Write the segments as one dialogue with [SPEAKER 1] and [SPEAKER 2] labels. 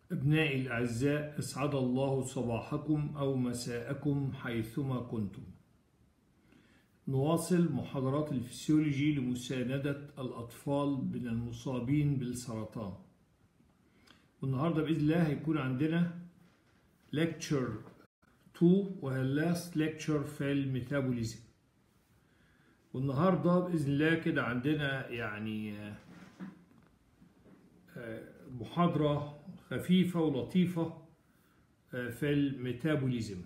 [SPEAKER 1] أبنائي الأعزاء أسعد الله صباحكم أو مساءكم حيثما كنتم نواصل محاضرات الفسيولوجي لمساندة الأطفال من المصابين بالسرطان والنهاردة بإذن الله هيكون عندنا lecture 2 وهي last lecture في الميتابوليزم والنهاردة بإذن الله كده عندنا يعني محاضرة خفيفة ولطيفة في الميتابوليزم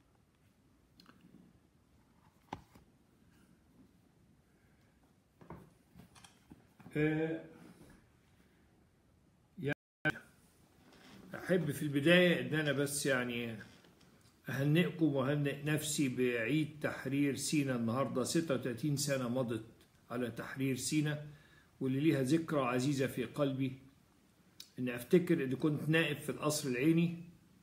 [SPEAKER 1] يعني أحب في البداية إن أنا بس يعني أهنئكم وأهنئ نفسي بعيد تحرير سينا النهاردة 36 سنة مضت على تحرير سينا واللي ليها ذكرى عزيزة في قلبي إن أفتكر إني كنت نائب في القصر العيني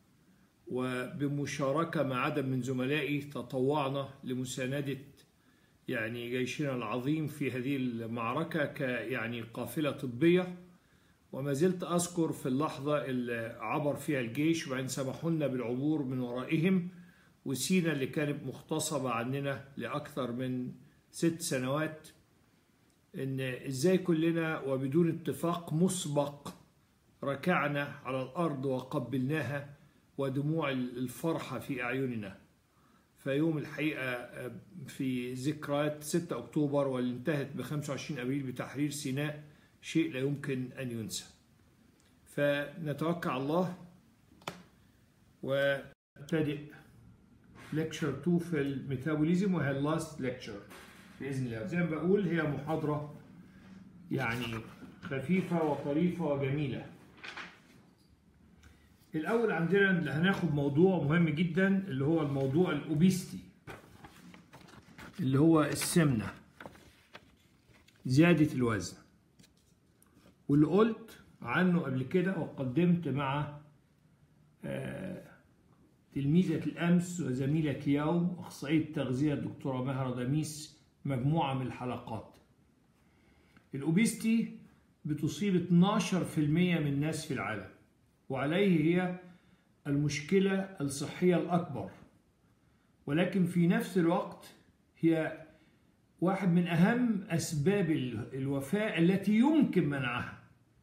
[SPEAKER 1] وبمشاركة مع عدد من زملائي تطوعنا لمساندة يعني جيشنا العظيم في هذه المعركة ك يعني قافلة طبية وما زلت أذكر في اللحظة اللي عبر فيها الجيش وبعدين سمحوا لنا بالعبور من ورائهم وسينا اللي كانت مغتصبة عننا لأكثر من ست سنوات إن إزاي كلنا وبدون اتفاق مسبق ركعنا على الأرض وقبلناها ودموع الفرحة في أعيننا فيوم الحقيقة في ذكريات 6 أكتوبر واللي انتهت ب 25 أبريل بتحرير سيناء شيء لا يمكن أن ينسى فنتوكل على الله ونبتدئ ليكتشر 2 في الميتابوليزم وهي اللاست ليكتشر بإذن الله زي ما بقول هي محاضرة يعني خفيفة وطريفة وجميلة الأول عندنا اللي هناخد موضوع مهم جدا اللي هو الموضوع الأوبيستي اللي هو السمنة زيادة الوزن واللي قلت عنه قبل كده وقدمت مع تلميذة الأمس وزميلة اليوم أخصائية التغذية الدكتورة مهرة دميس مجموعة من الحلقات الأوبيستي بتصيب 12% من الناس في العالم وعليه هي المشكلة الصحية الأكبر ولكن في نفس الوقت هي واحد من أهم أسباب الوفاة التي يمكن منعها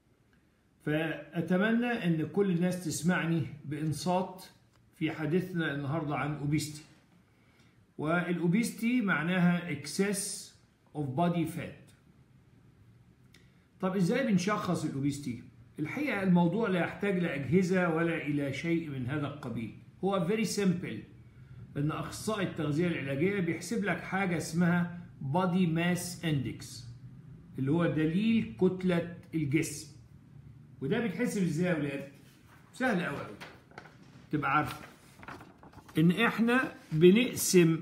[SPEAKER 1] فأتمنى أن كل الناس تسمعني بإنصات في حديثنا النهاردة عن أوبيستي والأوبيستي معناها excess of body fat طب إزاي بنشخص الأوبيستي؟ الحقيقة الموضوع لا يحتاج لأجهزة ولا إلى شيء من هذا القبيل هو very simple إن أخصائي التغذية العلاجية بيحسب لك حاجة اسمها body mass index اللي هو دليل كتلة الجسم وده بيتحسب ازاي يا ولاد؟ سهل قوي قوي تبقى عارفه ان احنا بنقسم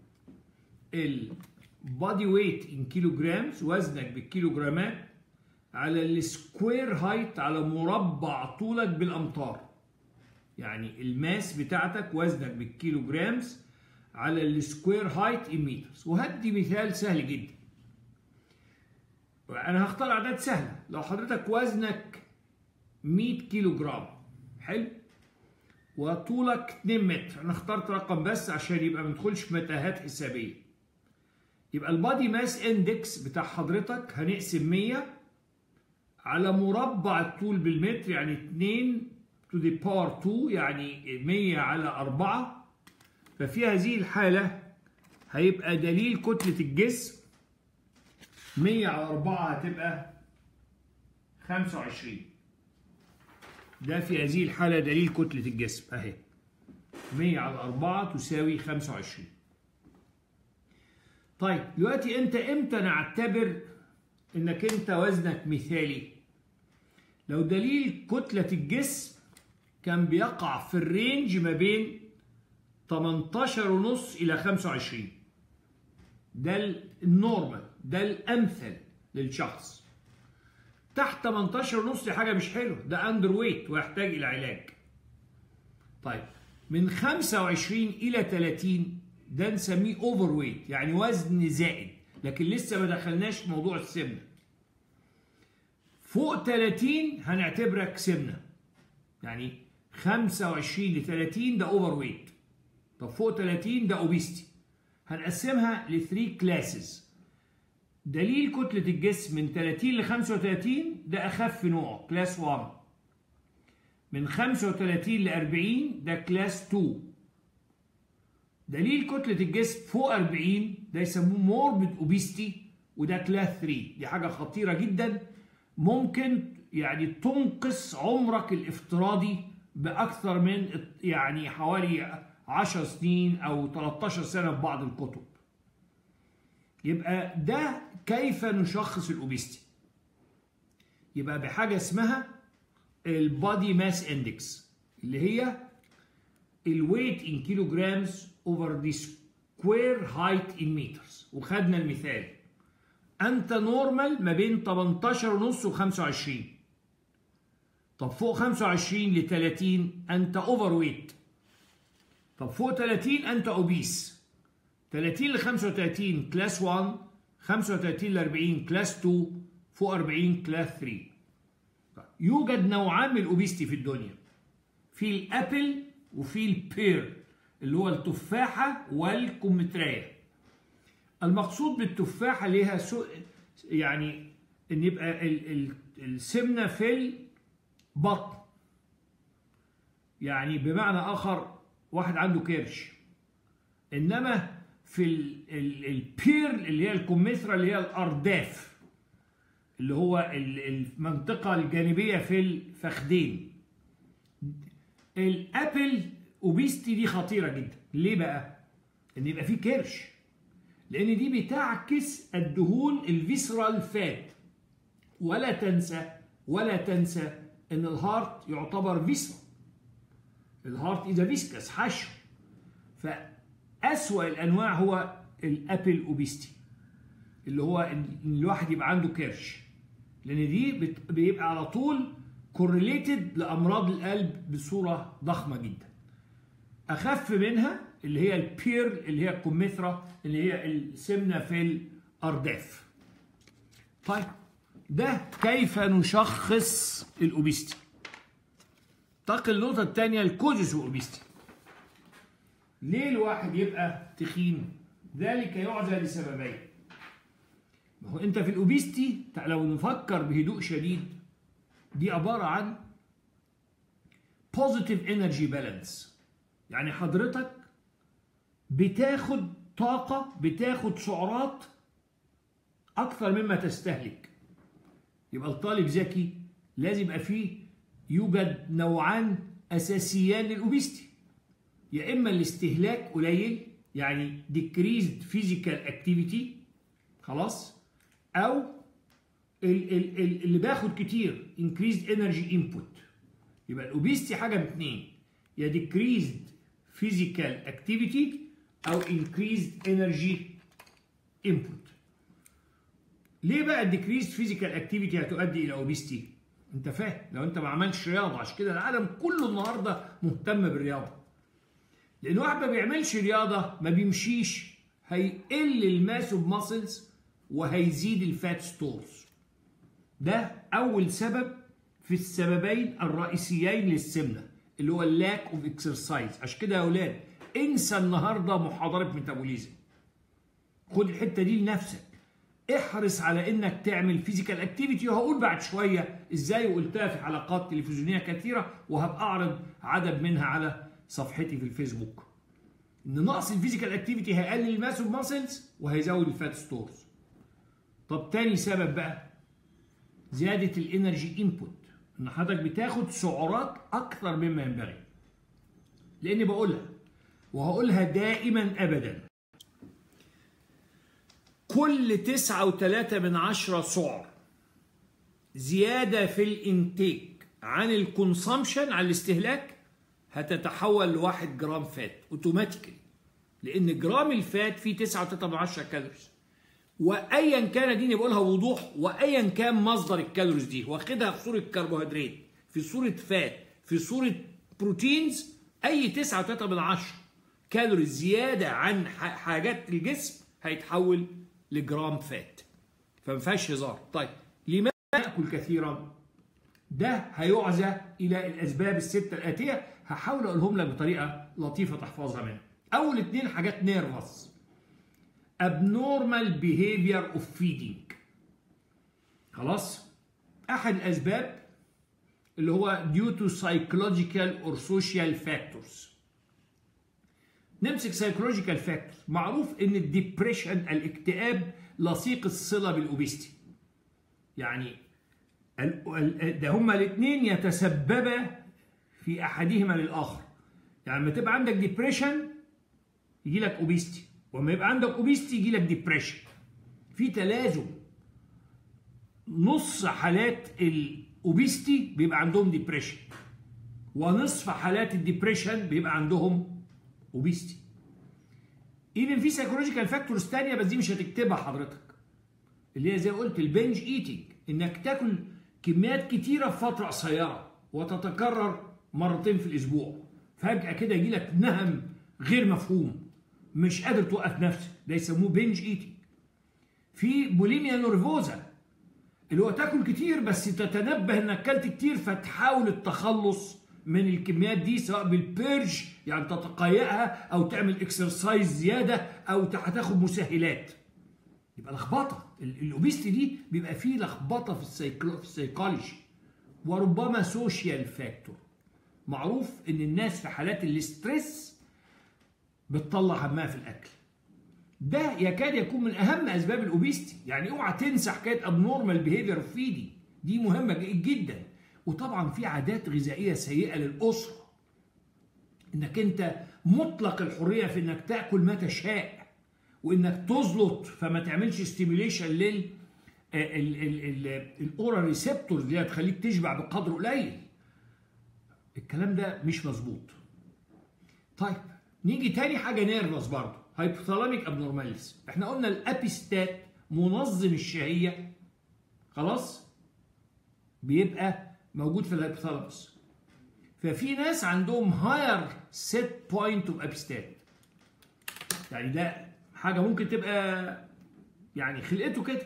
[SPEAKER 1] البادي ويت ان كيلو جرامز وزنك بالكيلوجرامات على السكوير هايت على مربع طولك بالامتار يعني الماس بتاعتك وزنك بالكيلو جرامز على السكوير هايت ان مترز وهدي مثال سهل جدا انا هختار اعداد سهله لو حضرتك وزنك 100 كيلو جرام حلو وطولك 2 متر انا اخترت رقم بس عشان يبقى ما ندخلش في متاهات حسابيه يبقى البادي ماس اندكس بتاع حضرتك هنقسم 100 على مربع الطول بالمتر يعني 2 to the power 2 يعني 100 على 4 ففي هذه الحالة هيبقى دليل كتلة الجسم 100 على 4 هتبقى 25 ده في هذه الحالة دليل كتلة الجسم اهي 100 على 4 تساوي 25 طيب دلوقتي انت امتى نعتبر انك انت وزنك مثالي لو دليل كتلة الجسم كان بيقع في الرينج ما بين 18 ونص الى 25 ده النورمال ده الامثل للشخص تحت 18 ونص دي حاجه مش حلوه ده اندر ويت ويحتاج الى علاج طيب من 25 الى 30 ده نسميه اوفر ويت يعني وزن زائد لكن لسه ما دخلناش في موضوع السمنه فوق 30 هنعتبرك سمنه يعني 25 ل 30 ده اوفر ويت طب فوق 30 ده اوبيستي هنقسمها ل 3 كلاسز دليل كتلة الجسم من 30 ل 35 ده أخف نوع كلاس 1 من 35 ل 40 ده كلاس 2 دليل كتلة الجسم فوق 40 ده يسموه موربid اوبيستي وده كلاس 3 دي حاجة خطيرة جدا ممكن يعني تنقص عمرك الافتراضي بأكثر من يعني حوالي 10 سنين أو 13 سنة في بعض الكتب يبقى ده كيف نشخص الأوبيستي يبقى بحاجة اسمها البادي ماس اندكس اللي هي الويت ان كيلو جرامز اوفر ذا سكوير هايت ان مترز وخدنا المثال انت نورمال ما بين 18 ونص و 25 طب فوق 25 ل 30 انت اوفر ويت طب فوق 30 انت اوبيس 30 ل 35 كلاس 1 35 ل 40 كلاس 2 فوق 40 كلاس 3 يوجد نوعان من الاوبيستي في الدنيا في الابل وفي البير اللي هو التفاحه والكمثريه المقصود بالتفاحه ليها سو يعني ان يبقى ال ال السمنه في البطن يعني بمعنى اخر واحد عنده كرش انما في البير اللي هي الكمثرى اللي هي الارداف اللي هو المنطقة الجانبية في الفخدين الابل اوبيستي دي خطيرة جدا ليه بقى؟ ان يبقى فيه كرش لان دي بتعكس الدهون الفيسرال فات ولا تنسى ولا تنسى ان الهارت يعتبر فيسرال الهارت اذا فيسكس حشو فاسوأ الانواع هو الابل اوبيستي اللي هو ان الواحد يبقى عنده كرش لان دي بيبقى على طول كورليتد لامراض القلب بصوره ضخمه جدا اخف منها اللي هي البير اللي هي الكمثرى اللي هي السمنه في الارداف طيب ده كيف نشخص الاوبيستي انتقل النقطه الثانيه الكوزس والاوبيستي ليه الواحد يبقى تخين ذلك يعزى لسببين ما هو انت في الاوبيستي لو نفكر بهدوء شديد دي عباره عن positive energy balance يعني حضرتك بتاخد طاقة بتاخد سعرات أكثر مما تستهلك يبقى الطالب ذكي لازم يبقى فيه يوجد نوعان أساسيان للأوبيستي يا إما الاستهلاك قليل يعني decreased physical activity خلاص أو اللي باخد كتير increased energy input يبقى الأوبيستي حاجة من اتنين يا decreased physical activity او increased energy input ليه بقى الديكريزد فيزيكال اكتيفيتي هتؤدي الى اوبيستي انت فاهم لو انت ما عملتش رياضه عشان كده العالم كله النهارده مهتم بالرياضه لان واحد ما بيعملش رياضه ما بيمشيش هيقل الماس اوف ماسلز وهيزيد الفات ستورز ده اول سبب في السببين الرئيسيين للسمنه اللي هو اللاك اوف اكسرسايز عشان كده يا اولاد انسى النهارده محاضره ميتابوليزم خد الحته دي لنفسك احرص على انك تعمل فيزيكال اكتيفيتي وهقول بعد شويه ازاي وقلتها في حلقات تلفزيونيه كثيره وهبقى اعرض عدد منها على صفحتي في الفيسبوك ان نقص الفيزيكال اكتيفيتي هيقلل الماس اوف ماسلز وهيزود الفات ستورز طب تاني سبب بقى زياده الانرجي انبوت ان حضرتك بتاخد سعرات اكثر مما ينبغي لاني بقولها وهقولها دائما ابدا كل تسعة وتلاتة من عشرة سعر زيادة في الانتيك عن الكونسامشن عن الاستهلاك هتتحول لواحد جرام فات اوتوماتيكلي لان جرام الفات فيه تسعة وتلاتة من عشرة كالوريز وايا كان دي بقولها وضوح وايا كان مصدر الكالوريز دي واخدها في صوره كربوهيدرات في صوره فات في صوره بروتينز اي 9 من عشرة كالوريز زياده عن حاجات الجسم هيتحول لجرام فات فما فيهاش هزار طيب لماذا ناكل كثيرا ده هيعزى الى الاسباب السته الاتيه هحاول اقولهم لك بطريقه لطيفه تحفظها منها اول اتنين حاجات نيرفس abnormal behavior of feeding خلاص احد الاسباب اللي هو due to psychological or social factors نمسك psychological factors معروف ان الديبريشن الاكتئاب لصيق الصله بالاوبستي يعني ده هما الاثنين يتسببا في احدهما للاخر يعني لما تبقى عندك ديبريشن يجي لك اوبستي وما يبقى عندك اوبستي يجي لك ديبريشن في تلازم نص حالات الاوبستي بيبقى عندهم ديبريشن ونصف حالات الديبريشن بيبقى عندهم اوبستي ايفن في سايكولوجيكال فاكتورز ثانيه بس دي مش هتكتبها حضرتك اللي هي زي ما قلت البنج ايتنج انك تاكل كميات كتيره في فتره قصيره وتتكرر مرتين في الاسبوع فجاه كده يجي لك نهم غير مفهوم مش قادر توقف نفسك ده يسموه بنج ايتنج في بوليميا نورفوزا اللي هو تاكل كتير بس تتنبه انك اكلت كتير فتحاول التخلص من الكميات دي سواء بالبيرج يعني تتقيأها او تعمل اكسرسايز زياده او هتاخد مسهلات يبقى لخبطه الاوبيستي دي بيبقى فيه لخبطه في السيكولو في السيكولوجي وربما سوشيال فاكتور معروف ان الناس في حالات الاسترس بتطلع همها في الاكل ده يكاد يكون من اهم اسباب الاوبيستي يعني اوعى تنسى حكايه ابنورمال بيهيفير فيدي دي مهمه جدا وطبعا في عادات غذائيه سيئه للاسره انك انت مطلق الحريه في انك تاكل ما تشاء وانك تزلط فما تعملش ستيميوليشن لل الاورال ريسبتورز اللي هتخليك تشبع بقدر قليل الكلام ده مش مظبوط طيب نيجي تاني حاجه نيرفس برضه هايبوثالاميك ابنورماليز احنا قلنا الابيستات منظم الشهيه خلاص بيبقى موجود في الهايبوثالاموس ففي ناس عندهم هاير سيت بوينت اوف ابيستات يعني ده حاجه ممكن تبقى يعني خلقته كده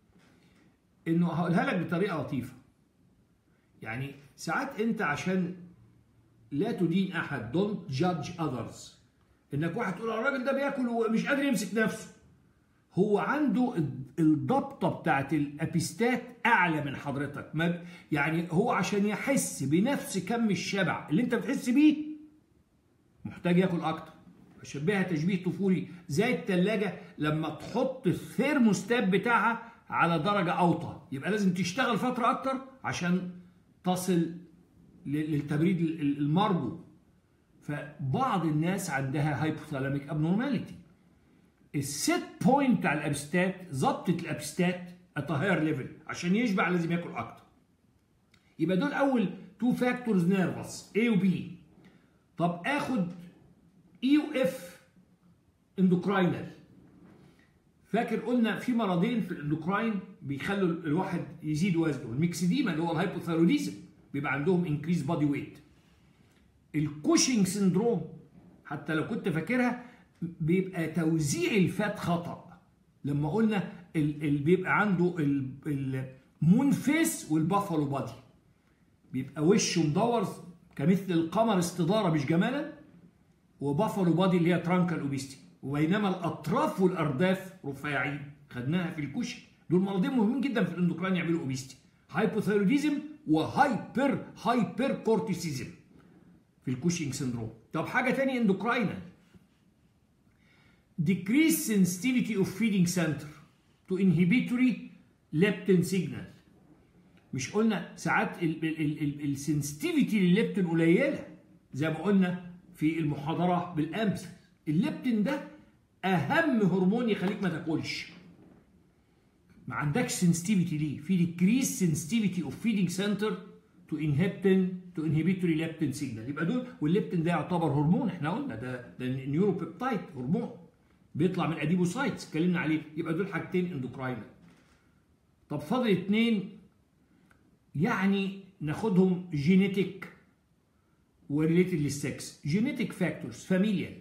[SPEAKER 1] انه هقولها لك بطريقه لطيفه يعني ساعات انت عشان لا تدين احد don't judge others انك واحد تقول الراجل ده بياكل ومش قادر يمسك نفسه هو عنده الضبطه بتاعت الابيستات اعلى من حضرتك ما يعني هو عشان يحس بنفس كم الشبع اللي انت بتحس بيه محتاج ياكل اكتر بشبهها تشبيه طفولي زي الثلاجه لما تحط الثيرموستات بتاعها على درجه اوطى يبقى لازم تشتغل فتره اكتر عشان تصل للتبريد المرجو فبعض الناس عندها هايبوثالاميك ابنورماليتي السيت بوينت بتاع الابستات ظبطه الابستات ات هاير ليفل عشان يشبع لازم ياكل اكتر يبقى دول اول تو فاكتورز نيرفس A و B طب اخد اي واف اندوكراينال فاكر قلنا في مرضين في الاندوكراين بيخلوا الواحد يزيد وزنه الميكسيديما اللي هو الهايبوثايروديزم بيبقى عندهم انكريز بادي ويت الكوشنج سندروم حتى لو كنت فاكرها بيبقى توزيع الفات خطا لما قلنا اللي بيبقى عنده المون فيس والبافالو بادي بيبقى وشه مدور كمثل القمر استداره مش جمالا وبافالو بادي اللي هي ترانكال اوبيستي وبينما الاطراف والارداف رفيعين خدناها في الكوشن دول مرضين مهمين جدا في الاندوكراين يعملوا اوبيستي هايبوثايروديزم وهايبر هايبر كورتيسيزم في الكوشنج سندروم طب حاجه ثانيه اندوكراينال decrease sensitivity of feeding center to inhibitory leptin signal مش قلنا ساعات السنسيتيفيتي للليبتين قليله زي ما قلنا في المحاضره بالامس الليبتين ده اهم هرمون يخليك ما تاكلش ما عندكش سنسيتيفيتي ليه في decrease sensitivity of feeding center to inhibin to inhibitory leptin signal يبقى دول والليبتين ده يعتبر هرمون احنا قلنا ده ده نيوروبيبتايد هرمون بيطلع من اديبوسايتس اتكلمنا عليه يبقى دول حاجتين اندوكراينال طب فاضل اتنين يعني ناخدهم جينيتك وريليتد للسكس جينيتك فاكتورز فاميليال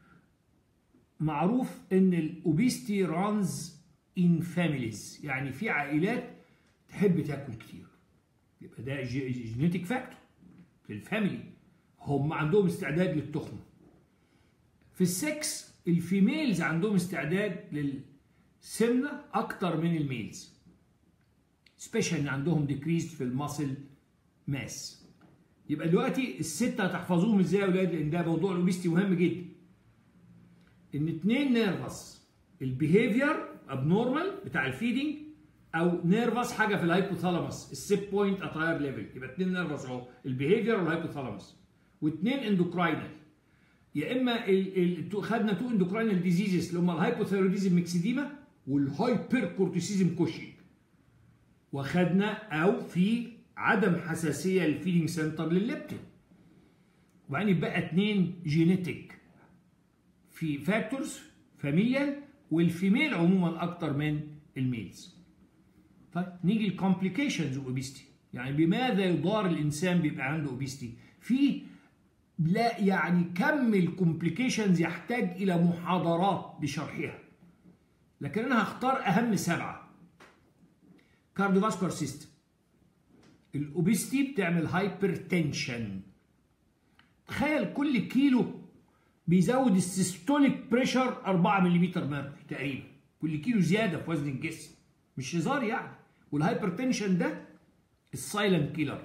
[SPEAKER 1] معروف ان الاوبيستي رانز ان فاميليز يعني في عائلات تحب تاكل كتير يبقى ده جينيتك فاكتور في الفاميلي هم عندهم استعداد للتخمه في السكس الفيميلز عندهم استعداد للسمنه اكتر من الميلز سبيشال ان عندهم ديكريز في الماسل ماس يبقى دلوقتي السته هتحفظوهم ازاي يا اولاد لان ده موضوع الاوبيستي مهم جدا ان اتنين نيرفس البيهيفير ابنورمال بتاع الفيدنج او نيرفس حاجه في الهايبوثالاموس السيب بوينت ات هاير ليفل يبقى اتنين نيرفس اهو البيهيفير والهايبوثالاموس واثنين اندوكراينال يا اما ال ال خدنا تو اندوكراينال ديزيزز اللي هم الهايبوثايروديزم ميكسيديما والهايبر كورتيسيزم كوشنج وخدنا او في عدم حساسيه للفيدنج سنتر للليبتين وبعدين يبقى اثنين جينيتك في فاكتورز فاميليال والفيميل عموما اكتر من الميلز طيب نيجي الكومبليكيشنز اوبيستي يعني بماذا يضار الانسان بيبقى عنده اوبيستي في لا يعني كم الكومبليكيشنز يحتاج الى محاضرات بشرحها لكن انا هختار اهم سبعه كارديوفاسكولار سيستم الاوبيستي بتعمل هايبر تنشن تخيل كل كيلو بيزود السيستوليك بريشر 4 ملم ميركوري تقريبا كل كيلو زياده في وزن الجسم مش هزار يعني والهايبر تنشن ده السايلنت كيلر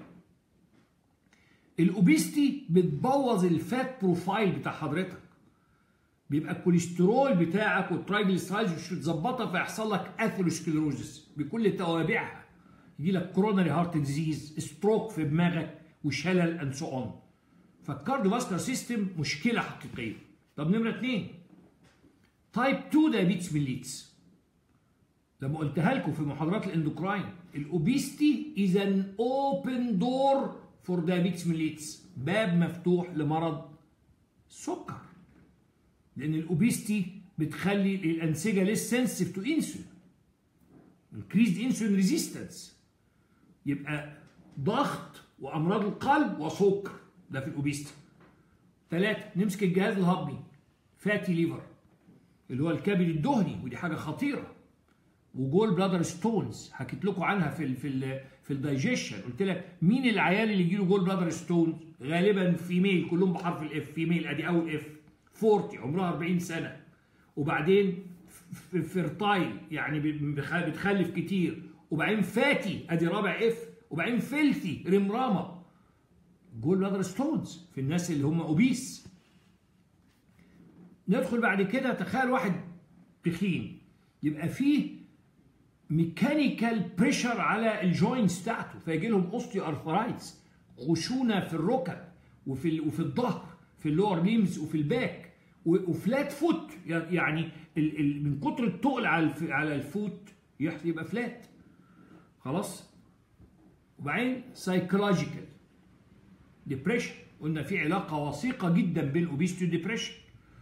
[SPEAKER 1] الاوبيستي بتبوظ الفات بروفايل بتاع حضرتك بيبقى الكوليسترول بتاعك والترايجليسرايدز مش متظبطه فيحصل لك اثيروسكليروزس بكل توابعها يجي لك كوروناري هارت ديزيز ستروك في دماغك وشلل اند سو اون فالكارديوفاسكولار سيستم مشكله حقيقيه طب نمره اثنين تايب 2 دايابيتس ميليتس لما قلتها لكم في محاضرات الاندوكراين الاوبيستي از ان اوبن دور فور دايابيتس ميليتس باب مفتوح لمرض السكر لان الاوبيستي بتخلي الانسجه ليس سنسيف تو انسولين increased انسولين ريزيستنس يبقى ضغط وامراض القلب وسكر ده في الاوبيستي ثلاثة نمسك الجهاز الهضمي فاتي ليفر اللي هو الكبد الدهني ودي حاجه خطيره وجول بلادر ستونز حكيت لكم عنها في ال في ال في الدايجيشن قلت لك مين العيال اللي يجيله جول بلادر ستونز غالبا فيميل كلهم بحرف الاف فيميل ادي اول اف 40 عمرها 40 سنه وبعدين فيرتايل يعني بتخلف كتير وبعدين فاتي ادي رابع اف وبعدين فيلثي رمرامه جول بلادر ستونز في الناس اللي هم اوبيس ندخل بعد كده تخيل واحد تخين يبقى فيه ميكانيكال بريشر على الجوينتس بتاعته فيجي لهم اوستيو ارثرايتس خشونه في الركب وفي وفي الظهر في اللور ليمز وفي الباك وفلات فوت يعني ال ال من كتر التقل على على الفوت يبقى فلات خلاص وبعدين سايكولوجيكال ديبريشن قلنا في علاقه وثيقه جدا بين الاوبيستي والديبريشن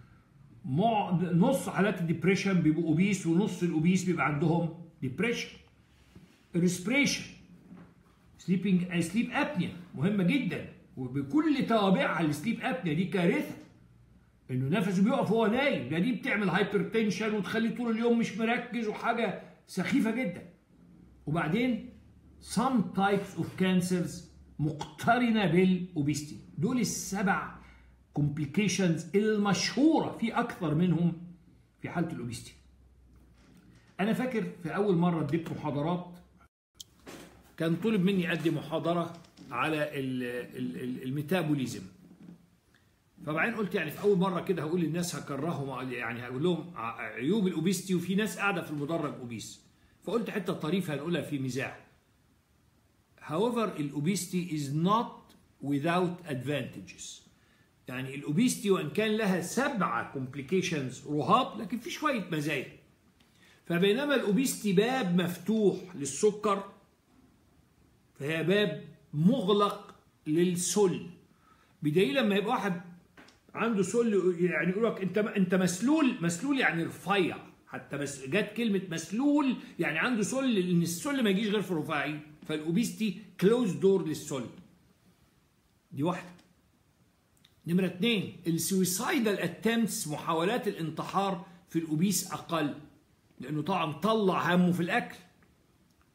[SPEAKER 1] نص حالات الديبريشن بيبقوا اوبيس ونص الاوبيس بيبقى عندهم ديبريشن ريسبريشن سليبنج سليب ابنيا مهمه جدا وبكل توابعها السليب ابنيا دي كارثه انه نفسه بيقف وهو نايم ده دي بتعمل هايبر تنشن وتخليه طول اليوم مش مركز وحاجه سخيفه جدا وبعدين some types of cancers مقترنه بالاوبيستي دول السبع كومبليكيشنز المشهوره في اكثر منهم في حاله الاوبيستي انا فاكر في اول مره اديت محاضرات كان طلب مني ادي محاضره على الميتابوليزم فبعدين قلت يعني في اول مره كده هقول للناس هكرههم يعني هقول لهم عيوب الاوبيستي وفي ناس قاعده في المدرج اوبيس فقلت حته طريفه هنقولها في مزاح however الاوبيستي is not without advantages يعني الاوبيستي وان كان لها سبعه كومبليكيشنز رهاب لكن في شويه مزايا فبينما الاوبيستي باب مفتوح للسكر فهي باب مغلق للسل بدليل لما يبقى واحد عنده سل يعني يقول لك انت انت مسلول مسلول يعني رفيع حتى بس جت كلمه مسلول يعني عنده سل ان السل ما يجيش غير في رفاعي فالاوبيستي كلوز دور للسل دي واحده نمرة اثنين السويسايدال اتمتس محاولات الانتحار في الاوبيس اقل لانه طبعا طلع همه في الاكل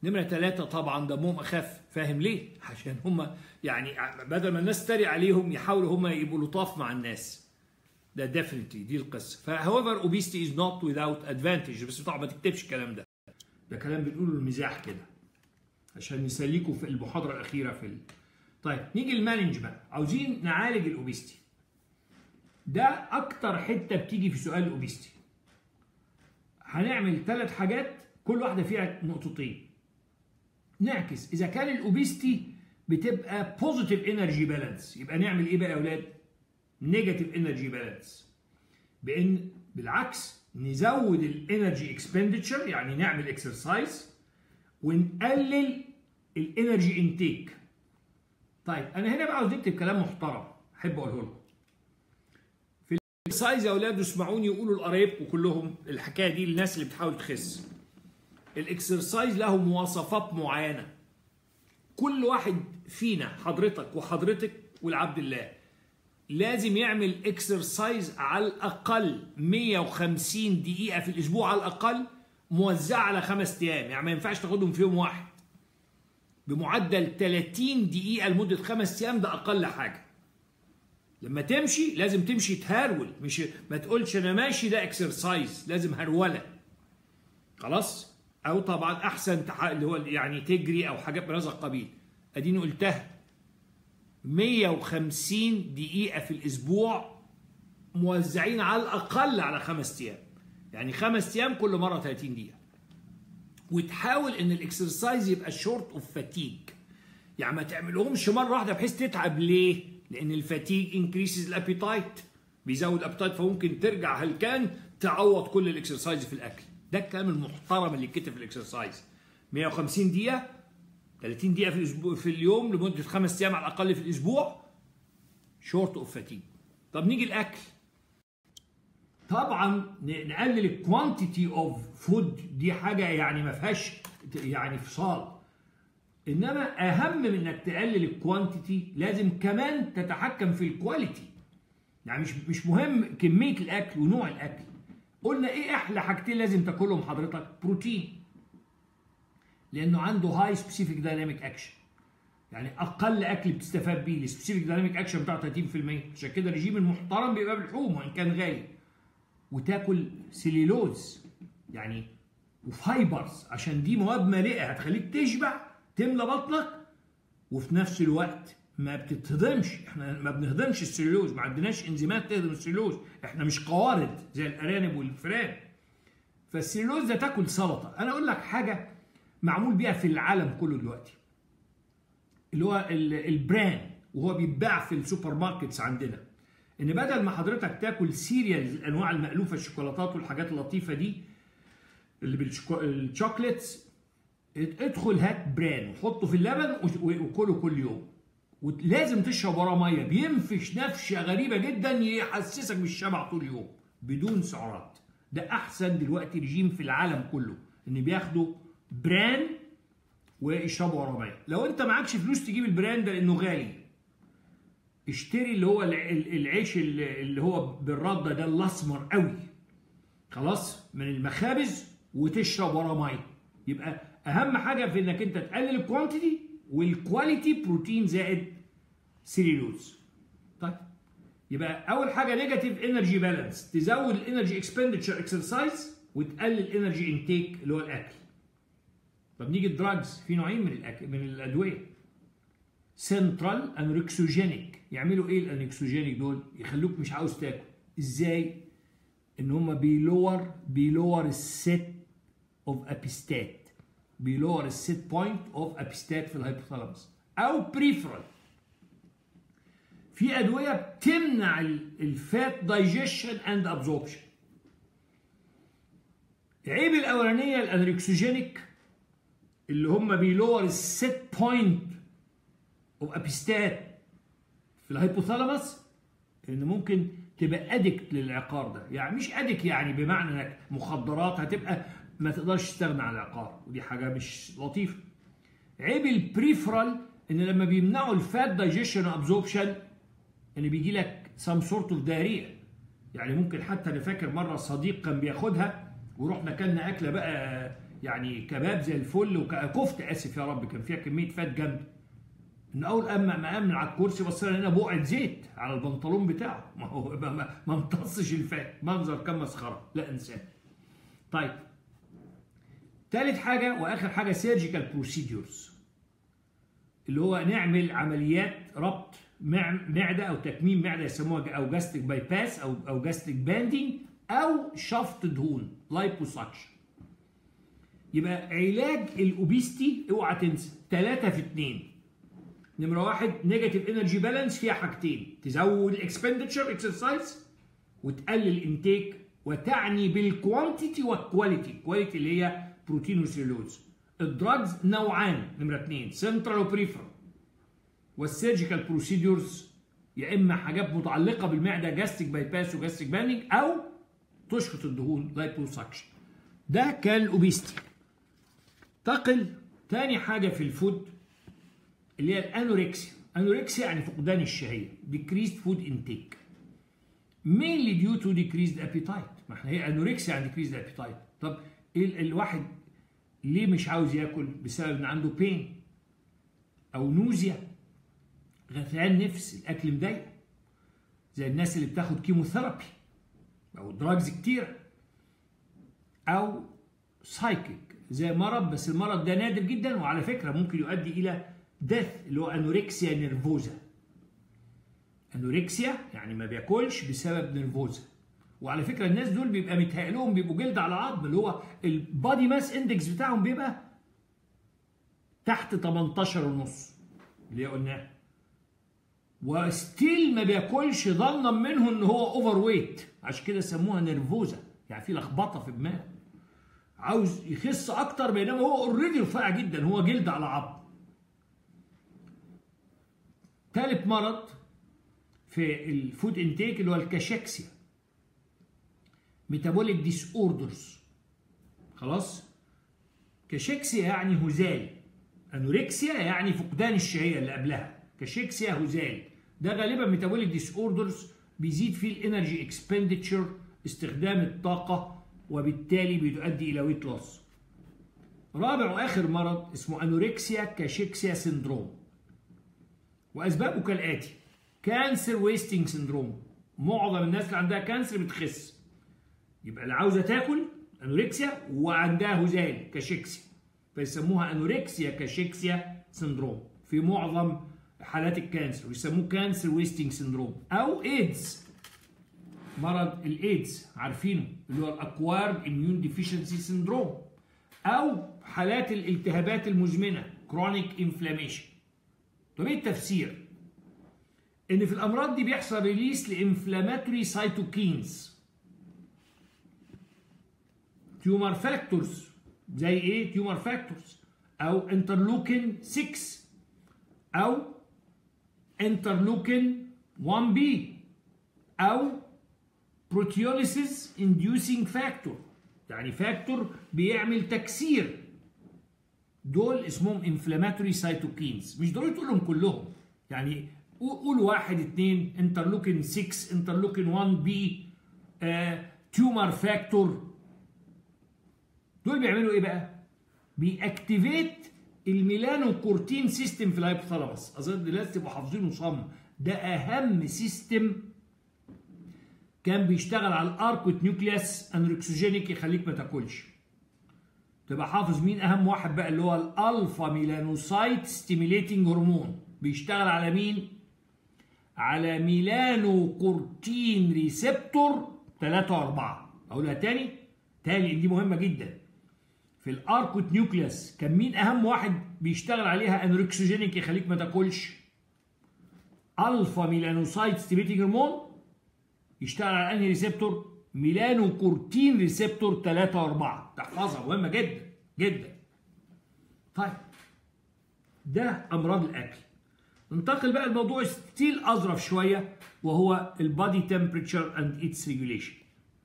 [SPEAKER 1] نمرة ثلاثة طبعا دمهم أخف فاهم ليه؟ عشان هم يعني بدل ما الناس تري عليهم يحاولوا هم يبقوا لطاف مع الناس ده ديفنتلي دي القصة فهوفر obesity is not without advantage بس طبعا ما تكتبش الكلام ده ده كلام بنقوله المزاح كده عشان نسليكوا في المحاضرة الأخيرة في ال... طيب نيجي المانجمنت عاوزين نعالج الاوبستي ده اكتر حته بتيجي في سؤال الاوبستي هنعمل ثلاث حاجات كل واحده فيها نقطتين نعكس اذا كان الاوبستي بتبقى بوزيتيف انرجي بالانس يبقى نعمل ايه بقى يا اولاد نيجاتيف انرجي بالانس بان بالعكس نزود الانرجي اكسبندتشر يعني نعمل اكسرسايز ونقلل الانرجي انتيك طيب انا هنا بقى عاوز نكتب كلام محترم احب اقوله لكم في الاكسرسايز يا اولاد اسمعوني يقولوا لقرايبكم كلهم الحكايه دي للناس اللي بتحاول تخس الاكسرسايز له مواصفات معينه كل واحد فينا حضرتك وحضرتك والعبد الله لازم يعمل اكسرسايز على الاقل 150 دقيقه في الاسبوع على الاقل موزعه على خمس ايام يعني ما ينفعش تاخدهم في يوم واحد بمعدل 30 دقيقة لمدة خمس أيام ده أقل حاجة. لما تمشي لازم تمشي تهرول مش ما تقولش أنا ماشي ده اكسرسايز لازم هرولة. خلاص؟ أو طبعا أحسن اللي هو يعني تجري أو حاجات من هذا القبيل. أديني قلتها. 150 دقيقة في الأسبوع موزعين على الأقل على خمس أيام. يعني خمس أيام كل مرة 30 دقيقة. وتحاول ان الاكسرسايز يبقى شورت اوف فاتيج يعني ما تعملهمش مره واحده بحيث تتعب ليه لان الفاتيج انكريسز الابيتايت بيزود الابيتايت فممكن ترجع هلكان تعوض كل الاكسرسايز في الاكل ده الكلام المحترم اللي اتكتب في الاكسرسايز 150 دقيقه 30 دقيقه في الاسبوع في اليوم لمده خمس ايام على الاقل في الاسبوع شورت اوف فاتيج طب نيجي الاكل طبعا نقلل الكوانتيتي اوف فود دي حاجه يعني ما فيهاش يعني فصال انما اهم من انك تقلل الكوانتيتي لازم كمان تتحكم في الكواليتي يعني مش مش مهم كميه الاكل ونوع الاكل قلنا ايه احلى حاجتين لازم تاكلهم حضرتك بروتين لانه عنده هاي سبيسيفيك دايناميك اكشن يعني اقل اكل بتستفاد بيه السبيسيفيك دايناميك اكشن بتاعه 30% عشان كده الرجيم المحترم بيبقى بالحوم وان كان غالي وتاكل سليلوز يعني وفايبرز عشان دي مواد مالئه هتخليك تشبع تملى بطنك وفي نفس الوقت ما بتتهضمش احنا ما بنهضمش السليلوز ما عندناش انزيمات تهضم السليلوز احنا مش قوارض زي الارانب والفئران فالسليلوز ده تاكل سلطه انا اقول لك حاجه معمول بيها في العالم كله دلوقتي اللي هو البران وهو بيتباع في السوبر ماركتس عندنا ان بدل ما حضرتك تاكل سيريالز الانواع المالوفه الشوكولاتات والحاجات اللطيفه دي اللي بالشوكليتس ادخل هات بران وحطه في اللبن وكله كل يوم ولازم تشرب وراه ميه بينفش نفشه غريبه جدا يحسسك بالشبع طول اليوم بدون سعرات ده احسن دلوقتي رجيم في العالم كله ان بياخدوا بران ويشربوا وراه ميه لو انت معكش فلوس تجيب البران ده لانه غالي اشتري اللي هو العيش اللي هو بالرده ده الاسمر قوي خلاص من المخابز وتشرب وراه ميه يبقى اهم حاجه في انك انت تقلل الكوانتيتي والكواليتي بروتين زائد سيلولوز طيب يبقى اول حاجه نيجاتيف انرجي بالانس تزود الانرجي اكسبندتشر اكسرسايز وتقلل الانرجي انتيك اللي هو الاكل طب نيجي الدراجز في نوعين من الاكل من الادويه سنترال انركسوجينيك يعملوا ايه الانركسوجينيك دول يخلوك مش عاوز تاكل ازاي ان هم بيلور بيلور الست اوف ابيستات بيلور الست بوينت اوف ابيستات في الهايبوثالاموس او بريفرال في ادويه بتمنع الفات دايجيشن اند ابزوربشن عيب الاولانيه الانركسوجينيك اللي هم بيلور الست بوينت اوف ابيستات في الهايبوثالاموس ان ممكن تبقى ادكت للعقار ده يعني مش ادك يعني بمعنى انك مخدرات هتبقى ما تقدرش تستغنى عن العقار ودي حاجه مش لطيفه عيب البريفرال ان لما بيمنعوا الفات دايجيشن ابزوربشن ان بيجي لك سام سورت اوف داريه يعني ممكن حتى انا فاكر مره صديق كان بياخدها ورحنا كلنا اكله بقى يعني كباب زي الفل وكفته اسف يا رب كان فيها كميه فات جامده من اول اما ما قام من على الكرسي بص لنا بقعه زيت على البنطلون بتاعه ما هو ما, ما, ما امتصش الفات منظر كان مسخره لا انسان طيب ثالث حاجه واخر حاجه سيرجيكال بروسيدورز اللي هو نعمل عمليات ربط معده او تكميم معده يسموها او جاستيك باي باس او او جاستيك باندنج او شفط دهون لايبوساكشن يبقى علاج الاوبيستي اوعى تنسى 3 في 2 نمره واحد نيجاتيف انرجي بالانس فيها حاجتين تزود الاكسبندتشر اكسرسايز وتقلل الانتيك وتعني بالكوانتيتي والكواليتي كواليتي اللي هي بروتين وسيلوز الدراجز نوعان نمره اثنين سنترال وبريفرال والسيرجيكال بروسيدورز يا اما حاجات متعلقه بالمعده جاستيك باي باس وجاستيك باندنج او تشفط الدهون لايبوساكشن ده كان الاوبيستي تقل تاني حاجه في الفود اللي هي الانوركسيا انوركسيا يعني فقدان الشهيه decreased food intake mainly due to decreased appetite ما احنا هي انوركسيا يعني decreased appetite طب ال الواحد ليه مش عاوز ياكل بسبب ان عنده بين او نوزيا غثيان نفس الاكل مضايق زي الناس اللي بتاخد كيموثيرابي او دراجز كتيره او سايكيك زي مرض بس المرض ده نادر جدا وعلى فكره ممكن يؤدي الى ديث اللي هو انوركسيا نيرفوزا انوركسيا يعني ما بياكلش بسبب نيرفوزا وعلى فكره الناس دول بيبقى متهيأ لهم بيبقوا جلد على عظم اللي هو البادي ماس اندكس بتاعهم بيبقى تحت 18 ونص اللي قلناه وستيل ما بياكلش ظنا منه ان هو اوفر ويت عشان كده سموها نيرفوزا يعني في لخبطه في دماغه عاوز يخس اكتر بينما هو اوريدي رفيع جدا هو جلد على عظم ثالث مرض في الفود انتيك اللي هو الكاشكسيا ميتابوليك ديس اوردرز خلاص كاشكسيا يعني هزال انوركسيا يعني فقدان الشهيه اللي قبلها كاشكسيا هزال ده غالبا ميتابوليك ديس اوردرز بيزيد فيه الانرجي اكسبندتشر استخدام الطاقه وبالتالي بيؤدي الى ويت لوس رابع واخر مرض اسمه انوركسيا كاشكسيا سندروم واسبابه كالاتي كانسر ويستنج سندروم معظم الناس اللي عندها كانسر بتخس يبقى اللي عاوزه تاكل انوركسيا وعندها هزال كاشكسيا فيسموها انوركسيا كاشكسيا سندروم في معظم حالات الكانسر ويسموه كانسر ويستنج سندروم او ايدز مرض الايدز عارفينه اللي هو الاكوارد اميون ديفيشنسي سندروم او حالات الالتهابات المزمنه كرونيك انفلاميشن طب ايه التفسير ان في الامراض دي بيحصل ريليس لانفلاماتوري سايتوكينز تيومر فاكتورز زي ايه تيومر فاكتورز او انترلوكين 6 او انترلوكين 1 بي او بروتيوليسيس انديوسينج فاكتور يعني فاكتور بيعمل تكسير دول اسمهم انفلاماتوري سايتوكينز مش ضروري تقول لهم كلهم يعني قول واحد اثنين انترلوكين 6 انترلوكين 1 بي تيومر فاكتور دول بيعملوا ايه بقى؟ بيأكتيفيت الميلانو كورتين سيستم في الهايبوثالاموس اظن لازم تبقوا حافظينه صم ده اهم سيستم كان بيشتغل على الاركوت نيوكليس انركسوجينيك يخليك ما تاكلش تبقى حافظ مين اهم واحد بقى اللي هو الالفا ميلانوسايت ستيميليتنج هرمون بيشتغل على مين على ميلانو كورتين ريسبتور 3 و4 اقولها تاني تاني دي مهمه جدا في الاركوت نيوكليس كان مين اهم واحد بيشتغل عليها انركسوجينيك يخليك ما تاكلش الفا ميلانوسايت ستيميليتنج هرمون يشتغل على انهي ريسبتور ميلانو كورتين ريسبتور 3 و4 تحفظها مهمه جدا جدا طيب ده امراض الاكل ننتقل بقى لموضوع ستيل اظرف شويه وهو البادي تمبريتشر اند اتس ريجوليشن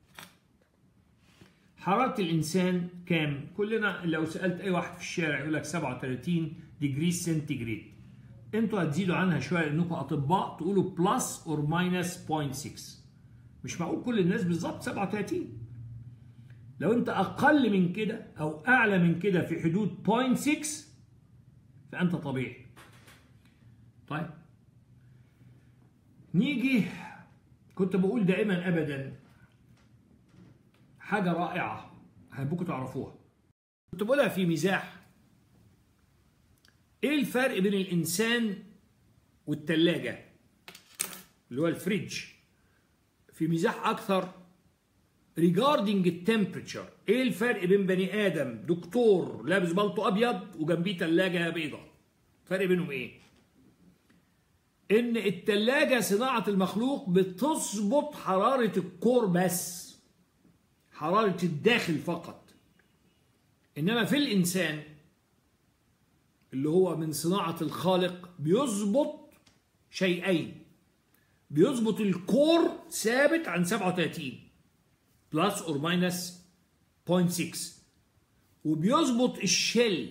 [SPEAKER 1] حراره الانسان كام كلنا لو سالت اي واحد في الشارع يقول لك 37 ديجري سنتيجريد انتوا هتزيدوا عنها شويه لانكم اطباء تقولوا بلس اور ماينس 0.6 مش معقول كل الناس بالظبط 37 لو انت اقل من كده او اعلى من كده في حدود 0.6 فانت طبيعي طيب نيجي كنت بقول دائما ابدا حاجه رائعه هبوكوا تعرفوها كنت بقولها في مزاح ايه الفرق بين الانسان والتلاجة اللي هو الفريج في مزاح اكثر regarding التمبريتشر ايه الفرق بين بني ادم دكتور لابس بلطو ابيض وجنبيه ثلاجه بيضاء الفرق بينهم ايه ان الثلاجه صناعه المخلوق بتظبط حراره الكور بس حراره الداخل فقط انما في الانسان اللي هو من صناعه الخالق بيظبط شيئين بيظبط الكور ثابت عن 37 بلس اور ماينس 0.6 وبيظبط الشل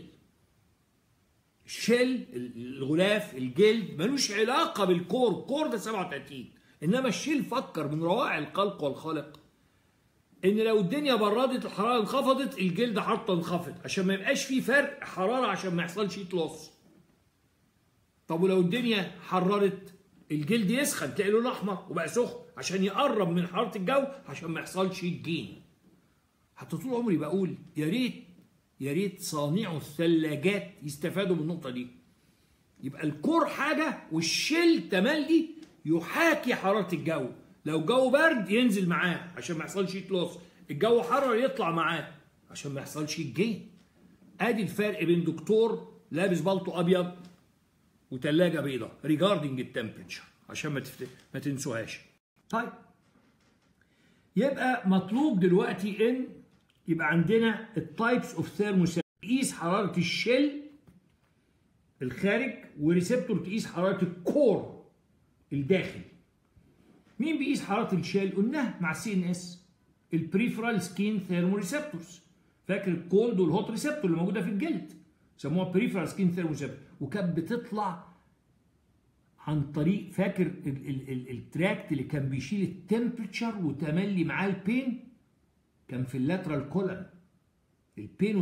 [SPEAKER 1] الشل الغلاف الجلد ملوش علاقه بالكور الكور ده 37 انما الشيل فكر من روائع الخلق والخالق ان لو الدنيا بردت الحراره انخفضت الجلد حرارته انخفض عشان ما يبقاش في فرق حراره عشان ما يحصلش هيت لوس طب ولو الدنيا حررت الجلد يسخن تلاقي لونه احمر وبقى سخن عشان يقرب من حراره الجو عشان ما يحصلش جين حتى طول عمري بقول يا ريت يا ريت صانعوا الثلاجات يستفادوا من النقطه دي يبقى الكور حاجه والشيل تملي يحاكي حراره الجو لو الجو برد ينزل معاه عشان ما يحصلش هيت لوس الجو حرر يطلع معاه عشان ما يحصلش جين ادي الفرق بين دكتور لابس بلطو ابيض وثلاجه بيضاء ريجاردنج التمبريتشر عشان ما تفت... ما تنسوهاش طيب يبقى مطلوب دلوقتي ان يبقى عندنا التايبس اوف ثيرموسات تقيس حراره الشل الخارج وريسبتور تقيس حراره الكور الداخل مين بيقيس حراره الشل قلناها مع السي ان اس البريفرال سكين ثيرموريسبتورز فاكر الكولد والهوت ريسبتور اللي موجوده في الجلد سموها بريفرال سكين ثيرموريسبتور وكانت بتطلع عن طريق فاكر ال ال ال التراكت اللي كان بيشيل التمبريتشر وتملي معاه البين كان في اللاترال كولم البين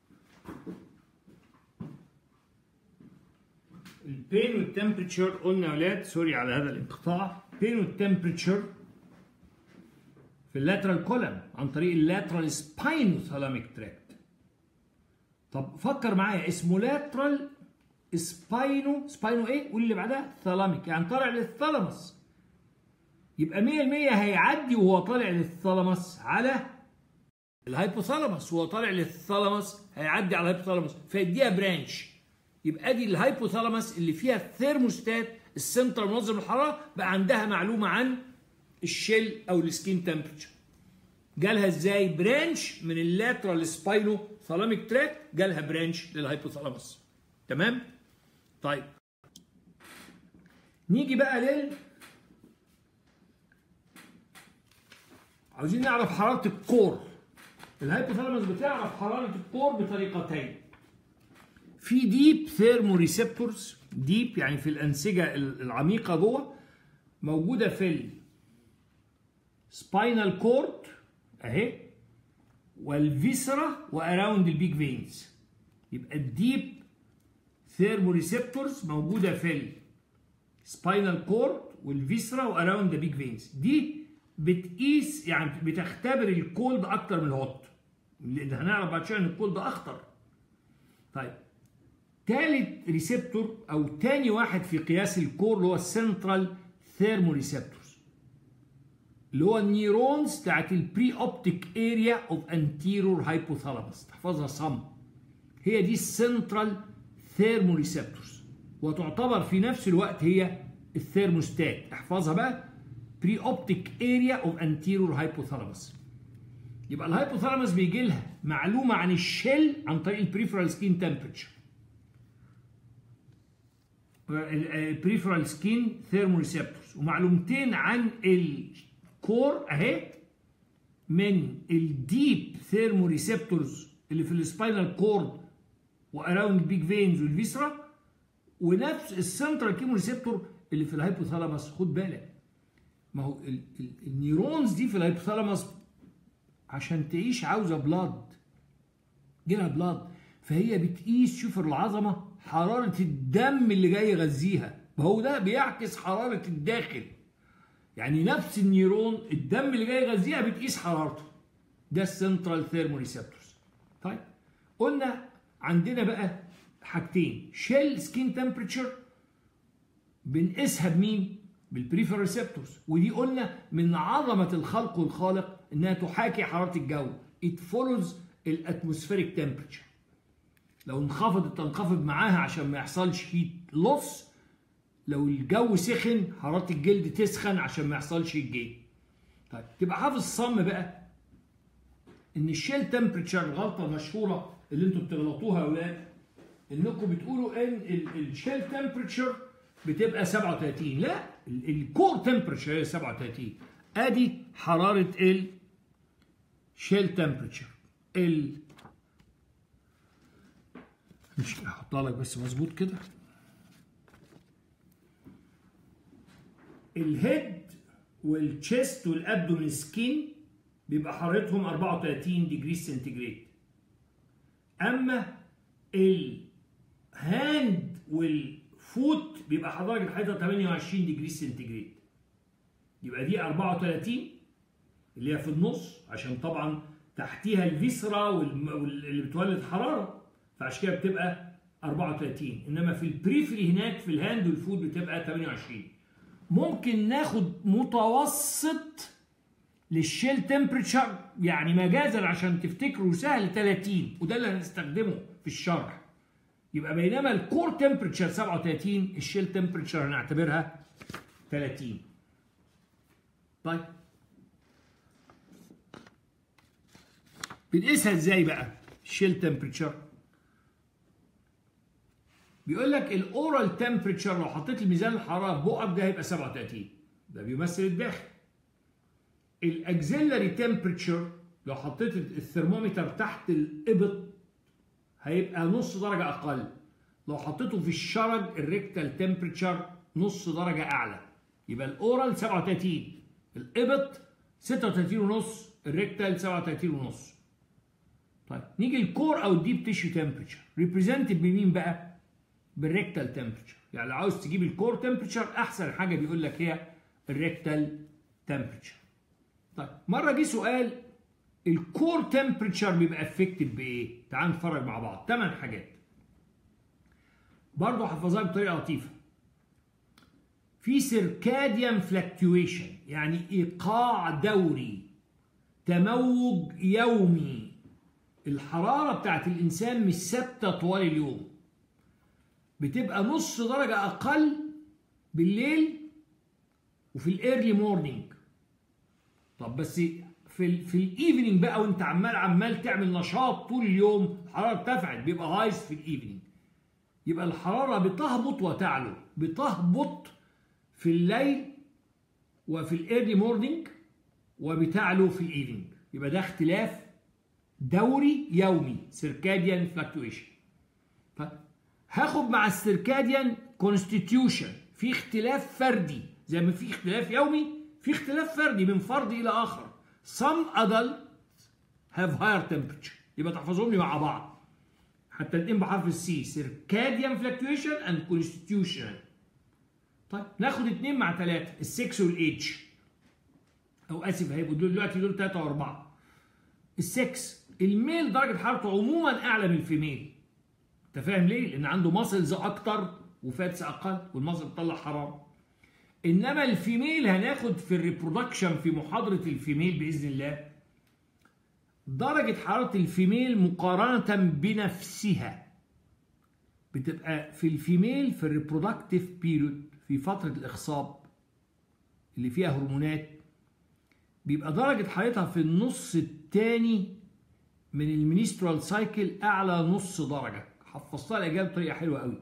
[SPEAKER 1] البين والتمبريتشر قلنا يا ولاد سوري على هذا الانقطاع بين والتمبريتشر في اللاترال كولم عن طريق اللاترال سباينوثالاميك تراكت طب فكر معايا اسمه لاترال سباينو سباينو ايه قول اللي بعدها ثالاميك يعني طالع للثالاموس يبقى 100% هيعدي وهو طالع للثالاموس على الهايبوثالاموس وهو طالع للثالاموس هيعدي على الهايبوثالاموس فيديها برانش يبقى دي الهايبوثالاموس اللي فيها الثيرموستات السنتر منظم الحراره بقى عندها معلومه عن الشيل او السكين تمبريتشر جالها ازاي برانش من اللاترال سباينو ثالاميك تراك جالها برانش للهايبوثالاموس تمام طيب نيجي بقى لل عاوزين نعرف حراره الكور الهايبوثالاموس بتعرف حراره الكور بطريقتين في ديب ثيرمو ريسبتورز ديب يعني في الانسجه العميقه جوه موجوده في السباينال كورد اهي والفيسرا واراوند البيج فينز يبقى الديب ثيرمو ريسبتورز موجوده في السباينال كورد والفيسرا واراوند ذا بيج فينز دي بتقيس يعني بتختبر الكولد اكتر من الهوت لان هنعرف بعد شويه ان الكولد اخطر طيب ثالث ريسبتور او تاني واحد في قياس الكور اللي هو السنترال ثيرمو ريسبتورز اللي هو النيورونز بتاعت البري اوبتيك اريا اوف انتيرور هايبوثالاموس تحفظها صم هي دي السنترال ثيرمو ريسبتورز وتعتبر في نفس الوقت هي الثيرموستات احفظها بقى بري اوبتيك اريا اوف انتيرور هايبوثالاموس يبقى الهايبوثالاموس بيجي لها معلومه عن الشيل عن طريق البريفرال سكين تمبريتشر البريفرال سكين ثيرمو ريسبتورز ومعلومتين عن الكور اهي من الديب ثيرمو ريسبتورز اللي في السباينال كورد واراوند بيج فينز والفيسرا ونفس السنترال كيمو ريسبتور اللي في الهايبوثالاموس خد بالك ما هو ال ال النيورونز دي في الهايبوثالاموس عشان تعيش عاوزه بلاد جيلها بلاد فهي بتقيس شوف العظمه حراره الدم اللي جاي يغذيها وهو ده بيعكس حراره الداخل يعني نفس النيرون الدم اللي جاي يغذيها بتقيس حرارته ده السنترال ثيرمو ريسبتورز طيب قلنا عندنا بقى حاجتين شيل سكين تمبريتشر بنقيسها بمين بالبريفر ريسبتورز ودي قلنا من عظمه الخلق والخالق انها تحاكي حراره الجو it follows الاتموسفيريك تمبريتشر لو انخفضت تنخفض معاها عشان ما يحصلش هيت لوس لو الجو سخن حراره الجلد تسخن عشان ما يحصلش الجيل طيب تبقى حافظ صم بقى ان الشيل تمبريتشر الغلطه المشهوره اللي انتوا بتغلطوها يا اولاد انكم بتقولوا ان الشيل تمبريتشر بتبقى 37 لا الكور تمبريتشر هي 37 ادي حراره الشيل تمبريتشر ال مش هحطها لك بس مظبوط كده الهيد والتشيست والابدومين سكين بيبقى حرارتهم 34 ديجري سنتيجريد اما الهاند والفوت بيبقى درجه حرارتها 28 ديجري سنتيجريد يبقى دي 34 اللي هي في النص عشان طبعا تحتيها الفيسرا واللي بتولد حراره فعشان كده بتبقى 34 انما في البريفري هناك في الهاند والفود بتبقى 28 ممكن ناخد متوسط للشيل تمبريتشر يعني مجازا عشان تفتكروا سهل 30 وده اللي هنستخدمه في الشرح يبقى بينما الكور تمبريتشر 37 الشيل تمبريتشر هنعتبرها 30 طيب بنقيسها ازاي بقى الشيل تمبريتشر بيقول لك الاورال تمبريتشر لو حطيت الميزان الحراره في بقك ده هيبقى 37 ده بيمثل الداخل الاكزيلري تمبريتشر لو حطيت الثرمومتر تحت الابط هيبقى نص درجه اقل لو حطيته في الشرج الريكتال تمبريتشر نص درجه اعلى يبقى الاورال 37 الابط 36 ونص الريكتال 37 ونص طيب نيجي الكور او الديب تيشو تمبريتشر ريبريزنتد بمين بقى بالريكتال تمبريتشر يعني لو عاوز تجيب الكور تمبريتشر احسن حاجه بيقول لك هي الريكتال تمبريتشر طيب مره جه سؤال الكور تمبريتشر بيبقى افكتد بايه تعال نتفرج مع بعض ثمان حاجات برضه حفظها بطريقه لطيفه في سيركاديان فلكتويشن يعني ايقاع دوري تموج يومي الحراره بتاعت الانسان مش ثابته طوال اليوم بتبقى نص درجه اقل بالليل وفي الايرلي مورنينج طب بس في ال في الايفنينج بقى وانت عمال عمال تعمل نشاط طول اليوم الحراره ارتفعت بيبقى هايز في الايفنينج يبقى الحراره بتهبط وتعلو بتهبط في الليل وفي الايرلي مورنينج وبتعلو في الايفنينج يبقى ده اختلاف دوري يومي سيركاديان فلكتويشن هاخد مع السيركاديان كونستيتيوشن في اختلاف فردي زي ما في اختلاف يومي في اختلاف فردي من فرد الى اخر some adults have higher temperature يبقى تحفظهم لي مع بعض حتى الاثنين بحرف السي circadian fluctuation and constitution طيب ناخد اثنين مع ثلاثة السكس والايدج او اسف هيبقوا دول دلوقتي دول ثلاثة واربعة السكس الميل درجة حرارته عموما اعلى من الفيميل انت فاهم ليه؟ لان عنده ماسلز اكتر وفاتس اقل والماسل بتطلع حراره انما الفيميل هناخد في الريبرودكشن في محاضره الفيميل باذن الله درجه حراره الفيميل مقارنه بنفسها بتبقى في الفيميل في الريبرودكتيف بيريود في فتره الاخصاب اللي فيها هرمونات بيبقى درجه حرارتها في النص الثاني من المينسترال سايكل اعلى نص درجه حفظتها الاجابه بطريقه حلوه قوي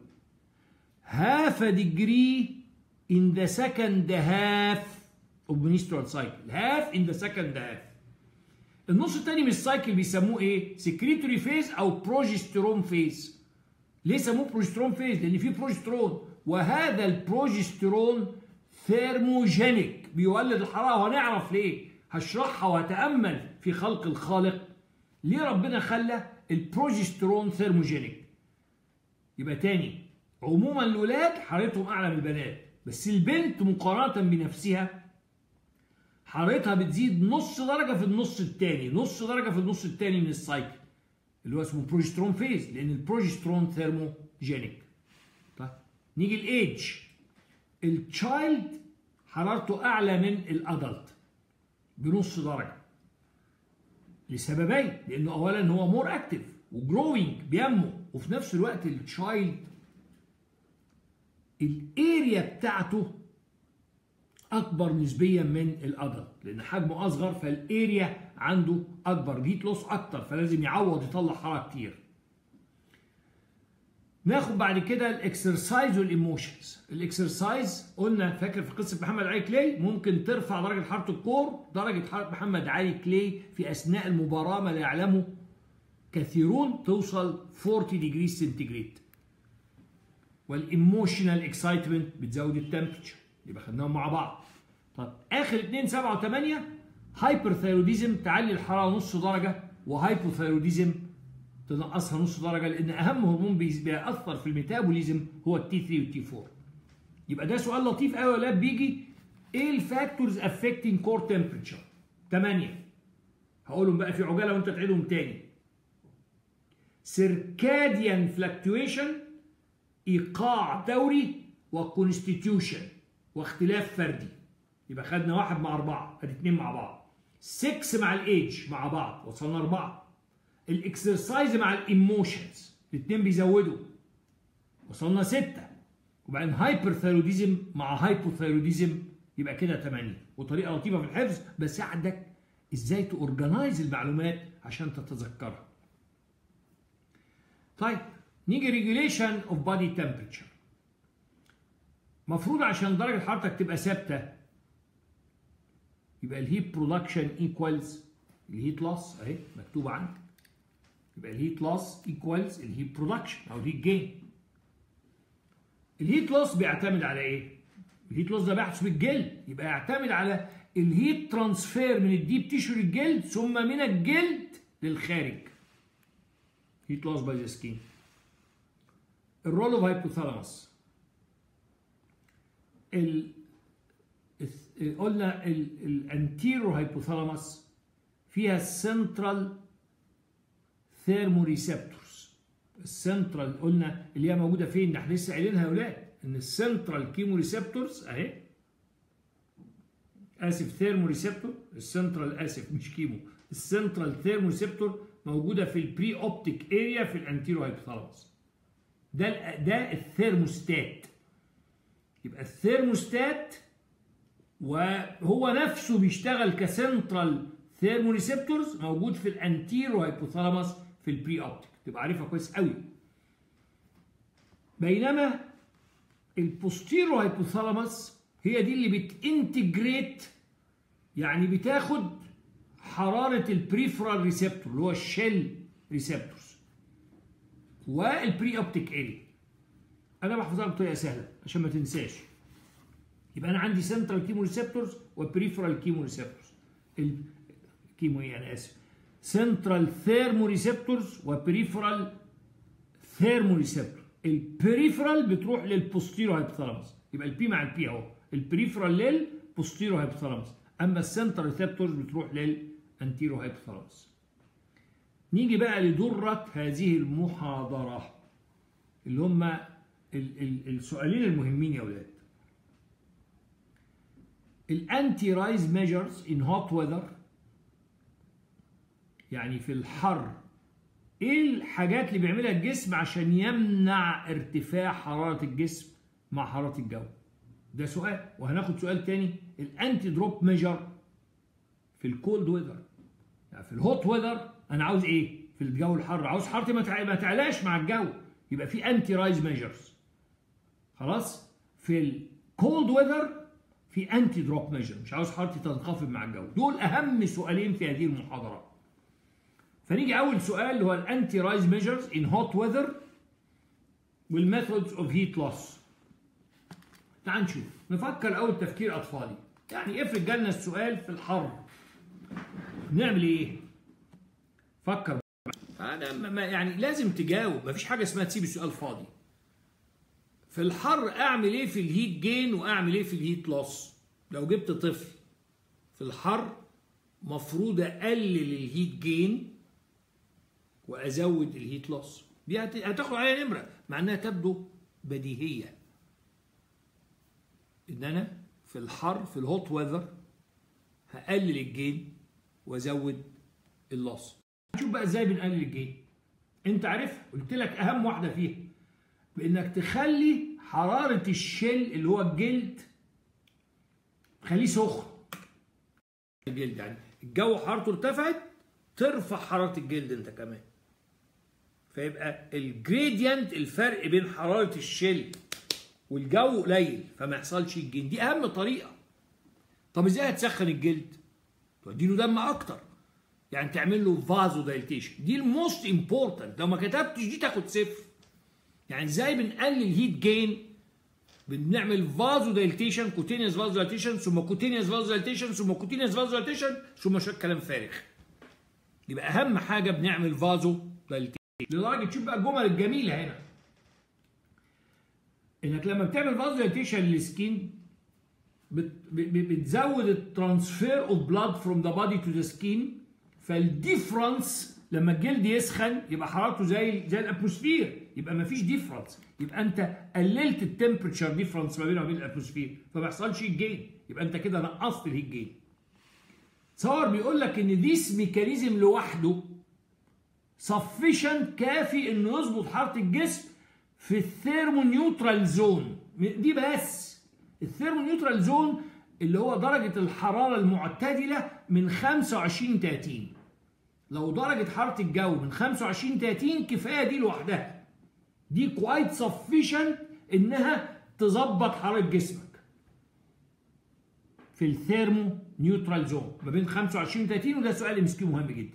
[SPEAKER 1] half a degree in the second half of menstrual cycle half in the second half النص الثاني من السايكل بيسموه ايه سكريتوري فيز او بروجسترون فيز ليه سموه بروجسترون فيز لان فيه بروجسترون وهذا البروجسترون ثيرموجينيك بيولد الحراره وهنعرف ليه هشرحها وهتامل في خلق الخالق ليه ربنا خلى البروجسترون ثيرموجينيك يبقى تاني عموما الولاد حرارتهم اعلى من البنات بس البنت مقارنه بنفسها حرارتها بتزيد نص درجه في النص الثاني نص درجه في النص الثاني من السايكل اللي هو اسمه بروجسترون فيز لان البروجسترون ثيرموجينيك طيب نيجي الايدج التشايلد حرارته اعلى من الادلت بنص درجه لسببين لانه اولا هو مور اكتف وجروينج بينمو وفي نفس الوقت التشايلد الاريا بتاعته اكبر نسبيا من الادلت لان حجمه اصغر فالاريا عنده اكبر هيت لوس اكتر فلازم يعوض يطلع حراره كتير ناخد بعد كده الاكسرسايز والايموشنز الاكسرسايز قلنا فاكر في قصه محمد علي كلاي ممكن ترفع درجه حراره الكور درجه حراره محمد علي كلاي في اثناء المباراه ما لا يعلمه كثيرون توصل 40 ديجري سنتيجريد والايموشنال اكسايتمنت بتزود التمبرتشر يبقى خدناهم مع بعض طب اخر 2 7 و8 هايبرثايروديزم تعلي الحراره نص درجه وهايبوثايروديزم تنقصها نص درجه لان اهم هرمون بيأثر في الميتابوليزم هو التي 3 والتي 4 يبقى ده سؤال لطيف قوي ولا بيجي ايه الفاكتورز افكتنج كور تمبرتشر 8 هقولهم بقى في عجاله وانت تعيدهم تاني سيركاديان فلكتويشن ايقاع دوري وكونستيتيوشن واختلاف فردي يبقى خدنا واحد مع أربعة ادي اتنين مع بعض 6 مع الايدج مع بعض وصلنا أربعة الاكسرسايز مع الايموشنز الاثنين بيزودوا وصلنا ستة وبعدين هايبرثايروديزم مع هايبوثايروديزم يبقى كده 8 وطريقه لطيفه في الحفظ بساعدك ازاي تورجنايز المعلومات عشان تتذكرها طيب نيجي ريجوليشن اوف بادي تمبريتشر مفروض عشان درجه حرارتك تبقى ثابته يبقى الهيت برودكشن ايكوالز الهيت لوس اهي مكتوبه عندك يبقى الهيت لوس ايكوالز الهيت برودكشن او الهيت جين الهيت لوس بيعتمد على ايه الهيت لوس ده بيحدث بالجلد يبقى يعتمد على الهيت ترانسفير من الديب تيشو للجلد ثم من الجلد للخارج هيت لوس باي ذا سكين الرول اوف هايبوثالاموس ال قلنا الانتيرو هايبوثالاموس فيها السنترال ثيرموريسبتورز السنترال قلنا اللي هي موجوده فين احنا لسه قايلينها يا اولاد ان السنترال كيمو ريسبتورز اهي اسف ثيرموريسبتور السنترال اسف مش كيمو السنترال ثيرموريسبتور موجوده في البري اوبتيك اريا في الانتيرو هايبوثالاموس ده ده الثيرموستات يبقى الثيرموستات وهو نفسه بيشتغل كسنترال ثيرموريسبتورز موجود في الانتيرو هايبوثالاموس في البري اوبتيك تبقى عارفها كويس قوي بينما البوستيرو هايبوثالاموس هي دي اللي بتنتجريت يعني بتاخد حراره البريفرال ريسبتور اللي هو الشيل ريسبتورز والبري اوبتيك اريا انا بحفظها بطريقه سهله عشان ما تنساش يبقى انا عندي سنترال كيمو ريسبتورز وبريفرال كيمو ريسبتورز الكيمو ايه انا اسف سنترال ثيرمو ريسبتورز وبريفرال ثيرمو ريسبتور البريفرال بتروح للبوستيرو هايبوثالاموس يبقى البي مع البي اهو البريفرال للبوستيرو هايبوثالاموس اما السنترال ريسبتورز بتروح للانتيرو هايبوثالاموس نيجي بقى لدرة هذه المحاضرة اللي هم ال ال السؤالين المهمين يا اولاد الانتي رايز ميجرز ان هوت ويذر يعني في الحر ايه الحاجات اللي بيعملها الجسم عشان يمنع ارتفاع حرارة الجسم مع حرارة الجو ده سؤال وهناخد سؤال تاني الانتي دروب ميجر في الكولد ويذر يعني في الهوت ويذر انا عاوز ايه في الجو الحر عاوز حرارتي ما تعلاش مع الجو يبقى في انتي رايز ميجرز خلاص في الكولد ويذر في انتي دروب ميجر مش عاوز حرارتي تنخفض مع الجو دول اهم سؤالين في هذه المحاضره فنيجي اول سؤال اللي هو الانتي رايز ميجرز ان هوت ويذر والميثودز اوف هيت لوس تعال نشوف نفكر اول تفكير اطفالي يعني افرض جالنا السؤال في الحر نعمل ايه فكر انا ما يعني لازم تجاوب مفيش حاجه اسمها تسيب السؤال فاضي في الحر اعمل ايه في الهيت جين واعمل ايه في الهيت لوس لو جبت طفل في الحر مفروض اقلل الهيت جين وازود الهيت لوس دي هتاخد عليها نمره مع انها تبدو بديهيه ان انا في الحر في الهوت ويذر هقلل الجين وازود اللص شوف بقى ازاي بنقلل الجين انت عارف قلت لك اهم واحده فيها بانك تخلي حراره الشل اللي هو الجلد خليه سخن الجلد يعني الجو حرارته ارتفعت ترفع حراره الجلد انت كمان فيبقى الجريدينت الفرق بين حراره الشل والجو قليل فما يحصلش الجين دي اهم طريقه طب ازاي هتسخن الجلد تديله دم اكتر يعني تعمل له فازو دايلتيشن دي الموست امبورتنت لو ما كتبتش دي تاخد صفر يعني ازاي بنقلل هيت جين بنعمل فازو دايلتيشن كوتينيوس فازو دايلتيشن ثم كوتينيوس فازو دايلتيشن ثم كوتينيوس فازو دايلتيشن ثم شويه كلام فارغ يبقى اهم حاجه بنعمل فازو دايلتيشن لدرجه تشوف بقى الجمل الجميله هنا انك لما بتعمل فازو دايلتيشن للسكين بتزود الترانسفير اوف بلاد فروم ذا بادي تو ذا سكين فالديفرنس لما الجلد يسخن يبقى حرارته زي زي الاتموسفير يبقى ما فيش ديفرنس يبقى انت قللت التمبرتشر ديفرنس ما بينه وبين الاتموسفير فما يحصلش الجين يبقى انت كده نقصت الهيت جين تصور بيقول لك ان ذيس ميكانيزم لوحده سفيشنت كافي انه يظبط حراره الجسم في الثيرمو نيوترال زون دي بس الثيرمو نيوترال زون اللي هو درجة الحرارة المعتدلة من 25 30 لو درجة حرارة الجو من 25 30 كفاية دي لوحدها دي كوايت سفيشنت انها تظبط حرارة جسمك في الثيرمو نيوترال زون ما بين 25 30 وده سؤال ام مهم جدا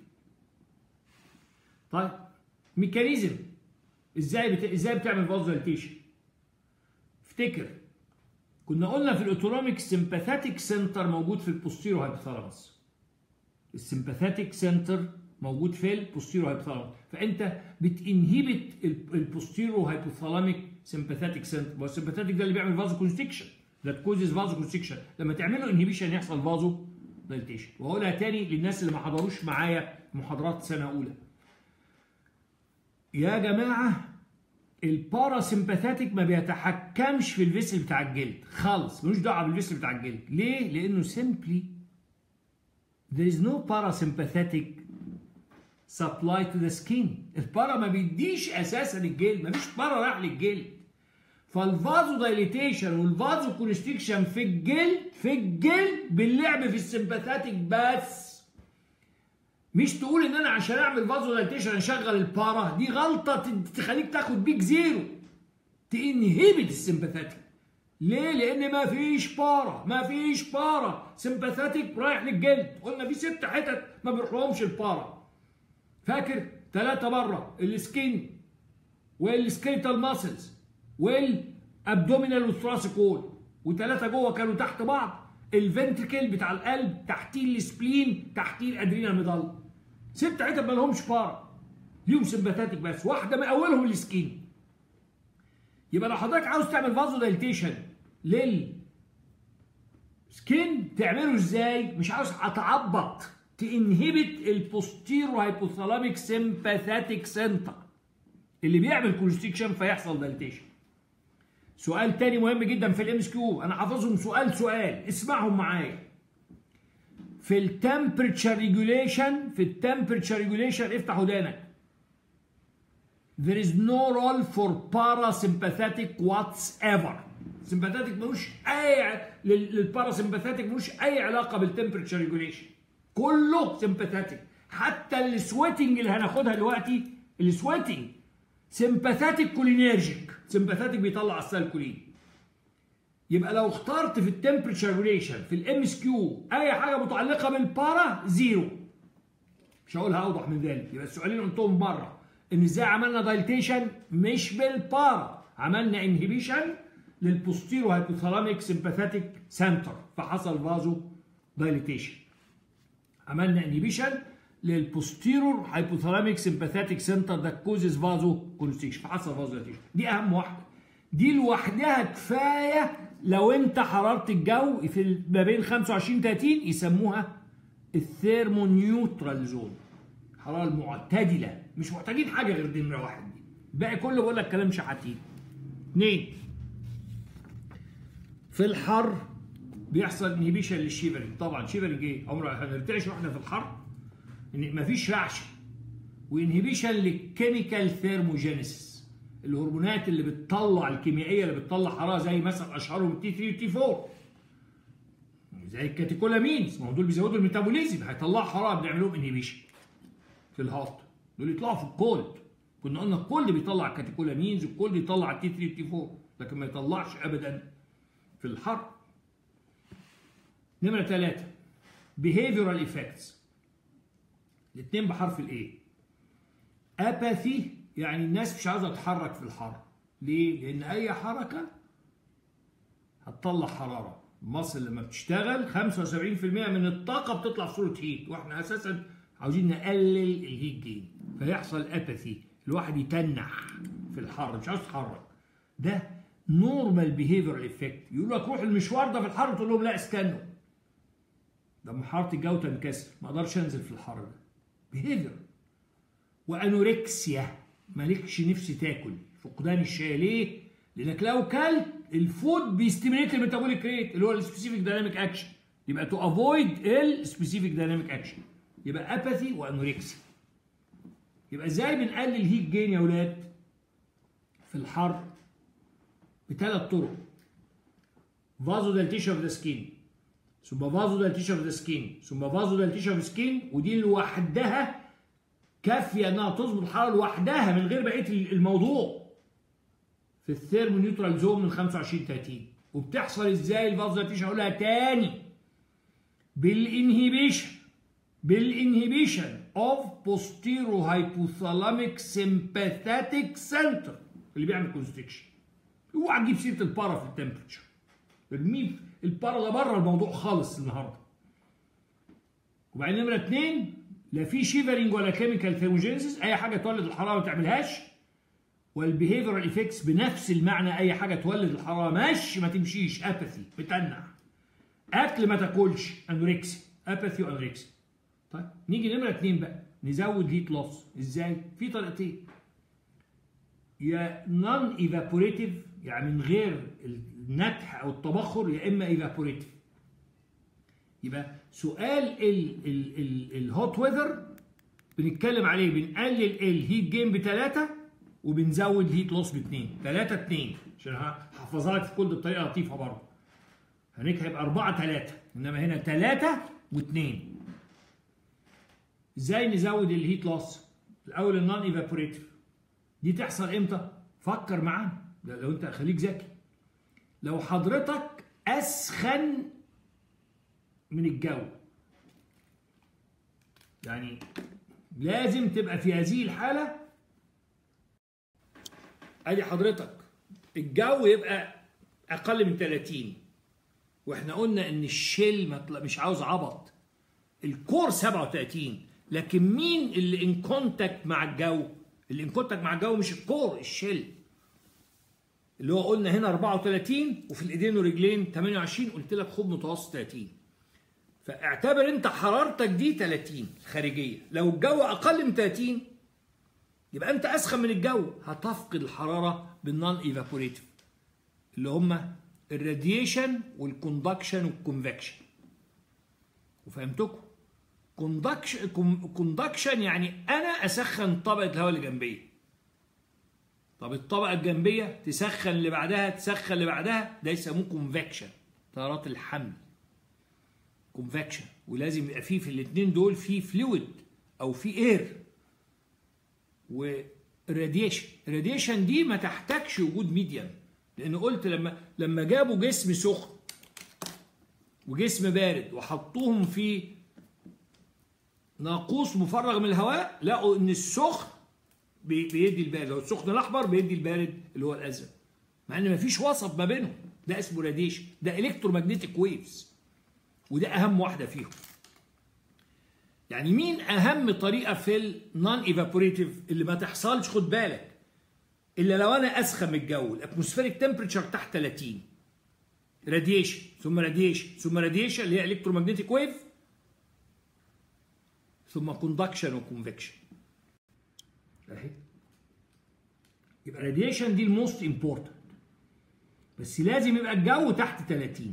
[SPEAKER 1] طيب ميكانيزم ازاي بت... ازاي بتعمل فازوليتيشن افتكر كنا قلنا في الاوتونوميك سمباثيتك سنتر موجود في البوستيرو هايبوثالاموس السمباثيتك سنتر موجود في البوستيرو هايبوثالاموس فانت بتنهبت البوستيرو هايبوثالاميك سمباثيتك سنتر والسمباثيتك ده اللي بيعمل فازو كونستكشن ذات كوزز فازو كونستكشن لما تعمل له انهبيشن يحصل فازو دايليتيشن وهقولها تاني للناس اللي ما حضروش معايا محاضرات سنه اولى يا جماعه الباراسمباثيتك ما بيتحكمش في الفيسل بتاع الجلد خالص ملوش دعوه بالفيسل بتاع الجلد ليه لانه simply there is no parasympathetic supply to the skin البارا ما بيديش اساسا الجلد ما فيش بارا راح للجلد فالفازو دايليتيشن والفازو كونستريكشن في الجلد في الجلد باللعب في السمباثيتك بس مش تقول ان انا عشان اعمل فازو دايليتيشن اشغل البارا دي غلطه تخليك تاخد بيك زيرو تنهبت السمباثيتك ليه؟ لان ما فيش بارا ما فيش بارا سمباثيتك رايح للجلد قلنا في ست حتت ما بيروحلهمش البارا فاكر ثلاثة بره السكين والسكيلتال ماسلز والابدومينال والثراسيك وول وثلاثة جوه كانوا تحت بعض الفنتركل بتاع القلب تحتيه السبلين تحتيه الادرينال ميدال ست حتت ما لهمش بارا ليهم سمباثاتيك بس واحده من اولهم السكين يبقى لو حضرتك عاوز تعمل فازو دايليتيشن لل سكين تعمله ازاي مش عاوز اتعبط تنهبت البوستيرو هايبوثالاميك سمباثاتيك سنتر اللي بيعمل كونستريكشن فيحصل دايليتيشن سؤال تاني مهم جدا في الام اس كيو انا حافظهم سؤال سؤال اسمعهم معايا في التمبريتشر ريجوليشن في التمبريتشر ريجوليشن افتح ودانك there is no role for parasympathetic whatsoever sympathetic ملوش اي للباراسمباثيتك ملوش اي علاقه بالتمبريتشر ريجوليشن كله سمباثيتك حتى السويتنج اللي هناخدها دلوقتي السويتنج سمباثيتك كولينيرجيك سمباثيتك بيطلع السالكولين يبقى لو اخترت في التمبريتشر ريجوليشن في الام اس كيو اي حاجه متعلقه بالبارا زيرو مش هقولها اوضح من ذلك يبقى السؤالين قلتهم بره ان ازاي عملنا دايلتيشن مش بالبارا عملنا انهبيشن للبوستيرو هايبوثالاميك سمباثيتك سنتر فحصل فازو دايليتيشن عملنا انهبيشن للبوستيرور هايبوثالاميك سمباثيتك سنتر ده كوزز فازو كونستيكشن فحصل فازو دايليتيشن دي اهم واحده دي لوحدها كفايه لو انت حراره الجو في ما بين 25 30 يسموها الثيرمونيوترال زون الحراره المعتدله مش محتاجين حاجه غير دي نمره واحد دي الباقي كله بقول لك كلام شحاتين اثنين في الحر بيحصل انهبيشن للشيفرنج طبعا شيفرنج ايه عمره هنرتعش واحنا في الحر ان مفيش رعشه وانهبيشن للكيميكال ثيرموجينيسيس الهرمونات اللي بتطلع الكيميائيه اللي بتطلع حراره زي مثلا اشهرهم تي 3 وتي 4 زي الكاتيكولامينز ما هو دول بيزودوا الميتابوليزم هيطلعوا حراره بنعمل لهم انهبيشن في الهارت دول يطلعوا في الكولد كنا قلنا الكولد بيطلع كاتيكولامينز والكولد يطلع التي 3 والتي 4 لكن ما يطلعش ابدا في الحر نمرة ثلاثة behavioral effects الاثنين بحرف الايه apathy يعني الناس مش عاوزة تتحرك في الحر ليه؟ لأن أي حركة هتطلع حرارة المصل لما بتشتغل 75% من الطاقة بتطلع في صورة هيت واحنا أساسا عاوزين نقلل الهيت جين فيحصل apathy الواحد يتنح في الحر مش عاوز يتحرك ده نورمال بيهيفيرال افكت يقول لك روح المشوار ده في الحر تقول لهم لا استنوا لما حراره الجو تنكسر ما اقدرش انزل في الحر ده بيهيفير وانوركسيا مالكش نفس تاكل فقدان الشاي ليه؟ لانك لو كلت الفود بيستيميليت الميتابوليك ريت اللي هو السبيسيفيك دايناميك اكشن يبقى تو افويد السبيسيفيك دايناميك اكشن يبقى اباثي وانوركسيا يبقى ازاي بنقلل هيت جين يا اولاد في الحر بثلاث طرق فازو دالتيشن اوف ذا سكين ثم فازو دالتيشن اوف ذا سكين ثم فازو دالتيشن اوف سكين ودي لوحدها كافيه انها تظبط الحراره لوحدها من غير بقيه الموضوع في الثيرمونيوترال زون من 25 30 وبتحصل ازاي الفازو دالتيشن اقولها تاني بالانهيبيشن بالانهيبيشن اوف بوستيرو هايبوثالاميك سمباثيتك سنتر اللي بيعمل كونستريكشن اوعى تجيب سيره البارا في التمبرتشر ارميه البارا ده بره الموضوع خالص النهارده وبعدين نمره اثنين لا في شيفرنج ولا كيميكال ثيرموجينيسيس اي حاجه تولد الحراره ما تعملهاش والبيهيفيرال ايفكتس بنفس المعنى اي حاجه تولد الحراره ماشي ما تمشيش اباثي بتنع اكل ما تاكلش انوركسي اباثي وانوركسي طيب نيجي نمره اثنين بقى نزود هيت لوس ازاي؟ في طريقتين يا نون ايفابوريتيف يعني من غير النتح او التبخر يا اما ايفابوريتيف يبقى سؤال الهوت ويذر بنتكلم عليه بنقلل الهيت جيم بثلاثه وبنزود هيت لوس باثنين ثلاثه اثنين عشان هحفظها لك في كل بطريقه لطيفه برضه هناك هيبقى أربعة ثلاثة إنما هنا ثلاثة واثنين إزاي نزود الهيت لوس؟ الأول النون ايفابوريتيف دي تحصل امتى؟ فكر معانا لو انت خليك ذكي لو حضرتك اسخن من الجو يعني لازم تبقى في هذه الحالة ادي حضرتك الجو يبقى اقل من 30 واحنا قلنا ان الشيل مش عاوز عبط الكور 37 لكن مين اللي ان كونتاكت مع الجو اللي ان كونتاكت مع الجو مش الكور الشيل اللي هو قلنا هنا 34 وفي الايدين والرجلين 28 قلت لك خد متوسط 30 فاعتبر انت حرارتك دي 30 خارجيه لو الجو اقل من 30 يبقى انت اسخن من الجو هتفقد الحراره بالنون ايفابوريتيف اللي هم الراديشن والكوندكشن والكونفكشن وفهمتكم كوندكشن كوندكشن يعني انا اسخن طبقه الهواء اللي جنبيه طب الطبقه الجنبيه تسخن اللي بعدها تسخن اللي بعدها ده يسموه كونفكشن تيارات الحمل كونفكشن ولازم يبقى فيه في الاثنين دول في فلويد او في اير والراديشن الراديشن دي ما تحتاجش وجود ميديم لان قلت لما لما جابوا جسم سخن وجسم بارد وحطوهم في ناقوس مفرغ من الهواء لقوا ان السخن بيدي البارد لو السخن الاحمر بيدي البارد اللي هو الازرق مع ان مفيش وسط ما بينهم ده اسمه راديشن ده الكترومagnetic ويفز وده اهم واحده فيهم يعني مين اهم طريقه في النون ايفابوريتيف اللي ما تحصلش خد بالك الا لو انا اسخن من الجو الاتموسفيريك تمبريتشر تحت 30 راديشن ثم راديشن ثم راديشن اللي هي الكترومagnetic ويف ثم كوندكشن وكونفكشن اهي يبقى راديشن دي الموست امبورتنت بس لازم يبقى الجو تحت 30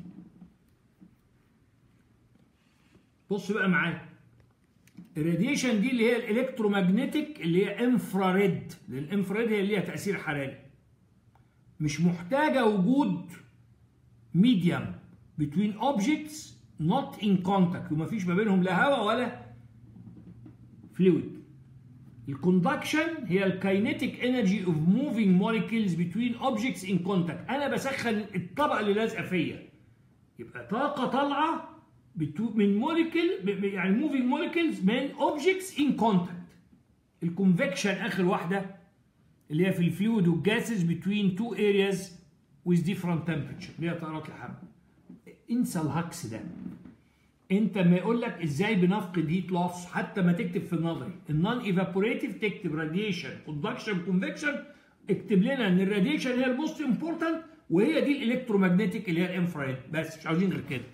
[SPEAKER 1] بص بقى معايا الراديشن دي اللي هي الالكترومagnetic اللي هي انفراريد لان الانفراريد هي اللي ليها تاثير حراري مش محتاجه وجود medium between objects not in contact وما فيش ما بينهم لا هواء ولا fluid الكوندكشن هي الكاينيتيك انرجي اوف موفينج موليكيولز بتوين اوبجكتس ان كونتاكت انا بسخن الطبقه اللي لازقه فيا يبقى طاقه طالعه من موليكيول يعني موفينج موليكيولز من اوبجكتس ان كونتاكت الكونفكشن اخر واحده اللي هي في الفلويد والجاسز بتوين تو ارياز with different temperature اللي هي طائرات الحمل انسى الهكس ده انت ما يقول لك ازاي بنفقد هيت لوس حتى ما تكتب في النظري النون ايفابوريتيف تكتب راديشن كوندكشن كونفكشن اكتب لنا ان الراديشن هي الموست امبورتنت وهي دي الالكترومagnetic اللي هي الانفراريد بس مش عاوزين غير كده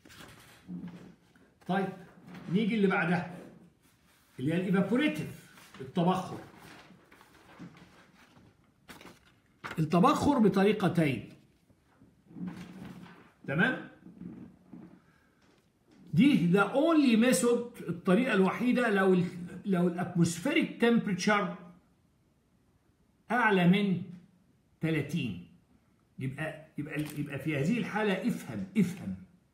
[SPEAKER 1] طيب نيجي اللي بعدها اللي هي الايفابوريتيف التبخر التبخر بطريقتين تمام دي ذا اونلي ميثود الطريقه الوحيده لو ال لو الاتموسفيريك تمبريتشر اعلى من 30 يبقى يبقى يبقى في هذه الحاله افهم افهم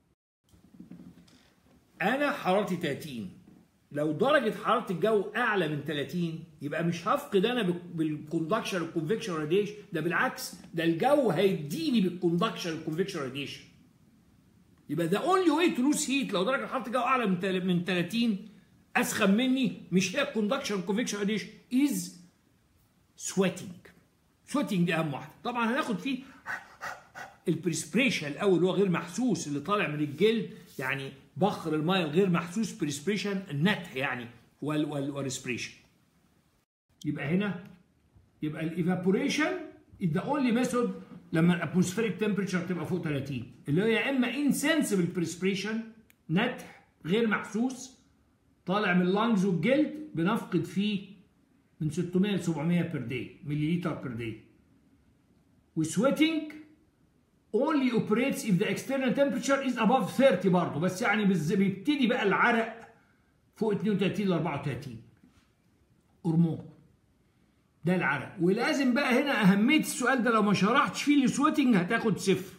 [SPEAKER 1] انا حرارتي 30 لو درجه حراره الجو اعلى من 30 يبقى مش هفقد انا بالكوندكشن والكونفكشن راديشن ده بالعكس ده الجو هيديني بالكوندكشن والكونفكشن راديشن يبقى ذا اونلي واي تو لوز هيت لو درجه حراره الجو اعلى من من 30 اسخن مني مش هي الكوندكشن والكونفكشن راديشن از سويتنج سويتنج دي اهم واحده طبعا هناخد فيه البريسبريشن الاول اللي هو غير محسوس اللي طالع من الجلد يعني بخر الماء الغير محسوس بريسبريشن النتح يعني وال وال والريسبريشن يبقى هنا يبقى الايفابوريشن ذا اونلي ميثود لما الاتموسفيريك تمبريتشر تبقى فوق 30 اللي هو يا اما انسنسبل بريسبريشن نتح غير محسوس طالع من اللانجز والجلد بنفقد فيه من 600 ل 700 بير داي مليلتر بير داي وسويتنج only operates if the external temperature is above 30 برضه بس يعني بيبتدي بقى العرق فوق 32 ل 34 هرمون ده العرق ولازم بقى هنا اهميه السؤال ده لو ما شرحتش فيه السويتنج هتاخد صفر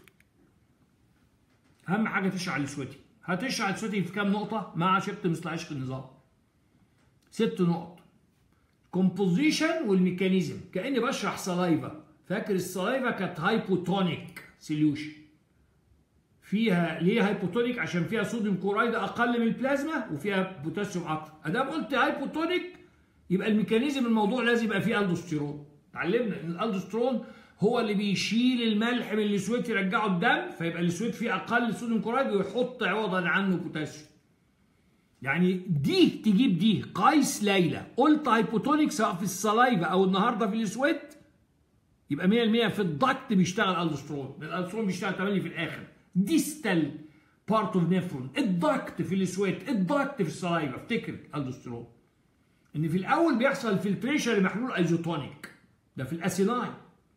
[SPEAKER 1] اهم حاجه تشرح السويتنج هتشرح السويتنج في كام نقطه مع شبت مثل عشق النظام ست نقط كومبوزيشن والميكانيزم كاني بشرح سلايفا فاكر السلايفا كانت هايبوتونيك سوليوشن فيها ليه هايبوتونيك عشان فيها صوديوم كورايد اقل من البلازما وفيها بوتاسيوم اكتر ادام قلت هايبوتونيك يبقى الميكانيزم الموضوع لازم يبقى فيه الدوستيرون اتعلمنا ان الالدوستيرون هو اللي بيشيل الملح من السويت يرجعه الدم فيبقى السويت فيه اقل صوديوم كورايد ويحط عوضا عنه بوتاسيوم يعني دي تجيب دي قيس ليلى قلت هايبوتونيك سواء في السلايفا او النهارده في السويت يبقى 100% في الضغط بيشتغل الدوسترون الالدوسترون بيشتغل 8 في الاخر ديستال بارت اوف نيفرون الضغط في السويت الضغط في السلايفا افتكر الدوسترون ان في الاول بيحصل فلتريشن لمحلول ايزوتونيك ده في الاسيناي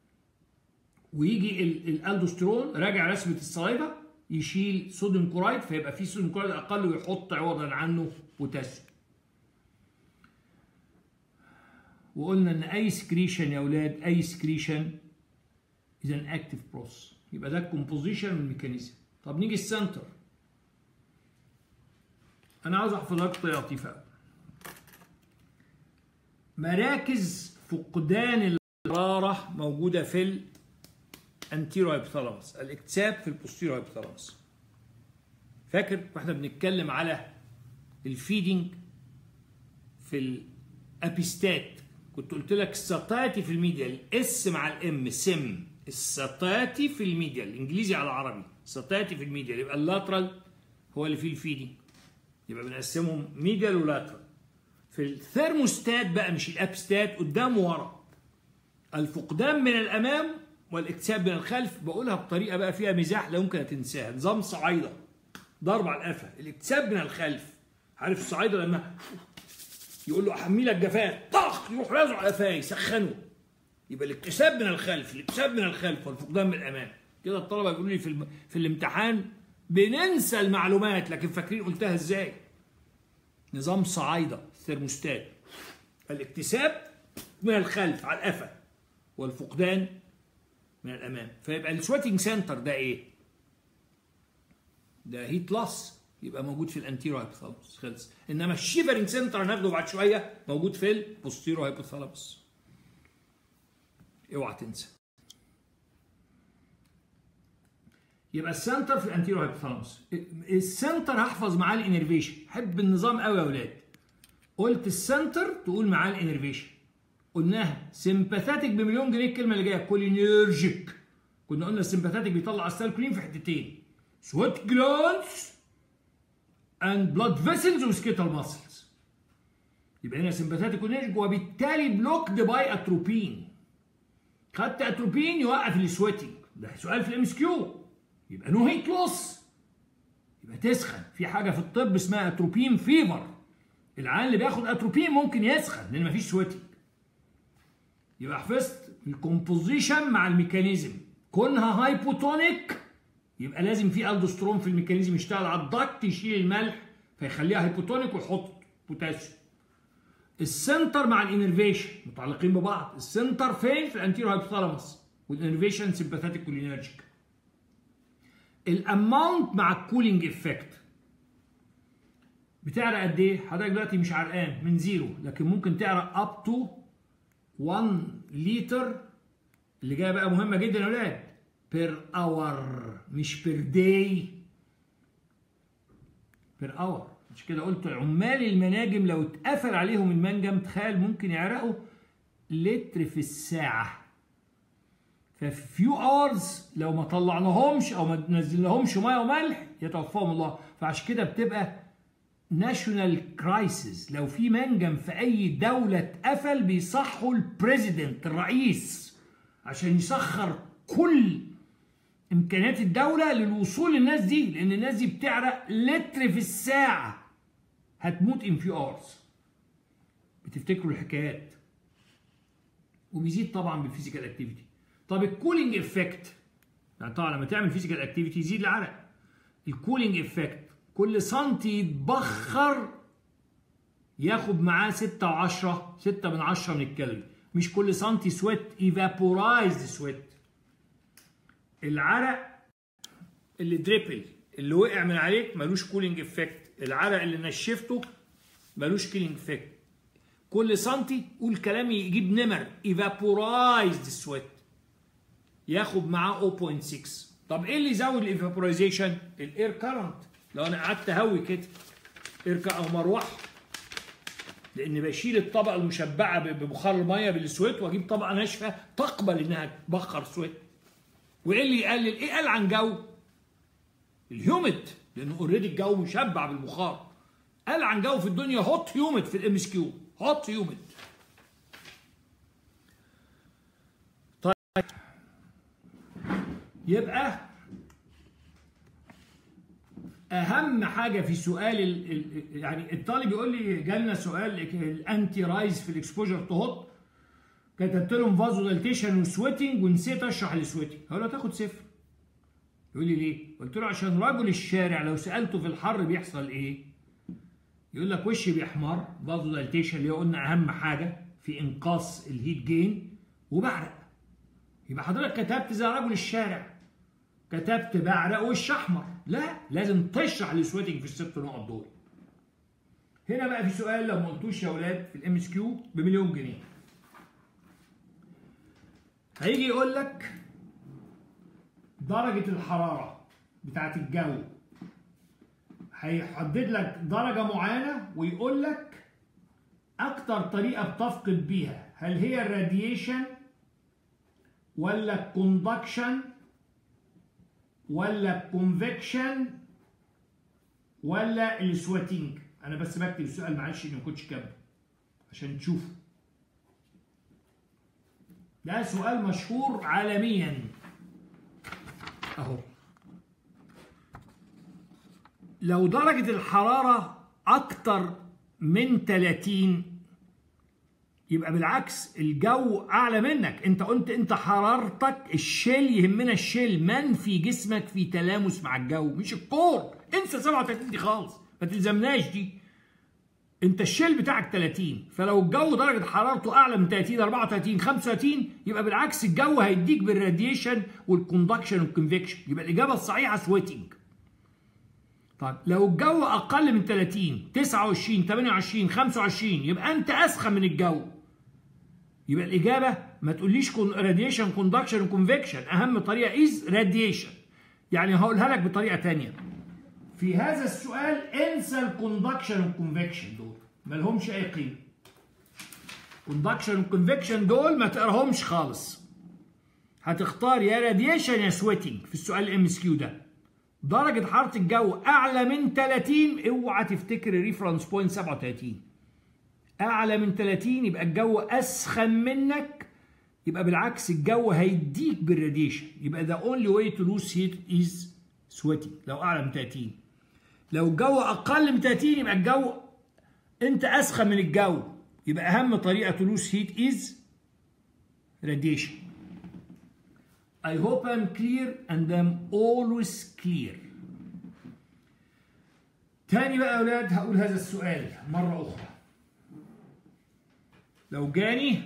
[SPEAKER 1] ويجي الالدوسترون راجع رسمه السلايفا يشيل صوديوم كورايد فيبقى في صوديوم كورايد اقل ويحط عوضا عنه بوتاسيوم وقلنا ان اي سكريشن يا اولاد اي سكريشن از ان اكتيف بروسس يبقى ده الكومبوزيشن والميكانيزم طب نيجي السنتر انا عاوز احفظ لك طريقه لطيفه مراكز فقدان الحراره موجوده في الانتيرو هايبوثالاموس الاكتساب في البوستيرو هايبوثالاموس فاكر واحنا بنتكلم على الفيدنج في الابيستات كنت قلت لك الساتاتي في الميديا الاس مع الام سم الساتاتي في الميديا الانجليزي على العربي ساتاتي في الميديا يبقى اللاترال هو اللي فيه الفيدنج يبقى بنقسمهم ميديال ولاترال في الثيرموستات بقى مش الابستات قدام ورا الفقدان من الامام والاكتساب من الخلف بقولها بطريقه بقى فيها مزاح لا يمكن تنساها نظام صعايده ضرب على القفا الاكتساب من الخلف عارف الصعايده لما يقول له احمي لك جفاف طخ يروح رازع على قفاه يسخنه يبقى الاكتساب من الخلف الاكتساب من الخلف والفقدان من الامام كده الطلبه بيقولوا لي في الم... في الامتحان بننسى المعلومات لكن فاكرين قلتها ازاي نظام صعايده الثرموستات الاكتساب من الخلف على القفا والفقدان من الامام فيبقى السويتنج سنتر ده ايه ده هيت لاس يبقى موجود في الانتيرو هايبوثالاموس خلص انما الشيفرنج سنتر هناخده بعد شويه موجود في البوستيرو هايبوثالاموس اوعى تنسى يبقى السنتر في الانتيرو هايبوثالاموس السنتر هحفظ معاه الانرفيشن حب النظام قوي يا اولاد قلت السنتر تقول معاه الانرفيشن قلناها سمباثاتيك بمليون جنيه الكلمه اللي جايه كولينيرجيك كنا قلنا السمباثاتيك بيطلع السالكولين في حتتين سويت جلانس اند بلاد فيسلز وسكيتال ماسلز يبقى هنا سمباثاتيك كولينيرجيك وبالتالي بلوكد باي اتروبين خدت اتروبين يوقف السويتنج ده سؤال في الام اس كيو يبقى نو هيت لوس يبقى تسخن في حاجه في الطب اسمها اتروبين فيفر العيان اللي بياخد اتروبين ممكن يسخن لان مفيش سويتنج يبقى حفظت الكومبوزيشن مع الميكانيزم كونها هايبوتونيك يبقى لازم في الدوسترون في الميكانيزم يشتغل على الضغط يشيل الملح فيخليها هايبوتونيك ويحط بوتاسيوم السنتر مع الانرفيشن متعلقين ببعض السنتر فين في الانتيرو هايبوثالاموس والانرفيشن سمباثيك كولينرجيك الاماونت مع الكولينج افكت بتعرق قد ايه حضرتك دلوقتي مش عرقان من زيرو لكن ممكن تعرق اب تو 1 لتر اللي جايه بقى مهمه جدا يا اولاد بير اور مش بير داي بير اور مش كده قلت عمال المناجم لو اتقفل عليهم المنجم تخيل ممكن يعرقوا لتر في الساعه ففي فيو اورز لو ما طلعناهمش او ما نزلناهمش ميه وملح يتوفاهم الله فعشان كده بتبقى ناشونال كرايسيس لو في منجم في اي دوله اتقفل بيصحوا البريزيدنت الرئيس عشان يسخر كل امكانيات الدوله للوصول للناس دي لان الناس دي بتعرق لتر في الساعه هتموت ان فيو اورز بتفتكروا الحكايات وبيزيد طبعا بالفيزيكال اكتيفيتي طب الكولينج افكت يعني طبعا لما تعمل فيزيكال اكتيفيتي يزيد العرق الكولينج افكت كل سنتي يتبخر ياخد معاه 6 و10 6 من 10 من الكالوري مش كل سنتي سويت ايفابورايزد سويت العرق اللي دريبل اللي وقع من عليك ملوش كولينج افكت العرق اللي نشفته ملوش كولينج افكت كل سنتي قول كلامي يجيب نمر ايفابورايزد سويت ياخد معاه 0.6 طب ايه اللي يزود الايفابورايزيشن الاير كارنت لو انا قعدت اهوي كده اركع او مروحه لان بشيل الطبقه المشبعه ببخار الميه بالسويت واجيب طبقه ناشفه تقبل انها تبخر سويت وايه اللي يقلل ايه قال عن جو الهيوميد لانه اوريدي الجو مشبع بالبخار قال عن جو في الدنيا هوت هيوميد في الام اس كيو هوت هيوميد طيب يبقى اهم حاجه في سؤال ال ال يعني الطالب يقول لي جالنا سؤال الانتي رايز في الاكسبوجر تو هوت كتبت لهم فازو دلتيشن وسويتنج ونسيت اشرح السويتنج هقول له هتاخد صفر يقول لي ليه؟ قلت له عشان رجل الشارع لو سالته في الحر بيحصل ايه؟ يقول لك وشي بيحمر فازو دلتيشن اللي قلنا اهم حاجه في انقاص الهيت جين وبعرق يبقى حضرتك كتبت زي رجل الشارع كتبت بعرق وش احمر لا لازم تشرح السويتنج في الست نقط دول هنا بقى في سؤال لو ما قلتوش يا اولاد في الام اس كيو بمليون جنيه هيجي يقول لك درجة الحرارة بتاعت الجو هيحدد لك درجة معينة ويقول لك أكتر طريقة بتفقد بيها هل هي الراديشن ولا الكوندكشن ولا الكونفكشن ولا السواتينج انا بس بكتب السؤال معلش اني ما كنتش كاتبه عشان تشوفوا ده سؤال مشهور عالميا اهو لو درجة الحرارة أكتر من 30 يبقى بالعكس الجو أعلى منك أنت قلت أنت حرارتك الشيل يهمنا الشيل من في جسمك في تلامس مع الجو مش الكور انسى 37 دي خالص ما تلزمناش دي انت الشيل بتاعك 30 فلو الجو درجه حرارته اعلى من 30 34 35 يبقى بالعكس الجو هيديك بالراديشن والكوندكشن والكونفكشن يبقى الاجابه الصحيحه سويتنج طيب لو الجو اقل من 30 29 28 25 يبقى انت اسخن من الجو يبقى الاجابه ما تقوليش راديشن كوندكشن وكونفكشن اهم طريقه از راديشن يعني هقولها لك بطريقه ثانيه في هذا السؤال انسى الكوندكشن والكونفكشن دول ما لهمش اي قيمه كوندكشن وكونفكشن دول ما تقراهمش خالص هتختار يا راديشن يا سويتنج في السؤال الام اس كيو ده درجه حراره الجو اعلى من 30 اوعى تفتكر الريفرنس بوينت 37 اعلى من 30 يبقى الجو اسخن منك يبقى بالعكس الجو هيديك بالراديشن يبقى the only way to lose heat is sweating لو اعلى من 30 لو الجو اقل من 30 يبقى الجو انت اسخن من الجو يبقى اهم طريقه to lose heat is radiation I hope I'm clear and I'm always clear تاني بقى يا اولاد هقول هذا السؤال مره اخرى لو جاني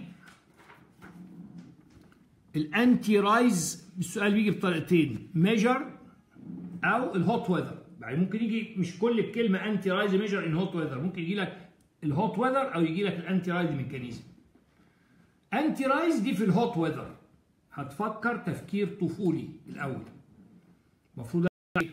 [SPEAKER 1] الانتي رايز السؤال بيجي بطريقتين ميجر او الهوت ويذر يعني ممكن يجي مش كل الكلمه انتي رايز ميجر ان هوت ويذر ممكن يجي لك الهوت ويذر او يجي لك الانتي رايز ميكانيزم انتي رايز دي في الهوت ويذر هتفكر تفكير طفولي الاول المفروض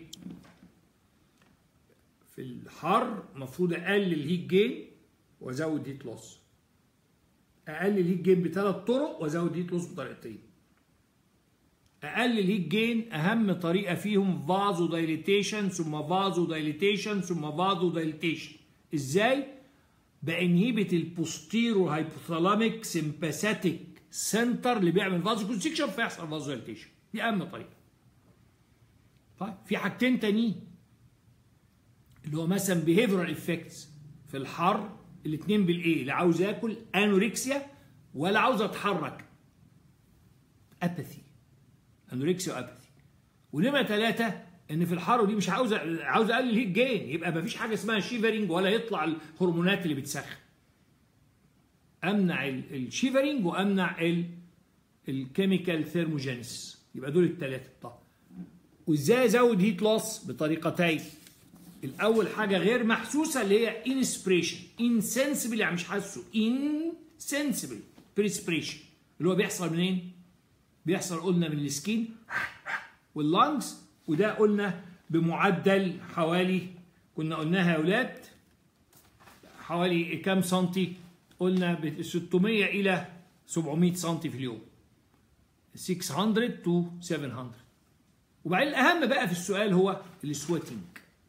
[SPEAKER 1] في الحر المفروض اقلل الهيت جين وازود هيت لوس اقلل الهيت جين بثلاث طرق وازود هيت لوس بطريقتين اقلل هيت جين اهم طريقه فيهم فازو دايليتيشن ثم فازو دايليتيشن ثم فازو دايليتيشن ازاي بانهيبت البوستيرو هايبوثالاميك سمباثيك سنتر اللي بيعمل فازو كونستكشن فيحصل فازو دايليتيشن دي اهم طريقه طيب في حاجتين تانيين اللي هو مثلا behavioral effects في الحر الاثنين بالايه لا عاوز اكل انوركسيا ولا عاوز اتحرك اباثي انوركسيا واباثي ونمره ثلاثه ان في الحر ودي مش عاوز عاوز اقلل هيت جين يبقى مفيش حاجه اسمها شيفرنج ولا يطلع الهرمونات اللي بتسخن امنع الشيفرنج وامنع الكيميكال ثيرموجينيس يبقى دول الثلاثه طب وازاي ازود هيت لوس بطريقتين الاول حاجه غير محسوسه اللي هي انسبريشن انسنسبل يعني مش حاسه انسنسبل بريسبريشن اللي هو بيحصل منين بيحصل قلنا من السكين واللانجز وده قلنا بمعدل حوالي كنا قلناها يا اولاد حوالي كام سنتي قلنا ب 600 الى 700 سنتي في اليوم 600 تو 700 وبعدين الاهم بقى في السؤال هو السويتنج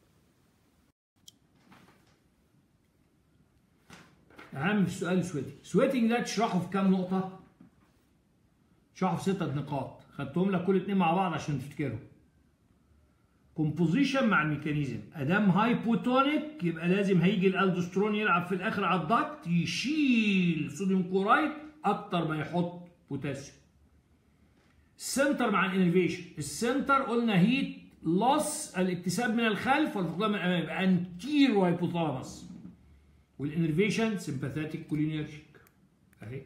[SPEAKER 1] اهم في السؤال السويتنج السويتنج ده تشرحه في كام نقطه تشرحه في ستة نقاط خدتهم لك كل اتنين مع بعض عشان تفتكرهم كومبوزيشن مع الميكانيزم ادام هايبوتونيك يبقى لازم هيجي الالدوسترون يلعب في الاخر على الضغط يشيل صوديوم كورايد اكتر ما يحط بوتاسيوم السنتر مع الانرفيشن السنتر قلنا هيت لوس الاكتساب من الخلف والفقدان من الامام يبقى انتيرو هايبوثالاموس والانرفيشن سمباثيتك كولينيرجيك اهي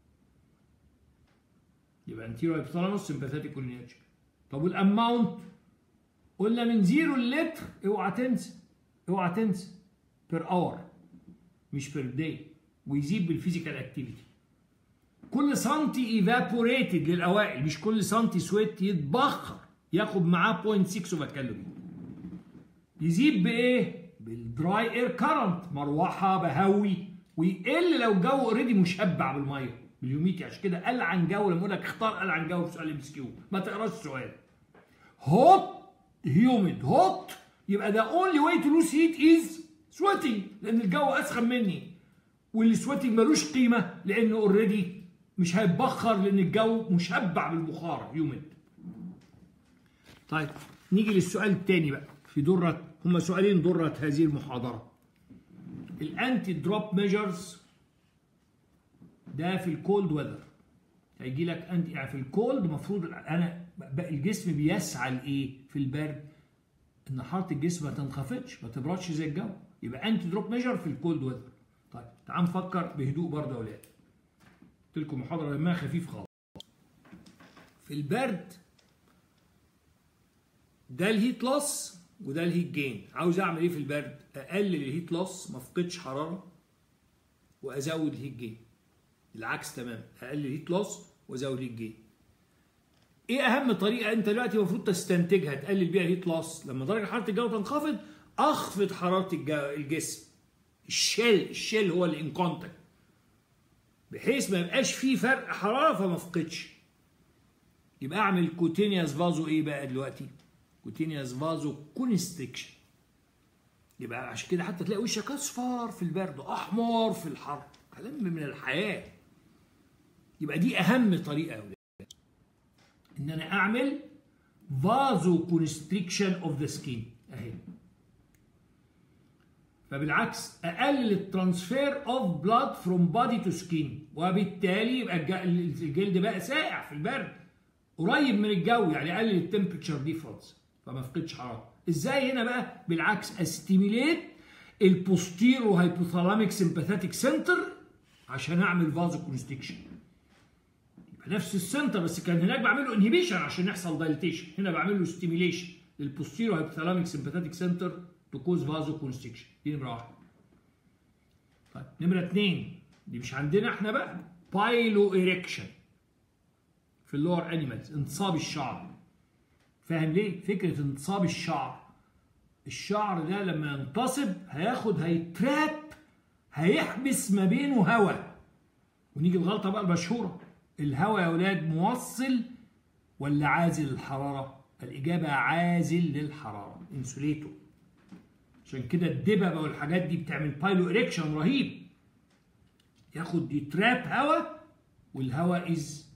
[SPEAKER 1] يبقى انتيرو هايبوثالاموس سمباثيتك كولينيرجيك طب والاماونت قلنا من زيرو لتر اوعى تنسى اوعى تنسى بير اور مش بير داي ويزيد بالفيزيكال اكتيفيتي كل سنتي ايفابوريتد للاوائل مش كل سنتي سويت يتبخر ياخد معاه 0.6 اوف كالوري يزيد بايه؟ بالدراي اير كارنت مروحه بهوي ويقل لو الجو اوريدي مشبع بالميه باليوميتي عشان كده قل عن جو لما اقول لك اختار قل عن جو في سؤال ام اس كيو ما تقراش السؤال هوت هيوميد هوت يبقى the only way to lose heat is sweating لان الجو اسخن مني والسويتنج ملوش قيمه لانه اوريدي مش هيتبخر لان الجو مشبع بالبخار هيومن طيب نيجي للسؤال الثاني بقى في درة هما سؤالين درة هذه المحاضرة الانتي دروب ميجرز ده في الكولد ويذر هيجي لك انت يعني في الكولد المفروض انا الجسم بيسعى لايه في البرد ان حراره الجسم ما تنخفضش ما تبردش زي الجو يبقى انتي دروب ميجر في الكولد ويذر طيب تعال نفكر بهدوء برضه يا اولاد قلت لكم محاضره دمها خفيف خالص في البرد ده الهيت لوس وده الهيت جين عاوز اعمل ايه في البرد اقلل الهيت لوس ما افقدش حراره وازود الهيت جين العكس تمام اقلل الهيت لوس وازود الهيت جين ايه اهم طريقه انت دلوقتي المفروض تستنتجها تقلل بيها الهيت لوس لما درجه حراره الجو تنخفض اخفض حراره الجسم الشيل الشيل هو اللي ان كونتاكت بحيث ما يبقاش فيه فرق حراره فما افقدش يبقى اعمل كوتينياس فازو ايه بقى دلوقتي كوتينياس فازو كونستريكشن يبقى عشان كده حتى تلاقي وشك اصفر في البرد احمر في الحر كلام من الحياه يبقى دي اهم طريقه يا ولاد ان انا اعمل فازو كونستريكشن اوف ذا سكين اهي فبالعكس اقلل الترانسفير اوف بلاد فروم بادي تو سكين وبالتالي يبقى الجلد بقى ساقع في البرد قريب من الجو يعني اقلل التمبرتشر ديفرنس فما افقدش حراره ازاي هنا بقى بالعكس استيميليت البوستيرو هايبوثالاميك سمباثيك سنتر عشان اعمل فازو كونستريكشن يبقى نفس السنتر بس كان هناك بعمل له انهبيشن عشان يحصل دايليتيشن هنا بعمل له ستيميليشن للبوستيرو هايبوثالاميك سمباثيك سنتر تو كوز فازو كونستريكشن دي نمره واحده طيب نمره اثنين دي مش عندنا احنا بقى بايلو ايريكشن في اللور انيمالز انتصاب الشعر فاهم ليه؟ فكره انتصاب الشعر الشعر ده لما ينتصب هياخد هيتراب هيحبس ما بينه هواء ونيجي الغلطه بقى المشهوره الهواء يا اولاد موصل ولا عازل للحراره؟ الاجابه عازل للحراره انسوليتور عشان كده الدببه والحاجات دي بتعمل بايلو اريكشن رهيب ياخد يتراب هواء والهواء از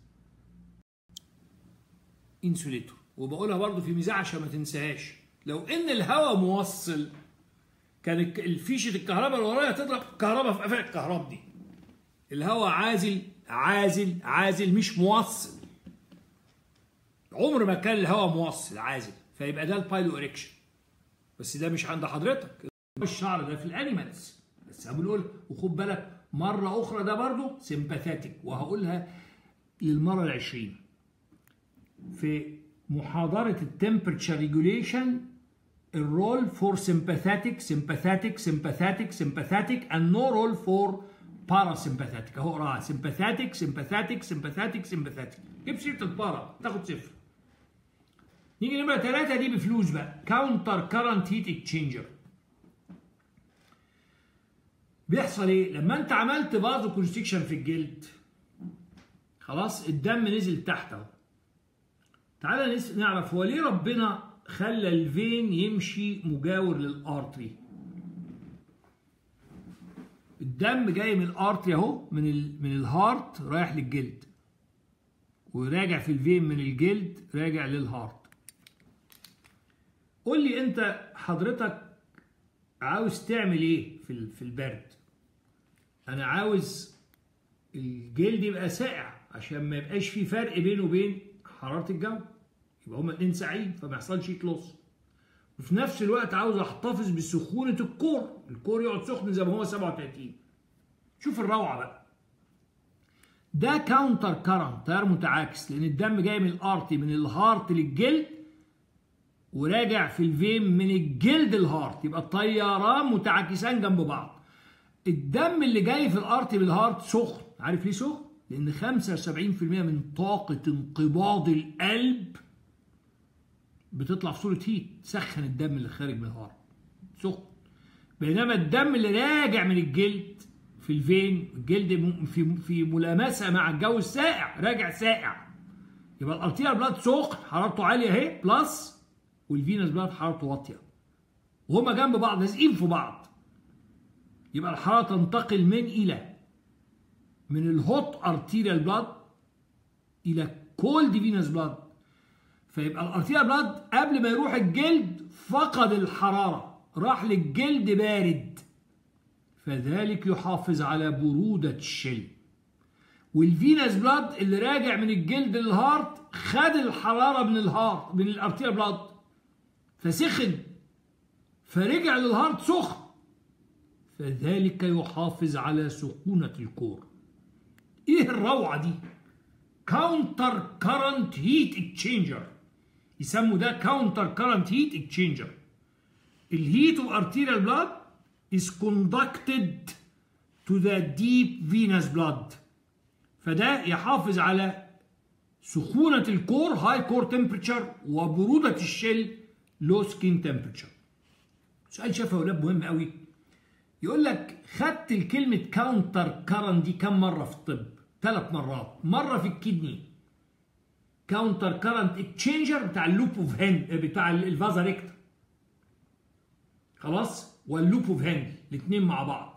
[SPEAKER 1] انسوليتور وبقولها برضو في ميزان عشان ما تنساهاش لو ان الهواء موصل كان الفيشه الكهرباء اللي ورايا تضرب كهرباء في قفل الكهرباء دي الهواء عازل عازل عازل مش موصل عمر ما كان الهواء موصل عازل فيبقى ده البايلو اريكشن بس ده مش عند حضرتك الشعر ده في الانيمالز بس بنقول وخد بالك مره اخرى ده برضو سمباثاتيك وهقولها للمره العشرين في محاضره التمبرتشر ريجوليشن الرول فور sympathetic sympathetic sympathetic sympathetic and no role for parasympathetic اهو اقراها sympathetic sympathetic sympathetic sympathetic جيب سيره البارا تاخد صفر نيجي نمرة ثلاثة دي بفلوس بقى كاونتر كارنت هيت اكتشينجر بيحصل ايه؟ لما انت عملت فازو كونستكشن في الجلد خلاص الدم نزل تحت اهو تعالى نعرف هو ليه ربنا خلى الفين يمشي مجاور للارتري الدم جاي من الارتري اهو من ال من الهارت رايح للجلد وراجع في الفين من الجلد راجع للهارت قول لي انت حضرتك عاوز تعمل ايه في في البرد انا عاوز الجلد يبقى ساقع عشان ما يبقاش في فرق بينه وبين حراره الجو يبقى هما الاثنين ساقعين فما يحصلش هيت لوس وفي نفس الوقت عاوز احتفظ بسخونه الكور الكور يقعد سخن زي ما هو 37 شوف الروعه بقى ده كاونتر كارنت تيار متعاكس لان الدم جاي من الارتي من الهارت للجلد وراجع في الفيم من الجلد الهارت يبقى الطياران متعاكسان جنب بعض الدم اللي جاي في الارتي بالهارت سخن عارف ليه سخن لان 75% من طاقه انقباض القلب بتطلع في صوره هيت سخن الدم اللي خارج من الهارت سخن بينما الدم اللي راجع من الجلد في الفين الجلد في في ملامسه مع الجو الساقع راجع ساقع يبقى الارتيال بلاد سخن حرارته عاليه اهي بلس والفينس بلاد حرارته واطيه وهما جنب بعض لازقين في بعض يبقى الحراره تنتقل من الى من الهوت ارتيريال بلاد الى كولد فينس بلاد فيبقى الارتيريال بلاد قبل ما يروح الجلد فقد الحراره راح للجلد بارد فذلك يحافظ على برودة الشل والفينس بلاد اللي راجع من الجلد للهارت خد الحرارة من الهارت من الارتيريال بلاد فسخن فرجع للهارت سخن فذلك يحافظ على سخونة الكور ايه الروعة دي كاونتر كارنت هيت اكتشينجر يسموا ده كاونتر كارنت هيت اكتشينجر الهيت اوف ارتيريال بلاد is conducted to the deep venous blood فده يحافظ على سخونة الكور هاي كور تمبريتشر وبرودة الشل لو سكين تمبريتشر سؤال شافه ولاد مهم قوي يقول لك خدت الكلمة كاونتر كارن دي كم مرة في الطب؟ ثلاث مرات مرة في الكدني كاونتر كارنت اكتشينجر بتاع اللوب اوف هند بتاع الفازا ريكتر خلاص واللوب اوف هند الاثنين مع بعض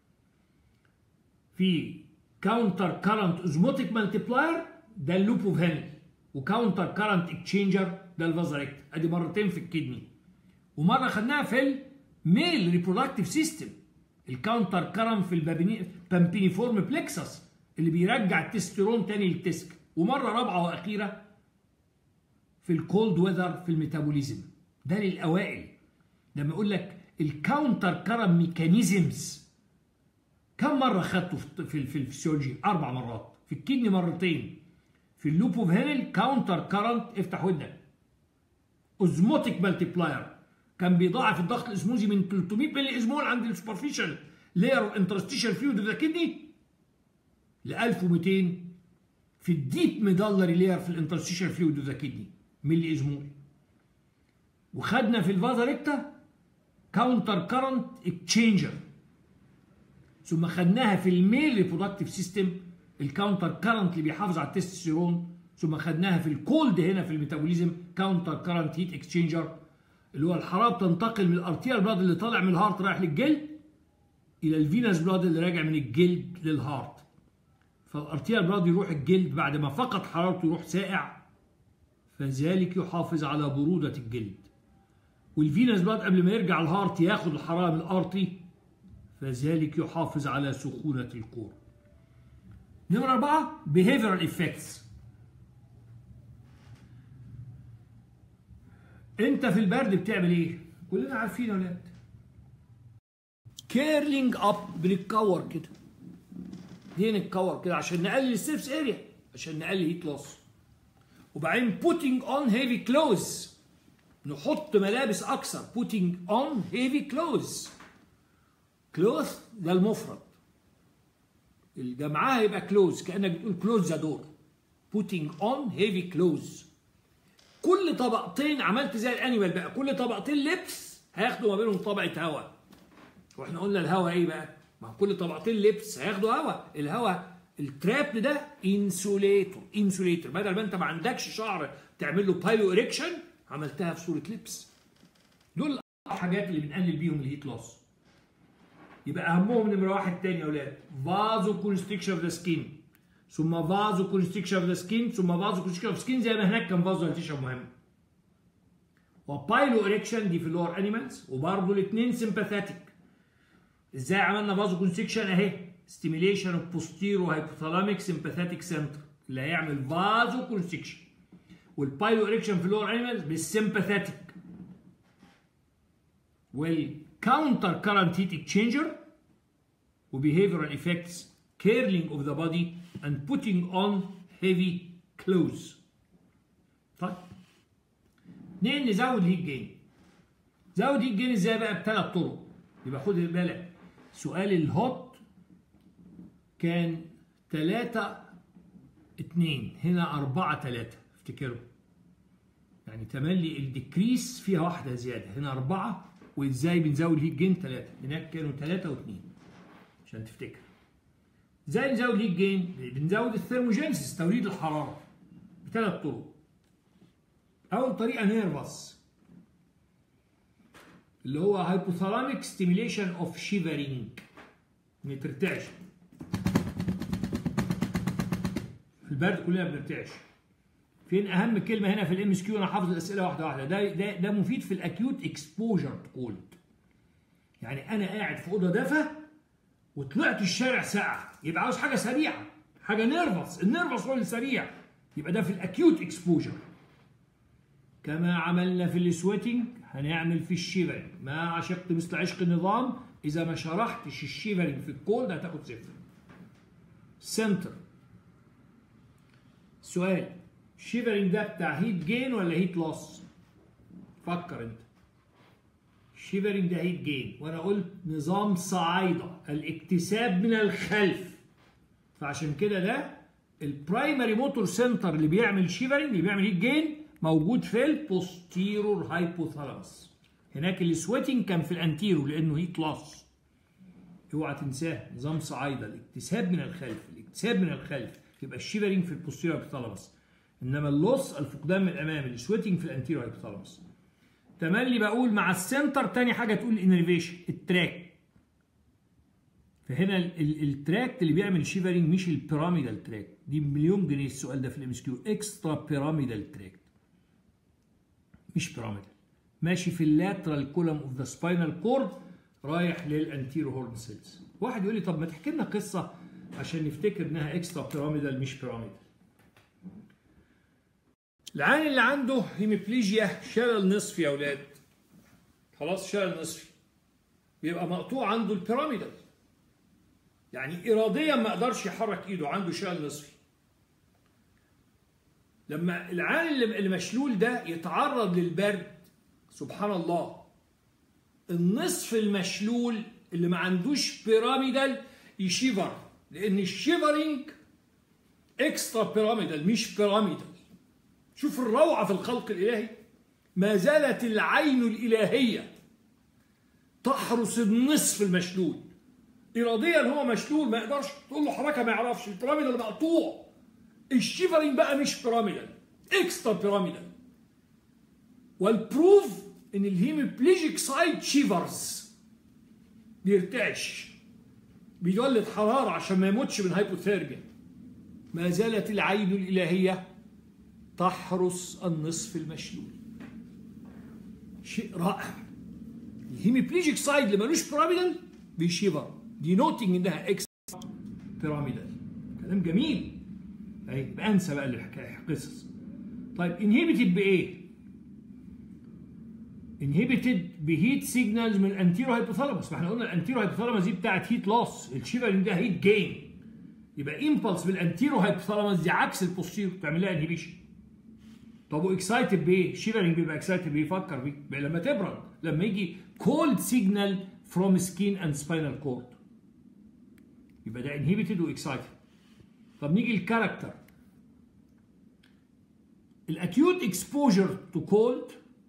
[SPEAKER 1] في كاونتر كارنت اوزموتيك مالتيبلاير ده اللوب اوف هند وكاونتر كارنت اكتشينجر ده الفازا ادي مرتين في الكدني ومره خدناها في الميل ريبرودكتيف سيستم الكاونتر كارنت في البامبينيفورم بلكسس اللي بيرجع التستيرون تاني للتسك ومره رابعه واخيره في الكولد ويذر في الميتابوليزم ده للاوائل لما اقول لك الكاونتر كرم ميكانيزمز كم مره خدته في في الفسيولوجي اربع مرات في الكدني مرتين في اللوب اوف هينل كاونتر كرنت افتح ودنك اوزموتيك مالتيبلاير كان بيضاعف الضغط الاسموزي من 300 ملي ازمول عند السوبرفيشال لاير انترستيشال فلويد اوف ذا كدني ل 1200 في الديب ميدالري لاير في الانترستيشال فلويد اوف ذا كدني ملي ازمول وخدنا في الفازا ريكتا كاونتر كرنت اكتشينجر ثم خدناها في الميل ريبرودكتيف سيستم الكاونتر كرنت اللي بيحافظ على التستوستيرون ثم خدناها في الكولد هنا في الميتابوليزم كاونتر كرنت هيت اكسشينجر اللي هو الحراره بتنتقل من الارتيال بلاد اللي طالع من الهارت رايح للجلد الى الفينس بلاد اللي راجع من الجلد للهارت فالارتيال بلاد يروح الجلد بعد ما فقد حرارته يروح سائع فذلك يحافظ على بروده الجلد والفينس بلاد قبل ما يرجع الهارت ياخد الحراره من الارتي فذلك يحافظ على سخونه الكور نمرة أربعة behavioral effects أنت في البرد بتعمل إيه؟ كلنا عارفين يا ولاد كيرلينج أب بنتكور كده ليه نتكور كده عشان نقلل السيرفس اريا عشان نقلل هيت لوس وبعدين putting on heavy clothes نحط ملابس اكثر putting on heavy clothes clothes ده المفرد الجمعها يبقى clothes كانك بتقول close ذا دور putting on heavy clothes كل طبقتين عملت زي الانيمال بقى كل طبقتين لبس هياخدوا ما بينهم طبقه هواء واحنا قلنا الهواء ايه بقى ما كل طبقتين لبس هياخدوا هواء الهواء التراب ده انسوليتور انسوليتور بدل ما انت ما عندكش شعر تعمل له بايلو اريكشن عملتها في صوره لبس دول الحاجات اللي بنقلل بيهم الهيت لوس يبقى اهمهم نمره واحد تاني يا اولاد فازو كونستريكشن اوف ذا سكين ثم فازو كونستريكشن اوف ذا سكين ثم فازو كونستريكشن اوف سكين زي ما هناك كان فازو دايليتيشن مهم وبايلو اريكشن دي في اللور انيمالز وبرضه الاثنين سمباثيتك ازاي عملنا فازو كونستريكشن اهي ستيميليشن اوف بوستيرو هايبوثالاميك سمباثيتك سنتر اللي هيعمل فازو كونستريكشن والبايلو اريكشن في اللور انيمالز بالسمباثيتك والكاونتر كارنت هيت اكسشينجر وبيهيفيرال افكتس curling of the body and putting on heavy clothes طيب اتنين نزود هيت جين زود هيت جين ازاي بقى بثلاث طرق يبقى خد بالك سؤال الهوت كان ثلاثة اتنين هنا أربعة ثلاثة افتكروا يعني تملي الديكريس فيها واحدة زيادة هنا أربعة وإزاي بنزود هيت جين ثلاثة هناك كانوا ثلاثة واثنين عشان تفتكر ازاي نزود هيت جين بنزود الثيرموجينسيس توليد الحرارة بثلاث طرق أول طريقة نيرفس اللي هو هايبوثالاميك ستيميليشن اوف شيفرينج ما ترتعش في البرد كلنا بنرتعش فين اهم كلمه هنا في الام اس كيو انا حافظ الاسئله واحده واحده ده ده ده مفيد في الاكيوت اكسبوجر كولد يعني انا قاعد في اوضه دفا وطلعت الشارع ساقعه يبقى عاوز حاجه سريعه حاجه نيرفس النيرفس هو اللي سريع يبقى ده في الاكيوت اكسبوجر كما عملنا في السويتنج هنعمل في الشيفرنج ما عشقت مثل عشق النظام اذا ما شرحتش الشيفرنج في الكولد هتاخد صفر سنتر سؤال الشيفرنج ده بتاع هيت جين ولا هيت لوس فكر انت الشيفرنج ده هيت جين وانا قلت نظام صعايده الاكتساب من الخلف فعشان كده ده البرايمري موتور سنتر اللي بيعمل شيفرنج اللي بيعمل هيت جين موجود في البوستيرور هايبوثالاموس هناك السويتنج كان في الانتيرو لانه هيت لوس اوعى تنساه نظام صعايده الاكتساب من الخلف الاكتساب من الخلف يبقى الشيفرنج في البوستيرور هايبوثالاموس انما اللوس الفقدان من الامام السويتنج في الانتيرو هايبوثالاموس تملي بقول مع السنتر تاني حاجه تقول الانرفيشن التراك فهنا التراك اللي بيعمل شيفرنج مش البيراميدال تراك دي مليون جنيه السؤال ده في الام اس كيو اكسترا بيراميدال تراك مش بيراميدال ماشي في اللاترال كولوم اوف ذا سباينال كورد رايح للانتيرو هورن سيلز واحد يقول لي طب ما تحكي لنا قصه عشان نفتكر انها اكسترا بيراميدال مش بيراميدال العين اللي عنده هيميبليجيا شلل نصفي يا اولاد خلاص شلل نصفي بيبقى مقطوع عنده البيراميدال يعني اراديا ما قدرش يحرك ايده عنده شلل نصفي لما العين اللي مشلول ده يتعرض للبرد سبحان الله النصف المشلول اللي ما عندوش بيراميدال يشيفر لان الشيفرنج اكسترا بيراميدال مش بيراميدال شوف الروعة في الخلق الإلهي ما زالت العين الإلهية تحرس النصف المشلول إراديا هو مشلول ما يقدرش تقول له حركة ما يعرفش البيراميدال مقطوع الشيفرنج بقى مش بيراميدال اكسترا بيراميدال والبروف ان الهيموبليجيك سايد شيفرز بيرتعش بيولد حرارة عشان ما يموتش من هايبوثيرميا ما زالت العين الإلهية تحرس النصف المشلول شيء رائع الهيميبليجيك سايد اللي ملوش بيراميدال بيشيفر دينوتنج انها اكس بيراميدال كلام جميل اهي بانسى بقى الحكايه قصص طيب انهبيتد بايه؟ انهبيتد بهيت سيجنالز من الانتيرو هايبوثالاموس ما احنا قلنا الانتيرو هايبوثالاموس دي بتاعت هيت لوس الشيفرنج ده هيت جين يبقى امبلس بالانتيرو هايبوثالاموس دي عكس البوستيرو بتعمل لها انهبيشن طب واكسايتد بايه؟ شيفرنج بيبقى اكسايتد بايه؟ فكر بيه لما تبرد لما يجي كولد سيجنال فروم سكين اند سباينال كورد يبقى ده انهبيتد واكسايتد طب نيجي الكاركتر الاكيوت اكسبوجر تو كولد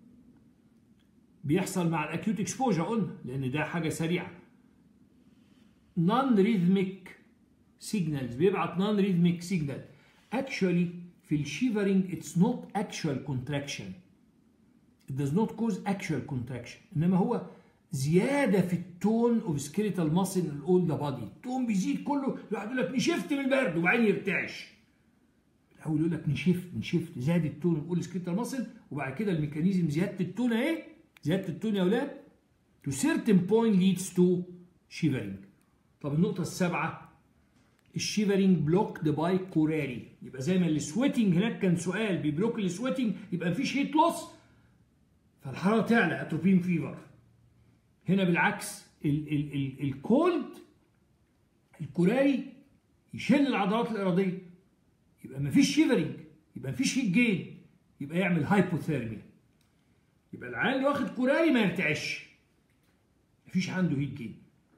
[SPEAKER 1] بيحصل مع الاكيوت اكسبوجر قلنا لان ده حاجه سريعه نون ريثميك سيجنالز بيبعت نون ريثميك سيجنال اكشولي في الشيفرنج اتس نوت اكشوال كونتراكشن it does not cause actual contraction انما هو زياده في التون اوف سكيليتال ماسل الاول ذا بادي التون بيزيد كله الواحد يقول لك نشفت من البرد وبعدين يرتعش الاول يقول لك نشفت نشفت زاد التون الاول سكيليتال ماسل وبعد كده الميكانيزم زياده التون اهي زياده التون يا اولاد to certain point leads to shivering طب النقطه السابعه الشيفرنج بلوكد باي كوراري يبقى زي ما السويتنج هناك كان سؤال بيبلوك السويتنج يبقى مفيش هيت لوس فالحراره تعلى اتروبين فيفر هنا بالعكس الكولد الكوراري يشل العضلات الاراديه يبقى مفيش شيفرنج يبقى مفيش هيت جين يبقى يعمل هايبوثيرميا يبقى العيال اللي واخد كوراري ما يرتعش مفيش عنده هيت جين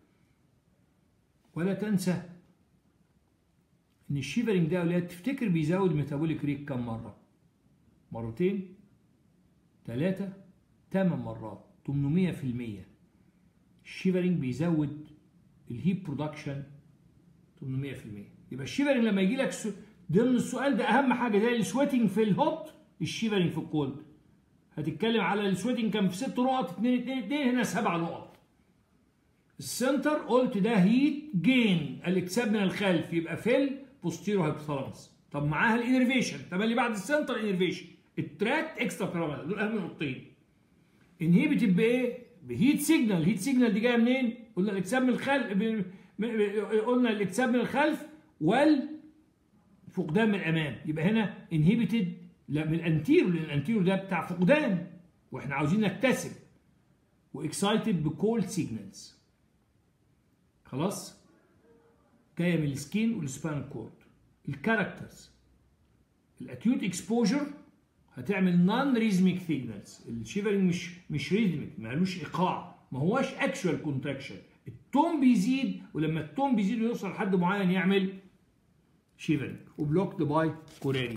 [SPEAKER 1] ولا تنسى ان الشيفرنج ده يا ولاد تفتكر بيزود ميتابوليك ريت كم مره مرتين ثلاثة ثمان مرات 800% الشيفرنج بيزود الهيت برودكشن 800% يبقى الشيفرنج لما يجي لك ضمن السؤال ده اهم حاجه زي السويتنج في الهوت الشيفرنج في الكولد هتتكلم على السويتنج كان في ست نقط 2 2 2 هنا سبع نقط السنتر قلت ده هيت جين الاكساب من الخلف يبقى فيل بوستيرو هايبوثالاموس طب معاها الانرفيشن طب اللي بعد السنتر انرفيشن التراكت اكسترا بيراميدال دول اهم نقطتين انهيبيتد بايه؟ بهيت سيجنال الهيت سيجنال دي جايه منين؟ قلنا الاكساب من الخلف قلنا الاكساب من الخلف وال فقدان من الامام يبقى هنا انهيبيتد لا من الانتيرو لان الانتيرو ده بتاع فقدان واحنا عاوزين نكتسب واكسايتد بكولد سيجنالز خلاص جايه من السكين والسبان كورد الكاركترز الاكيوت اكسبوجر هتعمل نون ريزميك سيجنالز الشيفرنج مش مش ريزميك مالوش ايقاع ما هواش اكشوال كونتراكشن التون بيزيد ولما التون بيزيد ويوصل لحد معين يعمل شيفرنج وبلوكد باي كوراري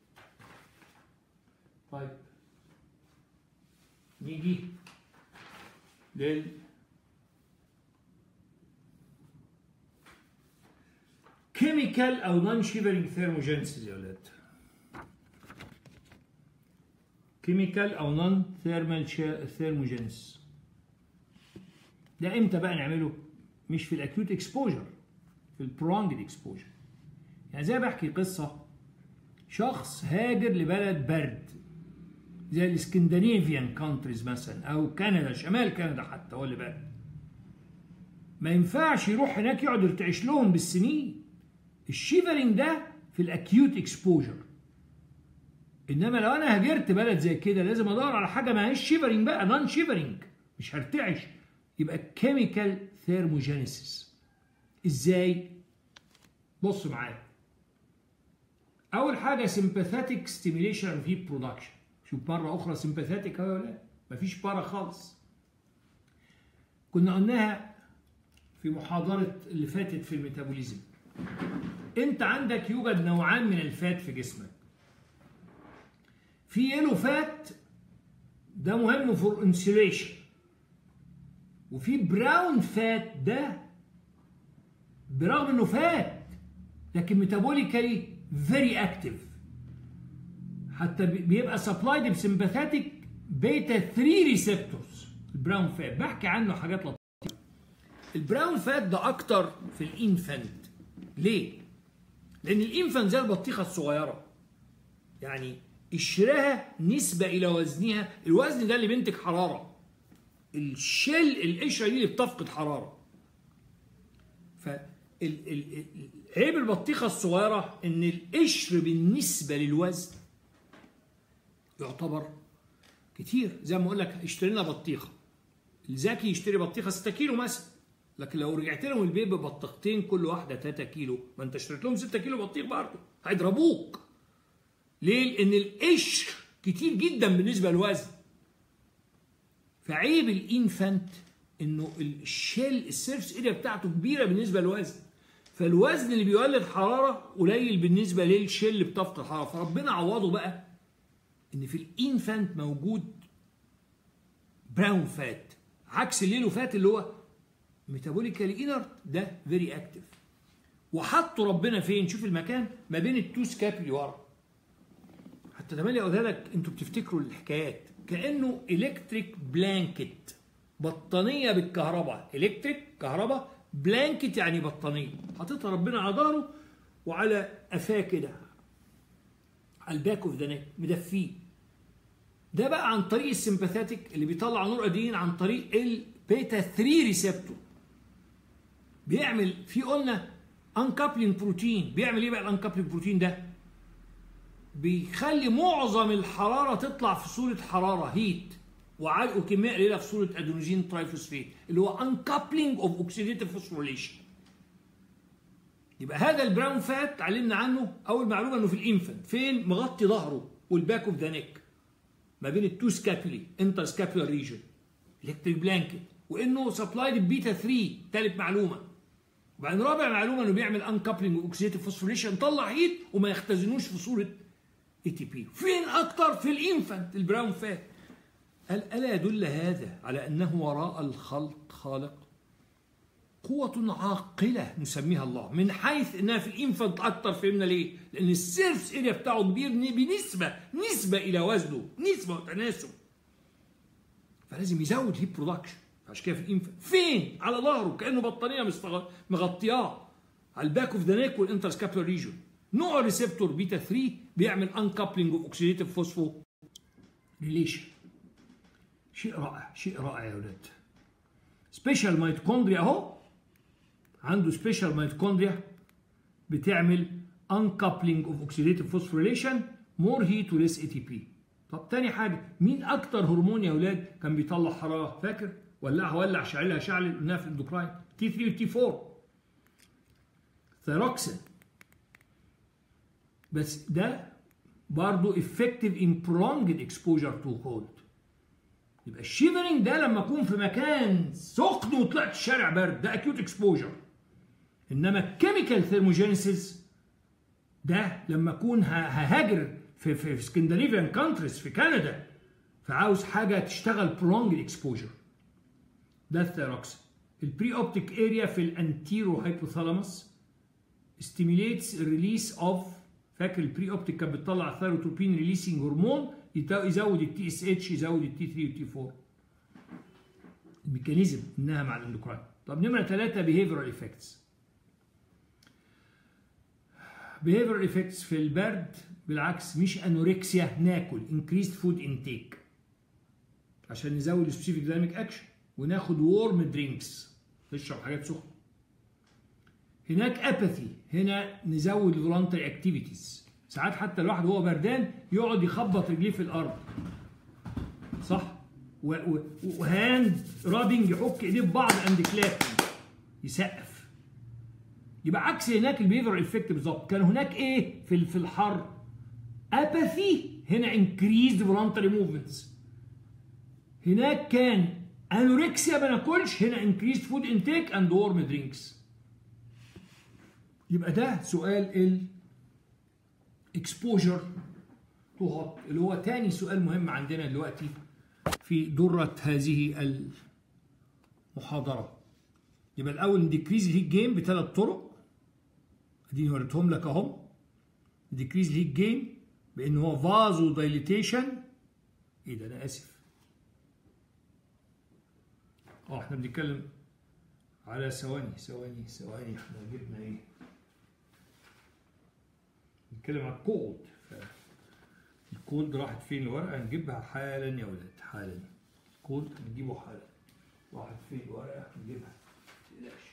[SPEAKER 1] طيب نيجي لل كيميكال او نون شيفرنج ثيرموجينسيس يا ولاد كيميكال او نون ثيرمال ثيرموجينس ده امتى بقى نعمله مش في الاكيوت اكسبوجر في البرونجد اكسبوجر يعني زي بحكي قصه شخص هاجر لبلد برد زي الاسكندنافيان كونتريز مثلا او كندا شمال كندا حتى هو اللي برد ما ينفعش يروح هناك يقعد يرتعش لهم بالسنين الشيفرنج ده في الاكيوت اكسبوجر انما لو انا هاجرت بلد زي كده لازم ادور على حاجه ما هيش شيفرنج بقى نون شيفرنج مش هرتعش يبقى كيميكال ثيرموجينيسيس ازاي بص معايا اول حاجه سمباثيتك ستيميليشن في برودكشن شوف مره اخرى سمباثيتك اهو ولا مفيش بارا خالص كنا قلناها في محاضره اللي فاتت في الميتابوليزم انت عندك يوجد نوعان من الفات في جسمك في يلو فات ده مهم فور انسيوليشن وفي براون فات ده برغم انه فات لكن ميتابوليكالي فيري اكتف حتى بيبقى سبلايد بسمباثيتك بيتا 3 ريسبتورز البراون فات بحكي عنه حاجات لطيفه البراون فات ده اكتر في الانفانت ليه لان الانفانت زي البطيخه الصغيره يعني قشرها نسبة إلى وزنها الوزن ده اللي بينتج حرارة الشل القشرة دي اللي بتفقد حرارة فعيب البطيخة الصغيرة إن القشر بالنسبة للوزن يعتبر كتير زي ما أقول لك اشترينا بطيخة الذكي يشتري بطيخة 6 كيلو مثلا لكن لو رجعت لهم البيت ببطيختين كل واحدة 3 كيلو ما انت اشتريت لهم 6 كيلو بطيخ برضه هيضربوك ليه؟ لأن القشر كتير جدا بالنسبة للوزن. فعيب الانفانت انه الشيل السيرفس اريا بتاعته كبيره بالنسبه للوزن. فالوزن اللي بيولد حراره قليل بالنسبه للشيل اللي بتفقد حراره، فربنا عوضه بقى ان في الانفانت موجود براون فات عكس الليلو فات اللي هو ميتابوليكالي انرت ده فيري اكتف. وحطوا ربنا فين؟ شوف المكان ما بين التو سكابلي ورا. حتى تملي اقولها لك انتوا بتفتكروا الحكايات كانه الكتريك بلانكت بطانيه بالكهرباء الكتريك كهرباء بلانكت يعني بطانيه حاططها ربنا على ظهره وعلى قفاه كده على الباك اوف ذا نيك مدفيه ده بقى عن طريق السمباثيتك اللي بيطلع نور ادين عن طريق البيتا 3 ريسبتور بيعمل في قلنا انكابلينج بروتين بيعمل ايه بقى الانكابلينج بروتين ده بيخلي معظم الحراره تطلع في صوره حراره هيت وكميه قليله في صوره ادينوزين ترايفوسفيت اللي هو انكابلينج اوف اوكسيديتيف فوسفوريليشن يبقى هذا البراون فات علمنا عنه اول معلومه انه في الانفنت فين مغطي ظهره والباك اوف ذا نيك ما بين التو سكابولي انتر سكابولار ريجن الكتريك بلانكت وانه سبلايد بيتا 3 ثالث معلومه وبعدين رابع معلومه انه بيعمل انكابلينج اوكسيديتيف فوسفوريليشن طلع هيت وما يختزنوش في صوره اي تي بي فين اكتر في الانفانت البراون فات قال الا يدل هذا على انه وراء الخلق خالق قوة عاقلة نسميها الله من حيث انها في الانفانت اكتر فهمنا ليه؟ لان السيرفس اريا بتاعه كبير بنسبة نسبة الى وزنه نسبة وتناسب فلازم يزود هيت برودكشن عشان كده في الانف فين على ظهره كانه بطانيه مستغ... مغطياه على الباك اوف ذا نيك والانترسكابولار ريجون نوع ريسبتور بيتا 3 بيعمل انكابلنج اوف اوكسيديتيف فوسفو ريليشن شيء رائع شيء رائع يا ولاد سبيشال ميتوكوندريا اهو عنده سبيشال ميتوكوندريا بتعمل uncoupling of oxidative phosphorylation more heat و less ATP طب تاني حاجة مين أكتر هرمون يا ولاد كان بيطلع حرارة فاكر؟ ولعها ولع شعلها شعل قلناها في الاندوكراين تي 3 وتي 4 ثيروكسين بس ده برضه effective in prolonged exposure to cold يبقى الشيفرنج ده لما اكون في مكان سخن وطلعت الشارع برد ده اكيوت اكسبوجر انما الكيميكال ثيرموجينيسيس ده لما اكون ههاجر في في سكندنافيان كانتريز في كندا فعاوز حاجه تشتغل برونج اكسبوجر ده الثيروكسين البري اوبتيك اريا في الانتيرو هايبوثالاموس stimulates release of فاكر البري اوبتيك كانت بتطلع ثيروتروبين ريليسنج هرمون يزود التي اس اتش يزود التي 3 والتي 4 الميكانيزم انها مع الاندوكراين طب نمره ثلاثه behavioral effects behavioral effects في البرد بالعكس مش انوركسيا ناكل increased food intake عشان نزود السبيسيفيك دايناميك اكشن وناخد وورم درينكس نشرب حاجات سخنه هناك اباثي هنا نزود الفولنتري اكتيفيتيز ساعات حتى الواحد وهو بردان يقعد يخبط رجليه في الارض صح وهاند رابنج يحك ايديه في بعض اند كلاب يسقف يبقى عكس هناك البيفر افكت بالظبط كان هناك ايه في في الحر اباثي هنا انكريزد فولنتري موفمنتس هناك كان انوركسيا ما ناكلش هنا انكريزد فود انتيك اند وورم درينكس يبقى ده سؤال ال exposure to hot اللي هو تاني سؤال مهم عندنا دلوقتي في درة هذه المحاضرة يبقى الأول نديكريز الهيت جيم بثلاث طرق اديني وريتهم لك اهم نديكريز الهيت جيم بان هو فازو دايليتيشن ايه ده انا اسف اه احنا بنتكلم على ثواني ثواني ثواني احنا جبنا ايه بنتكلم على الكولد الكولد راحت فين الورقه نجيبها حالا يا ولاد حالا الكولد نجيبه حالا راحت فين الورقه نجيبها متقلقش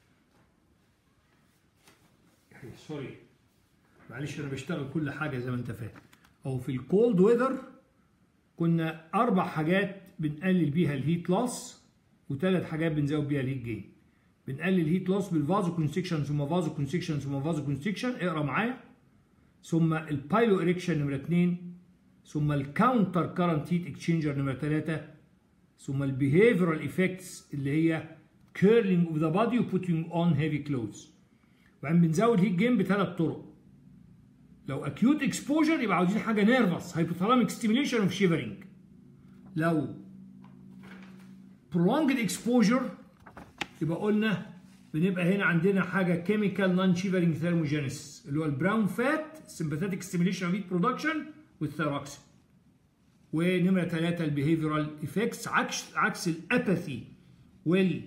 [SPEAKER 1] سوري معلش انا بشتغل كل حاجه زي ما انت فاهم او في الكولد ويذر كنا اربع حاجات بنقلل بيها الهيت لوس وثلاث حاجات بنزود بيها الهيت جين بنقلل الهيت لوس بالفازو كونستكشن ثم فازو كونستكشن ثم فازو كونستكشن اقرا معايا ثم البايلو اريكشن نمره 2 ثم الكاونتر كارنت هيت اكسشينجر نمره 3 ثم البيهيفيرال ايفكتس اللي هي كيرلينج اوف ذا بادي وبوتينج اون هيفي كلوز وبعدين بنزود هيت جيم بثلاث طرق لو اكيوت اكسبوجر يبقى عاوزين حاجه نيرفس هايبوثالاميك ستيميليشن اوف شيفرنج لو prolonged exposure يبقى قلنا بنبقى هنا عندنا حاجه كيميكال نون شيفرنج ثيرموجينيس اللي هو البراون فات سمباثيك ستيميليشن اوف هيت برودكشن والثيروكسين ونمره ثلاثه البيهيفيرال ايفكتس عكس عكس الاباثي وال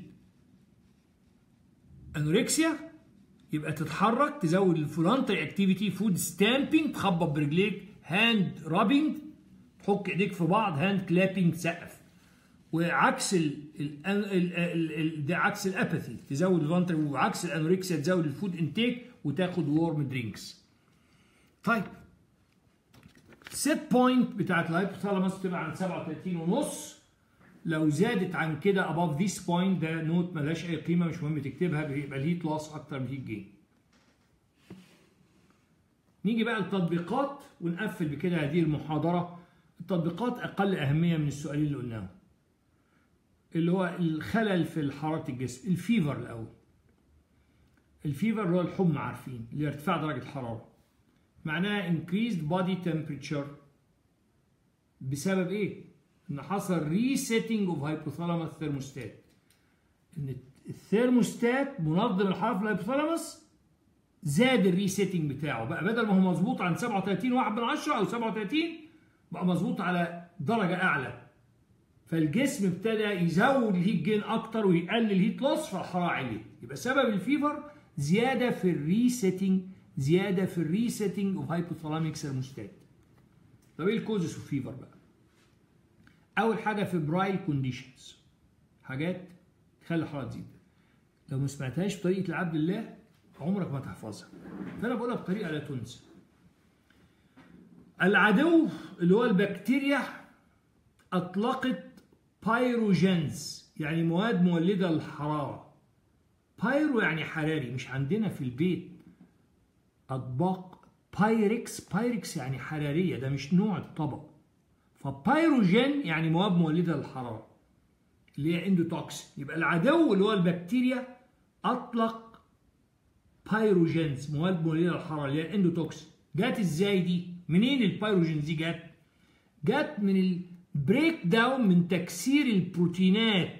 [SPEAKER 1] انوركسيا يبقى تتحرك تزود الفولانتري اكتيفيتي فود ستامبينج تخبط برجليك هاند رابينج تحك ايديك في بعض هاند كلابينج سقف وعكس ال ال ال ال ال ده عكس الاباثي تزود الفانتر وعكس الانوركسيا تزود الفود انتيك وتاخد وورم درينكس طيب سيت بوينت بتاعت الهايبوثالاموس تبقى عن 37 ونص لو زادت عن كده above this point ده نوت ملهاش اي قيمه مش مهم تكتبها بيبقى الهيت لوس اكتر من الهيت جين نيجي بقى التطبيقات ونقفل بكده هذه المحاضره التطبيقات اقل اهميه من السؤالين اللي قلناهم اللي هو الخلل في حراره الجسم الفيفر الاول الفيفر اللي هو الحمى عارفين اللي ارتفاع درجه الحراره معناها increased body temperature بسبب ايه ان حصل ريسيتنج اوف هايبوثالاموس ثيرموستات ان الثيرموستات منظم الحراره في الهايبوثالاموس زاد الريسيتنج بتاعه بقى بدل ما هو مظبوط عن 37 واحد من 10 او 37 بقى مظبوط على درجه اعلى فالجسم ابتدى يزود الهيت جين اكتر ويقلل الهيت لوس فالحراره عليت يبقى سبب الفيفر زياده في الريسيتنج زياده في الريسيتنج اوف هايبوثالاميك ثيرموستات طب ايه الكوزس اوف فيفر بقى اول حاجه فيبرايل كونديشنز حاجات تخلي الحراره تزيد لو ما سمعتهاش بطريقه العبد الله عمرك ما تحفظها فانا بقولها بطريقه لا تنسى العدو اللي هو البكتيريا اطلقت بايروجينز يعني مواد مولده للحراره بايرو يعني حراري مش عندنا في البيت اطباق بايركس بايركس يعني حراريه ده مش نوع الطبق فبايروجين يعني مواد مولده للحراره اللي هي اندوتوكسين يبقى العدو اللي هو البكتيريا اطلق بايروجينز مواد مولده للحراره اللي هي الاندوتوكسين جت ازاي دي منين البايروجينز دي جت جت من البريك داون من تكسير البروتينات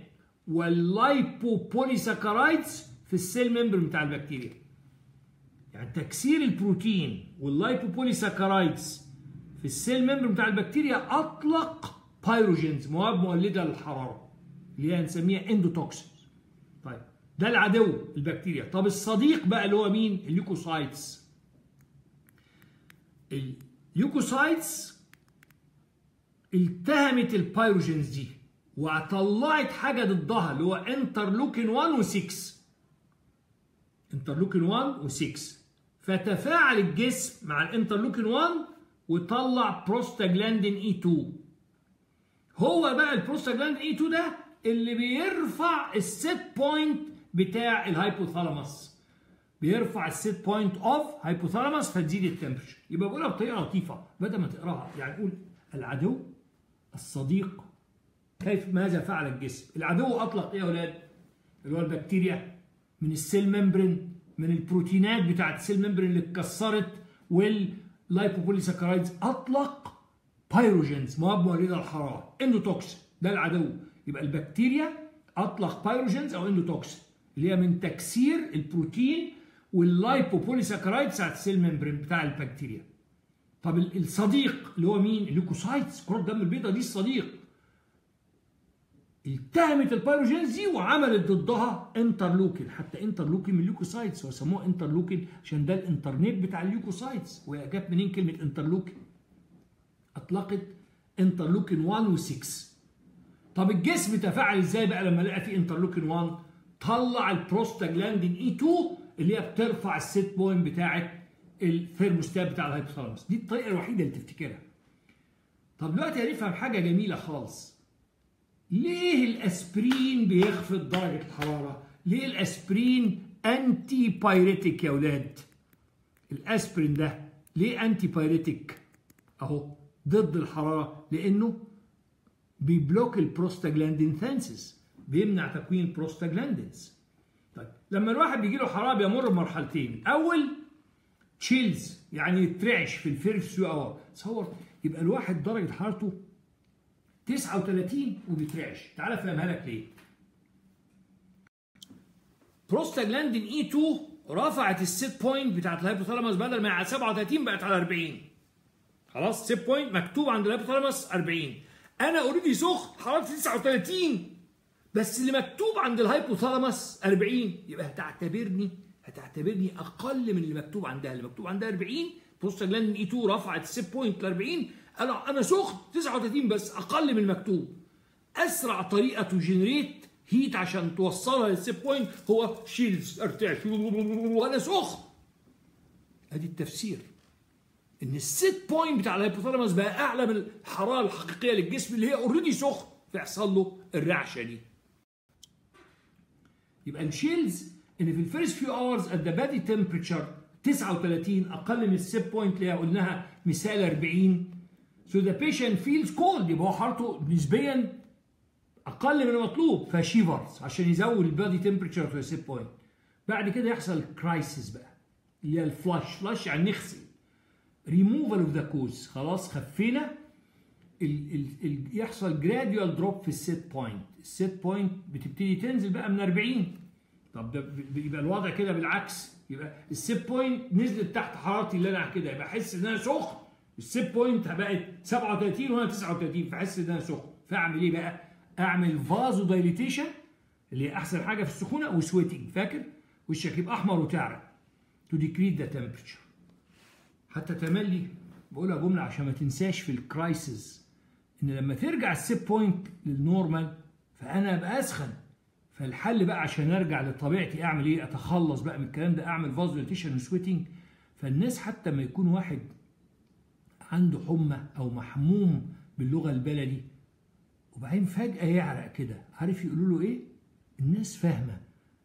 [SPEAKER 1] واللايبوبوليساكرايدز في السيل ممبر بتاع البكتيريا يعني تكسير البروتين واللايبوبوليساكرايدز في السيل ممبر بتاع البكتيريا اطلق بايروجينز مواد مولده للحراره اللي هي هنسميها اندوتوكسينز طيب ده العدو البكتيريا طب الصديق بقى اللي هو مين الليوكوسايتس الليوكوسايتس التهمت البايروجينز دي وطلعت حاجه ضدها اللي هو انترلوكين 1 و6 انترلوكين 1 و6 فتفاعل الجسم مع الانترلوكين 1 وطلع بروستاجلاندين اي 2 هو بقى البروستاجلاندين اي 2 ده اللي بيرفع السيت بوينت بتاع الهايبوثالاموس بيرفع السيت بوينت اوف هايبوثالاموس فتزيد التمبرشر يبقى بقولها بطريقه لطيفه بدل ما تقراها يعني قول العدو الصديق كيف ماذا فعل الجسم العدو اطلق ايه يا اولاد اللي هو البكتيريا من السيل ممبرين من البروتينات بتاعت السيل ممبرين اللي اتكسرت واللايبوبوليساكرايدز اطلق بايروجينز مواد مولده للحراره اندوتوكسين ده العدو يبقى البكتيريا اطلق بايروجينز او اندوتوكسين اللي هي من تكسير البروتين واللايبوبوليساكرايدز بتاعت السيل ممبرين بتاع البكتيريا طب الصديق اللي هو مين الليوكوسايتس كرات الدم البيضاء دي الصديق التهمت البايروجينز دي وعملت ضدها انترلوكين حتى انترلوكين من الليوكوسايتس هو سموه انترلوكين عشان ده الانترنت بتاع الليوكوسايتس وهي جت منين كلمه انترلوكين اطلقت انترلوكين 1 و6 طب الجسم تفاعل ازاي بقى لما لقى في انترلوكين 1 طلع البروستاجلاندين اي 2 اللي هي بترفع السيت بوينت بتاعه الثيرموستات بتاع الهايبوثالاموس دي الطريقه الوحيده اللي تفتكرها طب دلوقتي هنفهم حاجه جميله خالص ليه الاسبرين بيخفض درجه الحراره ليه الاسبرين انتي بايريتيك يا اولاد الاسبرين ده ليه انتي بايريتيك اهو ضد الحراره لانه بيبلوك البروستاجلاندين ثانسز بيمنع تكوين البروستاجلاندينز طيب لما الواحد بيجي له حراره بيمر بمرحلتين الاول تشيلز يعني يترعش في الفيرست فيو اور تصور يبقى الواحد درجه حرارته 39 وبيترعش تعالى افهمها لك ليه بروستاجلاندين اي 2 رفعت السيت بوينت بتاعت الهايبوثالاموس بدل ما على 37 بقت على 40 خلاص سيت بوينت مكتوب عند الهايبوثالاموس 40 انا اوريدي سخن حرارتي 39 بس اللي مكتوب عند الهايبوثالاموس 40 يبقى هتعتبرني هتعتبرني اقل من اللي مكتوب عندها اللي مكتوب عندها 40 بروستاجلاندين اي 2 رفعت السيت بوينت ل 40 انا انا سخن 39 بس اقل من المكتوب اسرع طريقه تجنريت هيت عشان توصلها للسيت بوينت هو شيلز ارتعش وانا سخن ادي التفسير ان السيت بوينت بتاع الهيبوثالاموس بقى اعلى من الحراره الحقيقيه للجسم اللي هي اوريدي سخن فيحصل له الرعشه دي يبقى الشيلز ان في الفيرست فيو اورز ات ذا بادي تمبريتشر 39 اقل من السيت بوينت اللي قلناها مثال 40 so the patient feels cold يبقى هو حرارته نسبيا اقل من المطلوب فشيفرز عشان يزود البادي تمبريتشر في السيت بوينت بعد كده يحصل كرايسيس بقى اللي هي الفلاش فلاش يعني نغسل ريموفال اوف ذا كوز خلاص خفينا ال ال ال يحصل جراديوال دروب في السيت بوينت السيت بوينت بتبتدي تنزل بقى من 40 طب ده يبقى الوضع كده بالعكس يبقى السيت بوينت نزلت تحت حرارتي اللي انا كده يبقى احس ان انا سخن السيت بوينت بقت 37 وانا 39 فاحس ان انا سخن فاعمل ايه بقى؟ اعمل فازو دايليتيشن اللي هي احسن حاجه في السخونه وسويتنج فاكر وشك يبقى احمر وتعرق تو ديكريت ذا تمبرتشر حتى تملي بقولها جمله عشان ما تنساش في الكرايسيس ان لما ترجع السيت بوينت للنورمال فانا ابقى اسخن فالحل بقى عشان ارجع لطبيعتي اعمل ايه اتخلص بقى من الكلام ده اعمل فازو دايليتيشن وسويتنج فالناس حتى ما يكون واحد عنده حمى او محموم باللغه البلدي وبعدين فجاه يعرق كده عارف يقولوا له ايه الناس فاهمه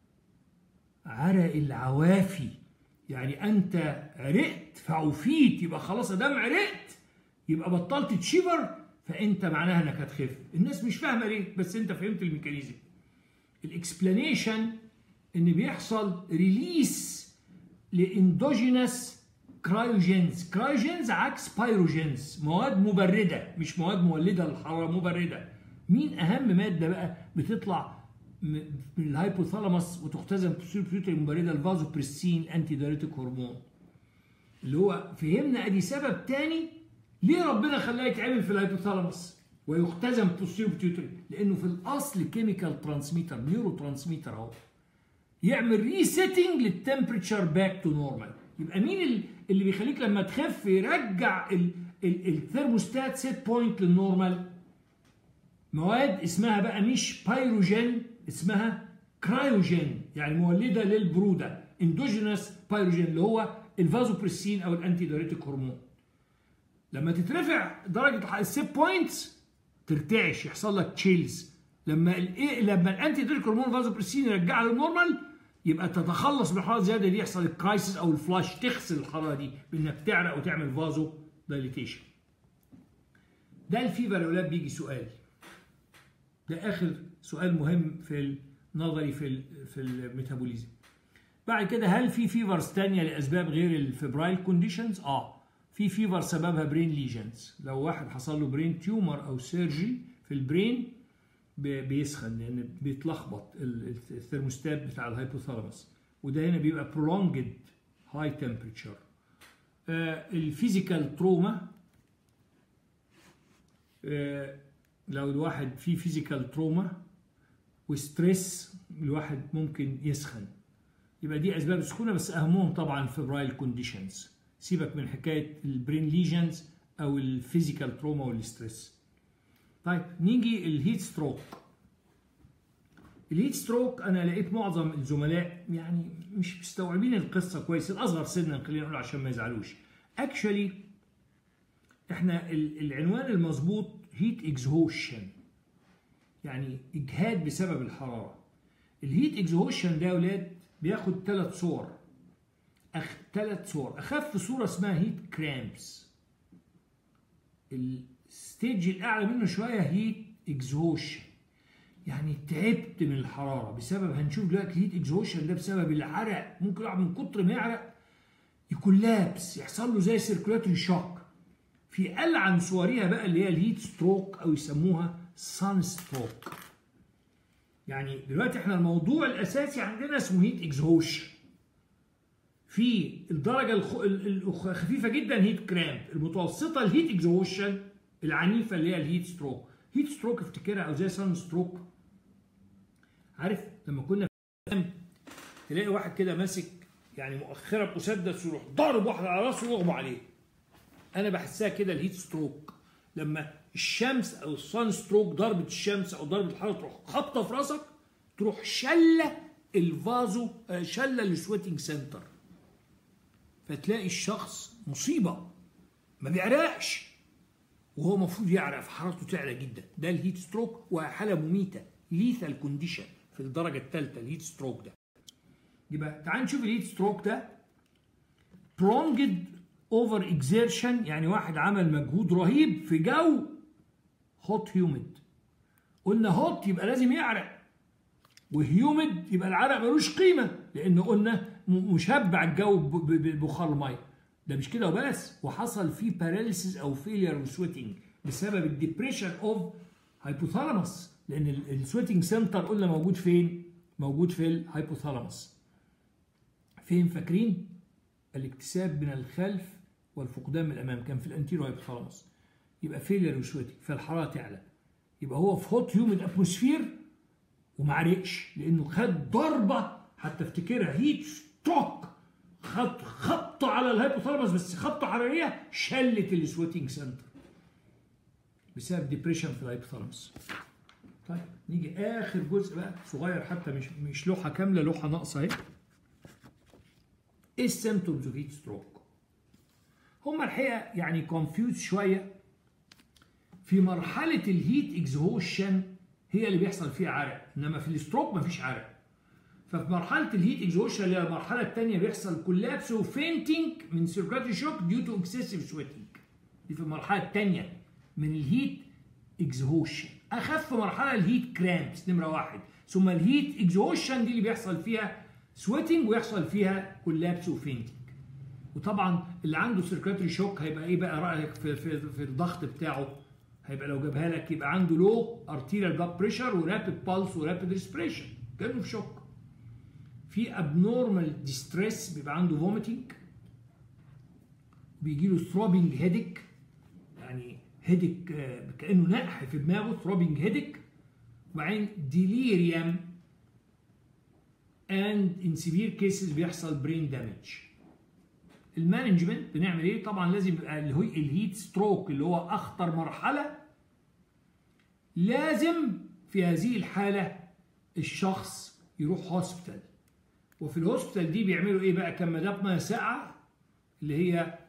[SPEAKER 1] عرق العوافي يعني انت عرقت فعوفيت يبقى خلاص ادام عرقت يبقى بطلت تشيفر فانت معناها انك هتخف الناس مش فاهمه ليه بس انت فهمت الميكانيزم الاكسبلانيشن ان بيحصل ريليس لاندوجينس كرايوجينز كرايوجينز عكس بايروجينز مواد مبرده مش مواد مولده للحراره مبرده مين اهم ماده بقى بتطلع من الهايبوثالاموس وتختزن في البيوتري المبرده الفازوبريسين انتي دايريتيك هرمون اللي هو فهمنا ادي سبب تاني ليه ربنا خلاه يتعمل في الهايبوثالاموس ويختزن في البيوتري لانه في الاصل كيميكال ترانسميتر نيورو ترانسميتر اهو يعمل ريسيتنج للتمبريتشر باك تو نورمال يبقى مين اللي بيخليك لما تخف يرجع الثيرموستات سيت بوينت للنورمال مواد اسمها بقى مش بايروجين اسمها كرايوجين يعني مولده للبروده اندوجينس بايروجين اللي هو الفازوبريسين او الانتي دايريتيك هرمون لما تترفع درجه السيت بوينتس ترتعش يحصل لك تشيلز لما الايه لما الانتي دايريتيك هرمون الفازوبريسين يرجعها للنورمال يبقى تتخلص من الحراره الزياده دي يحصل الكرايسيس او الفلاش تغسل الحراره دي بانك تعرق وتعمل فازو دايليتيشن ده الفيفر يا اولاد بيجي سؤال ده اخر سؤال مهم في النظري في في الميتابوليزم بعد كده هل في فيفرز تانية لاسباب غير الفبرايل كونديشنز اه في فيفر سببها برين ليجنز لو واحد حصل له برين تيومر او سيرجي في البرين بيسخن لان بيتلخبط الثرموستات بتاع الهايبوثالاموس وده هنا بيبقى prolonged high temperature الفيزيكال تروما لو الواحد فيه فيزيكال تروما وستريس الواحد ممكن يسخن يبقى دي اسباب السخونه بس اهمهم طبعا الفبرايل كونديشنز سيبك من حكايه البرين ليجنز او الفيزيكال تروما والستريس طيب نيجي الهيت ستروك الهيت ستروك انا لقيت معظم الزملاء يعني مش مستوعبين القصه كويس الاصغر سنا خلينا نقول عشان ما يزعلوش اكشولي احنا العنوان المظبوط هيت اكزهوشن يعني اجهاد بسبب الحراره الهيت اكزهوشن ده يا ولاد بياخد ثلاث صور أخ... ثلاث صور اخف صوره اسمها هيت كرامبس الستيج الاعلى منه شويه هيت اكزهوشن يعني تعبت من الحراره بسبب هنشوف دلوقتي الهيت اكزهوشن ده بسبب العرق ممكن الواحد من كتر ما يعرق يكون لابس يحصل له زي سيركولاتوري شوك في ألعن صورها بقى اللي هي الهيت ستروك او يسموها سان ستروك يعني دلوقتي احنا الموضوع الاساسي عندنا اسمه هيت اكزهوشن في الدرجه الخفيفه جدا هيت كرامب المتوسطه الهيت اكزهوشن العنيفه اللي هي الهيت ستروك هيت ستروك افتكرها او زي سان ستروك عارف لما كنا في تلاقي واحد كده ماسك يعني مؤخره بمسدس ويروح ضارب واحد على راسه ويغمى عليه انا بحسها كده الهيت ستروك لما الشمس او الصن ستروك ضربه الشمس او ضربه الحراره تروح خبطه في راسك تروح شله الفازو شله السويتنج سنتر فتلاقي الشخص مصيبه ما بيعرقش وهو المفروض يعرق فحرارته تعلى جدا ده الهيت ستروك وحاله مميته ليثال كونديشن في الدرجه الثالثه الهيت ستروك ده يبقى تعال نشوف الهيت ستروك ده prolonged اوفر اكزيرشن يعني واحد عمل مجهود رهيب في جو هوت هيوميد قلنا هوت يبقى لازم يعرق وهيوميد يبقى العرق ملوش قيمه لانه قلنا مشبع الجو ببخار الميه ده مش كده وبس وحصل فيه باراليسيس او فيلير سويتنج بسبب الديبريشن اوف هايبوثالاموس لان السويتنج سنتر قلنا موجود فين؟ موجود في الهايبوثالاموس فين فاكرين؟ الاكتساب من الخلف والفقدان من الامام كان في الانتيرو هايبوثالاموس يبقى فيلير وسويتنج فالحراره تعلى يبقى هو في هوت هيوميد اتموسفير وما عرقش لانه خد ضربه حتى افتكرها هيت ستروك خط خبطه على الهايبوثالاموس بس خبطه حراريه شلت السويتنج سنتر بسبب ديبريشن في الهايبوثالاموس طيب نيجي اخر جزء بقى صغير حتى مش مش لوحه كامله لوحه ناقصه اهي ايه السيمتومز اوف هيت ستروك هم الحقيقه يعني كونفيوز شويه في مرحله الهيت اكزهوشن هي اللي بيحصل فيها عرق انما في الستروك مفيش عرق ففي مرحله الهيت اكزهوشن اللي هي المرحله الثانيه بيحصل كولابس وفينتنج من سيركولاتري شوك ديو تو اكسسيف سويتنج دي في المرحله الثانيه من الهيت اكزهوشن اخف مرحله الهيت كرامبس نمره واحد ثم الهيت اكزهوشن دي اللي بيحصل فيها سويتنج ويحصل فيها كولابس وفينتنج وطبعا اللي عنده سيركولاتري شوك هيبقى ايه بقى رايك في, في, في الضغط بتاعه هيبقى لو جابها لك يبقى عنده لو ارتيريال بلاد بريشر ورابيد بالس ورابيد ريسبريشن كانه في شوك في ابنورمال ديستريس بيبقى عنده فوميتنج بيجي له ثروبنج هيدك يعني هيدك كانه نقح في دماغه ثروبنج هيدك وبعدين ديليريوم اند ان سيفير كيسز بيحصل برين دامج المانجمنت بنعمل ايه طبعا لازم يبقى اللي هو الهيت ستروك اللي هو اخطر مرحله لازم في هذه الحاله الشخص يروح هوسبيتال وفي الهوسبيتال دي بيعملوا ايه بقى كم مدام ميه ساقعه اللي هي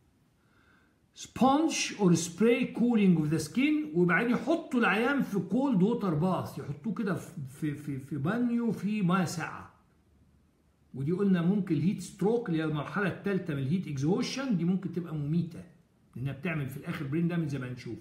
[SPEAKER 1] سبونج اور سبراي كولينج اوف ذا سكين وبعدين يحطوا العيان في كولد ووتر باث يحطوه كده في في في بانيو في ميه ساقعه ودي قلنا ممكن الهيت ستروك اللي هي المرحله الثالثه من الهيت اكزوشن دي ممكن تبقى مميته لانها بتعمل في الاخر برين دامج زي ما هنشوف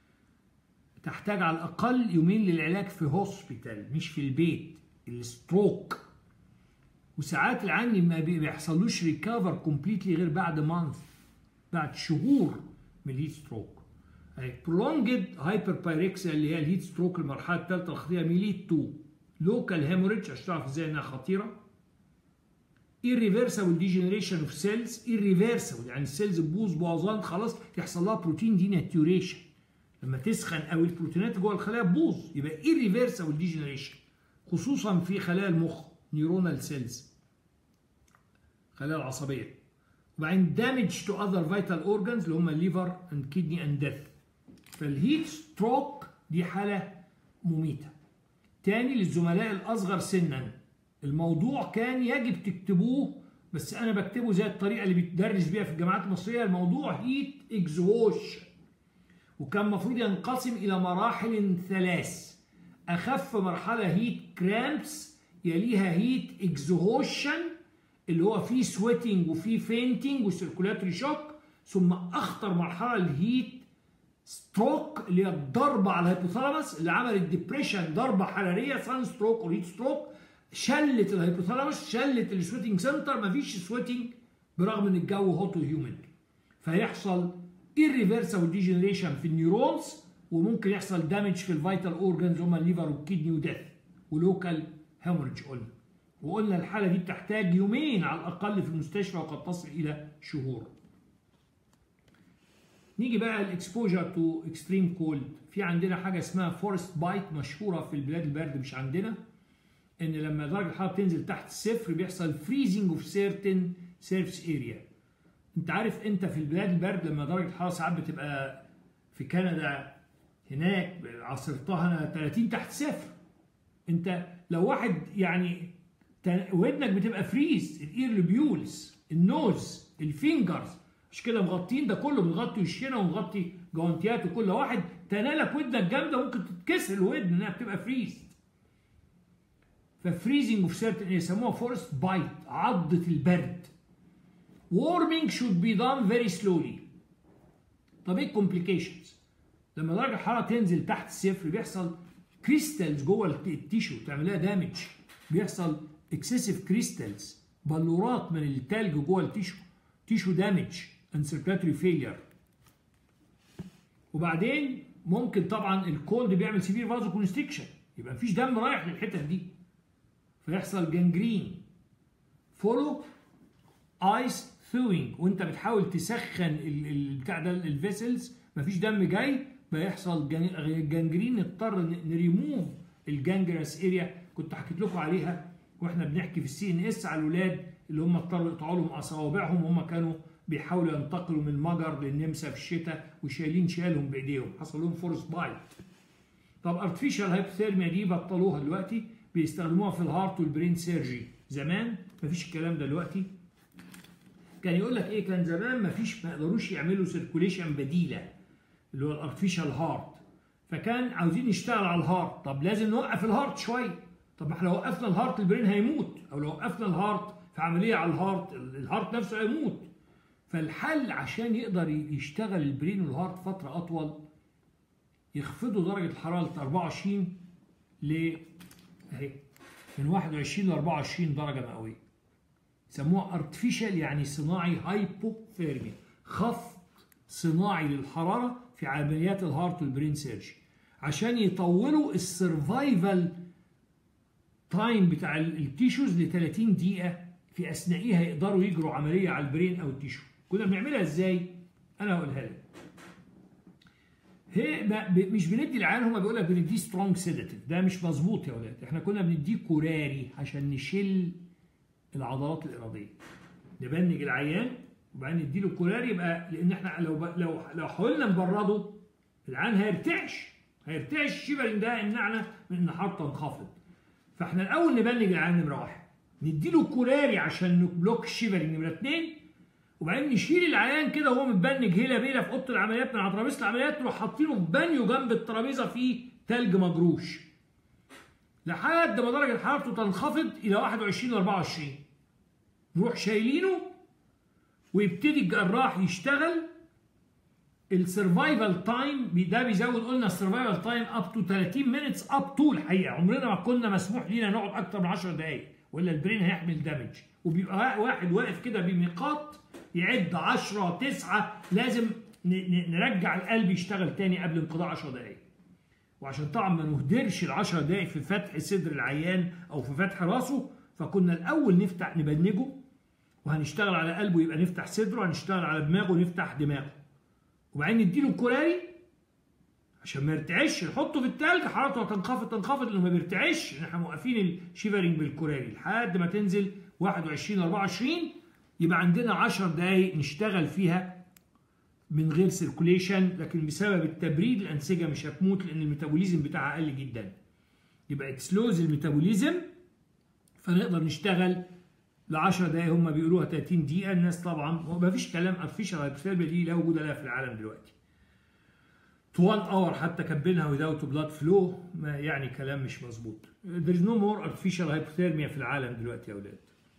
[SPEAKER 1] تحتاج على الاقل يومين للعلاج في هوسبيتال مش في البيت الستروك وساعات العين ما بيحصلوش ريكفر كومبليتلي غير بعد مانث بعد شهور من الهيت ستروك برولونجد هايبر بايركسيا اللي هي الهيت ستروك المرحله الثالثه الخطيره ميليد تو لوكال هيموريدج عشان تعرف ازاي انها خطيره irreversible degeneration of cells irreversible يعني السيلز تبوظ بوظان خلاص يحصل لها بروتين ديناتوريشن لما تسخن قوي البروتينات جوه الخلايا تبوظ يبقى irreversible degeneration خصوصا في خلايا المخ نيورونال سيلز الخلايا العصبيه وبعدين damage to other vital organs اللي هم الليفر اند كدني اند ديث فالهيت ستروك دي حاله مميته تاني للزملاء الاصغر سنا الموضوع كان يجب تكتبوه بس انا بكتبه زي الطريقه اللي بيتدرس بيها في الجامعات المصريه الموضوع هيت اكزهوش وكان المفروض ينقسم الى مراحل ثلاث اخف مرحله هيت كرامبس يليها هيت اكزهوشن اللي هو فيه سويتنج وفيه فينتنج وسيركولاتري شوك ثم اخطر مرحله الهيت ستروك اللي هي الضربه على الهيبوثالاموس اللي عملت ديبريشن ضربه حراريه سان ستروك او هيت ستروك شلت الهيبوثالاموس شلت السويتنج سنتر مفيش سويتنج برغم ان الجو هوت وهيومن فيحصل irreversible degeneration في النيورونز وممكن يحصل دامج في الفيتال اورجانز هما الليفر والكدني وديث ولوكال هيموريدج قلنا وقلنا الحاله دي بتحتاج يومين على الاقل في المستشفى وقد تصل الى شهور نيجي بقى الاكسبوجر تو اكستريم كولد في عندنا حاجه اسمها فورست بايت مشهوره في البلاد البارده مش عندنا ان لما درجه الحراره بتنزل تحت الصفر بيحصل فريزنج اوف سيرتن سيرفس اريا انت عارف انت في البلاد البارد لما درجه الحراره ساعات بتبقى في كندا هناك عصرتها انا 30 تحت صفر انت لو واحد يعني ودنك بتبقى فريز الاير لوبيولز النوز الفينجرز مش كده مغطين ده كله بنغطي وشنا ونغطي جوانتيات وكل واحد تنالك ودنك جامده ممكن تتكسر الودن انها بتبقى فريز ففريزنج اوف سيرتن يسموها فورست بايت عضة البرد warming should be done very slowly طب ايه الكومبليكيشنز لما درجة الحرارة تنزل تحت الصفر بيحصل كريستالز جوه التيشو تعمل لها دامج بيحصل اكسسيف كريستالز بلورات من التلج جوه التيشو تيشو دامج and circulatory failure وبعدين ممكن طبعا الكولد بيعمل سيفير فازو كونستريكشن يبقى مفيش دم رايح للحتت دي فيحصل جنجرين فولو ايس ثوينج وانت بتحاول تسخن البتاع ده الفيسلز مفيش دم جاي بيحصل جانجرين نضطر نريموف الجانجرس اريا كنت حكيت لكم عليها واحنا بنحكي في السي ان اس على الاولاد اللي هم اضطروا يقطعوا لهم اصابعهم وهم كانوا بيحاولوا ينتقلوا من المجر للنمسا في الشتاء وشايلين شالهم بايديهم حصل لهم فورس بايت طب ارتفيشال هايبوثيرميا دي بطلوها دلوقتي بيستخدموها في الهارت والبرين سيرجي زمان مفيش الكلام ده دلوقتي كان يقول لك ايه كان زمان مفيش ما يقدروش يعملوا سيركوليشن بديله اللي هو الارتفيشال هارت فكان عاوزين يشتغل على الهارت طب لازم نوقف الهارت شويه طب ما احنا لو وقفنا الهارت البرين هيموت او لو وقفنا الهارت في عمليه على الهارت الهارت نفسه هيموت فالحل عشان يقدر يشتغل البرين والهارت فتره اطول يخفضوا درجه الحراره ل 24 ل اهي من 21 ل 24 درجه مئويه يسموها ارتفيشال يعني صناعي هايبوثيرميا خفض صناعي للحراره في عمليات الهارت والبرين سيرجي عشان يطولوا السرفايفل تايم بتاع التيشوز ل 30 دقيقه في اثنائها يقدروا يجروا عمليه على البرين او التيشو كنا بنعملها ازاي انا هقولها لك هي مش بندي العيان هما بيقول لك بنديه سترونج سيداتيف ده مش مظبوط يا ولاد احنا كنا بنديه كوراري عشان نشيل العضلات الاراديه نبنج العيان وبعدين نديله كوراري يبقى لان احنا لو لو لو حاولنا نبرده العيان هيرتعش هيرتعش الشيفرنج ده يمنعنا من ان حرطه تنخفض فاحنا الاول نبنج العيان نمره واحد نديله كوراري عشان نبلوك الشيفرنج نمره اثنين وبعدين نشيل العيان كده وهو متبنج هيلا بيلا في اوضه العمليات من على ترابيزه العمليات نروح حاطينه في بانيو جنب الترابيزه فيه تلج مجروش لحد ما درجه حرارته تنخفض الى 21 ل 24 نروح شايلينه ويبتدي الجراح يشتغل السرفايفل تايم ده بيزود قلنا السرفايفل تايم اب تو 30 مينتس اب تو الحقيقه عمرنا ما كنا مسموح لينا نقعد اكتر من 10 دقائق ولا البرين هيحمل دامج وبيبقى واحد واقف كده بميقات يعد 10 9 لازم نرجع القلب يشتغل تاني قبل انقضاء 10 دقائق وعشان طبعا ما نهدرش ال 10 دقائق في فتح صدر العيان او في فتح راسه فكنا الاول نفتح نبنجه وهنشتغل على قلبه يبقى نفتح صدره هنشتغل على دماغه نفتح دماغه وبعدين نديله كوراري عشان ما يرتعش نحطه في التلج حرارته هتنخفض تنخفض لانه ما بيرتعش احنا موقفين الشيفرنج بالكوراري لحد ما تنزل 21 24 يبقى عندنا 10 دقايق نشتغل فيها من غير سيركوليشن لكن بسبب التبريد الانسجه مش هتموت لان الميتابوليزم بتاعها اقل جدا يبقى اتسلوز الميتابوليزم فنقدر نشتغل ل 10 دقايق هم بيقولوها 30 دقيقه الناس طبعا ما فيش كلام ارتفيشال هايبوثيرميا دي لا وجود لها في العالم دلوقتي تو 1 اور حتى كاتبينها without blood flow ما يعني كلام مش مظبوط there is no more artificial hypothermia في العالم دلوقتي يا اولاد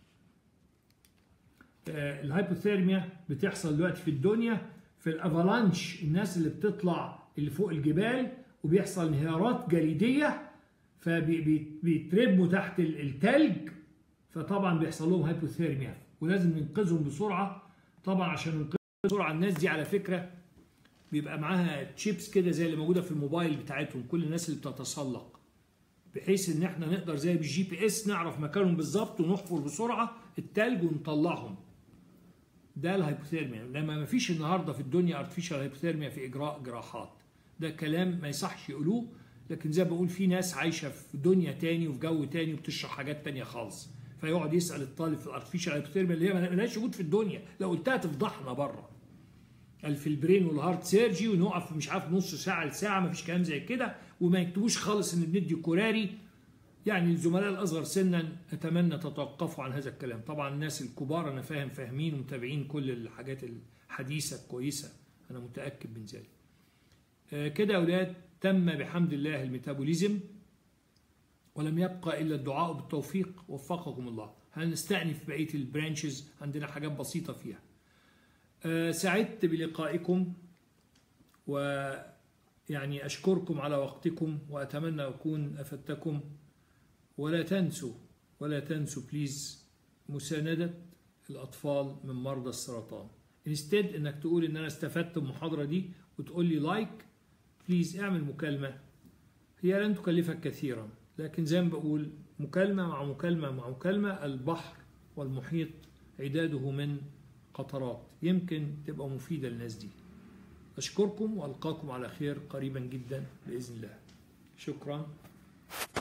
[SPEAKER 1] الهايبوثيرميا بتحصل دلوقتي في الدنيا في الافالانش الناس اللي بتطلع اللي فوق الجبال وبيحصل انهيارات جليديه فبيتربوا تحت التلج فطبعا بيحصل لهم هايبوثيرميا ولازم ننقذهم بسرعه طبعا عشان ننقذهم بسرعه الناس دي على فكره بيبقى معاها تشيبس كده زي اللي موجوده في الموبايل بتاعتهم كل الناس اللي بتتسلق بحيث ان احنا نقدر زي بالجي بي اس نعرف مكانهم بالظبط ونحفر بسرعه التلج ونطلعهم ده الهايبوثيرميا لما ما فيش النهارده في الدنيا ارتفيشال هايبوثيرميا في اجراء جراحات ده كلام ما يصحش يقولوه لكن زي ما بقول في ناس عايشه في دنيا تاني وفي جو تاني وبتشرح حاجات تانية خالص فيقعد يسال الطالب في الارتفيشال هايبوثيرميا اللي هي ما لهاش وجود في الدنيا لو قلتها تفضحنا بره قال في البرين والهارت سيرجي ونقف مش عارف نص ساعه لساعه ما فيش كلام زي كده وما يكتبوش خالص ان بندي كوراري يعني الزملاء الاصغر سنا اتمنى تتوقفوا عن هذا الكلام طبعا الناس الكبار انا فاهم فاهمين ومتابعين كل الحاجات الحديثه الكويسه انا متاكد من ذلك آه كده يا اولاد تم بحمد الله الميتابوليزم ولم يبقى الا الدعاء بالتوفيق وفقكم الله هنستأنف بقيه البرانشز عندنا حاجات بسيطه فيها آه سعدت بلقائكم ويعني أشكركم على وقتكم وأتمنى أكون أفدتكم ولا تنسوا ولا تنسوا بليز مساندة الأطفال من مرضى السرطان انستد انك تقول ان انا استفدت من المحاضرة دي وتقول لي لايك بليز اعمل مكالمة هي لن تكلفك كثيرا لكن زي ما بقول مكالمة مع مكالمة مع مكالمة البحر والمحيط عداده من قطرات يمكن تبقى مفيدة للناس دي أشكركم وألقاكم على خير قريبا جدا بإذن الله شكرا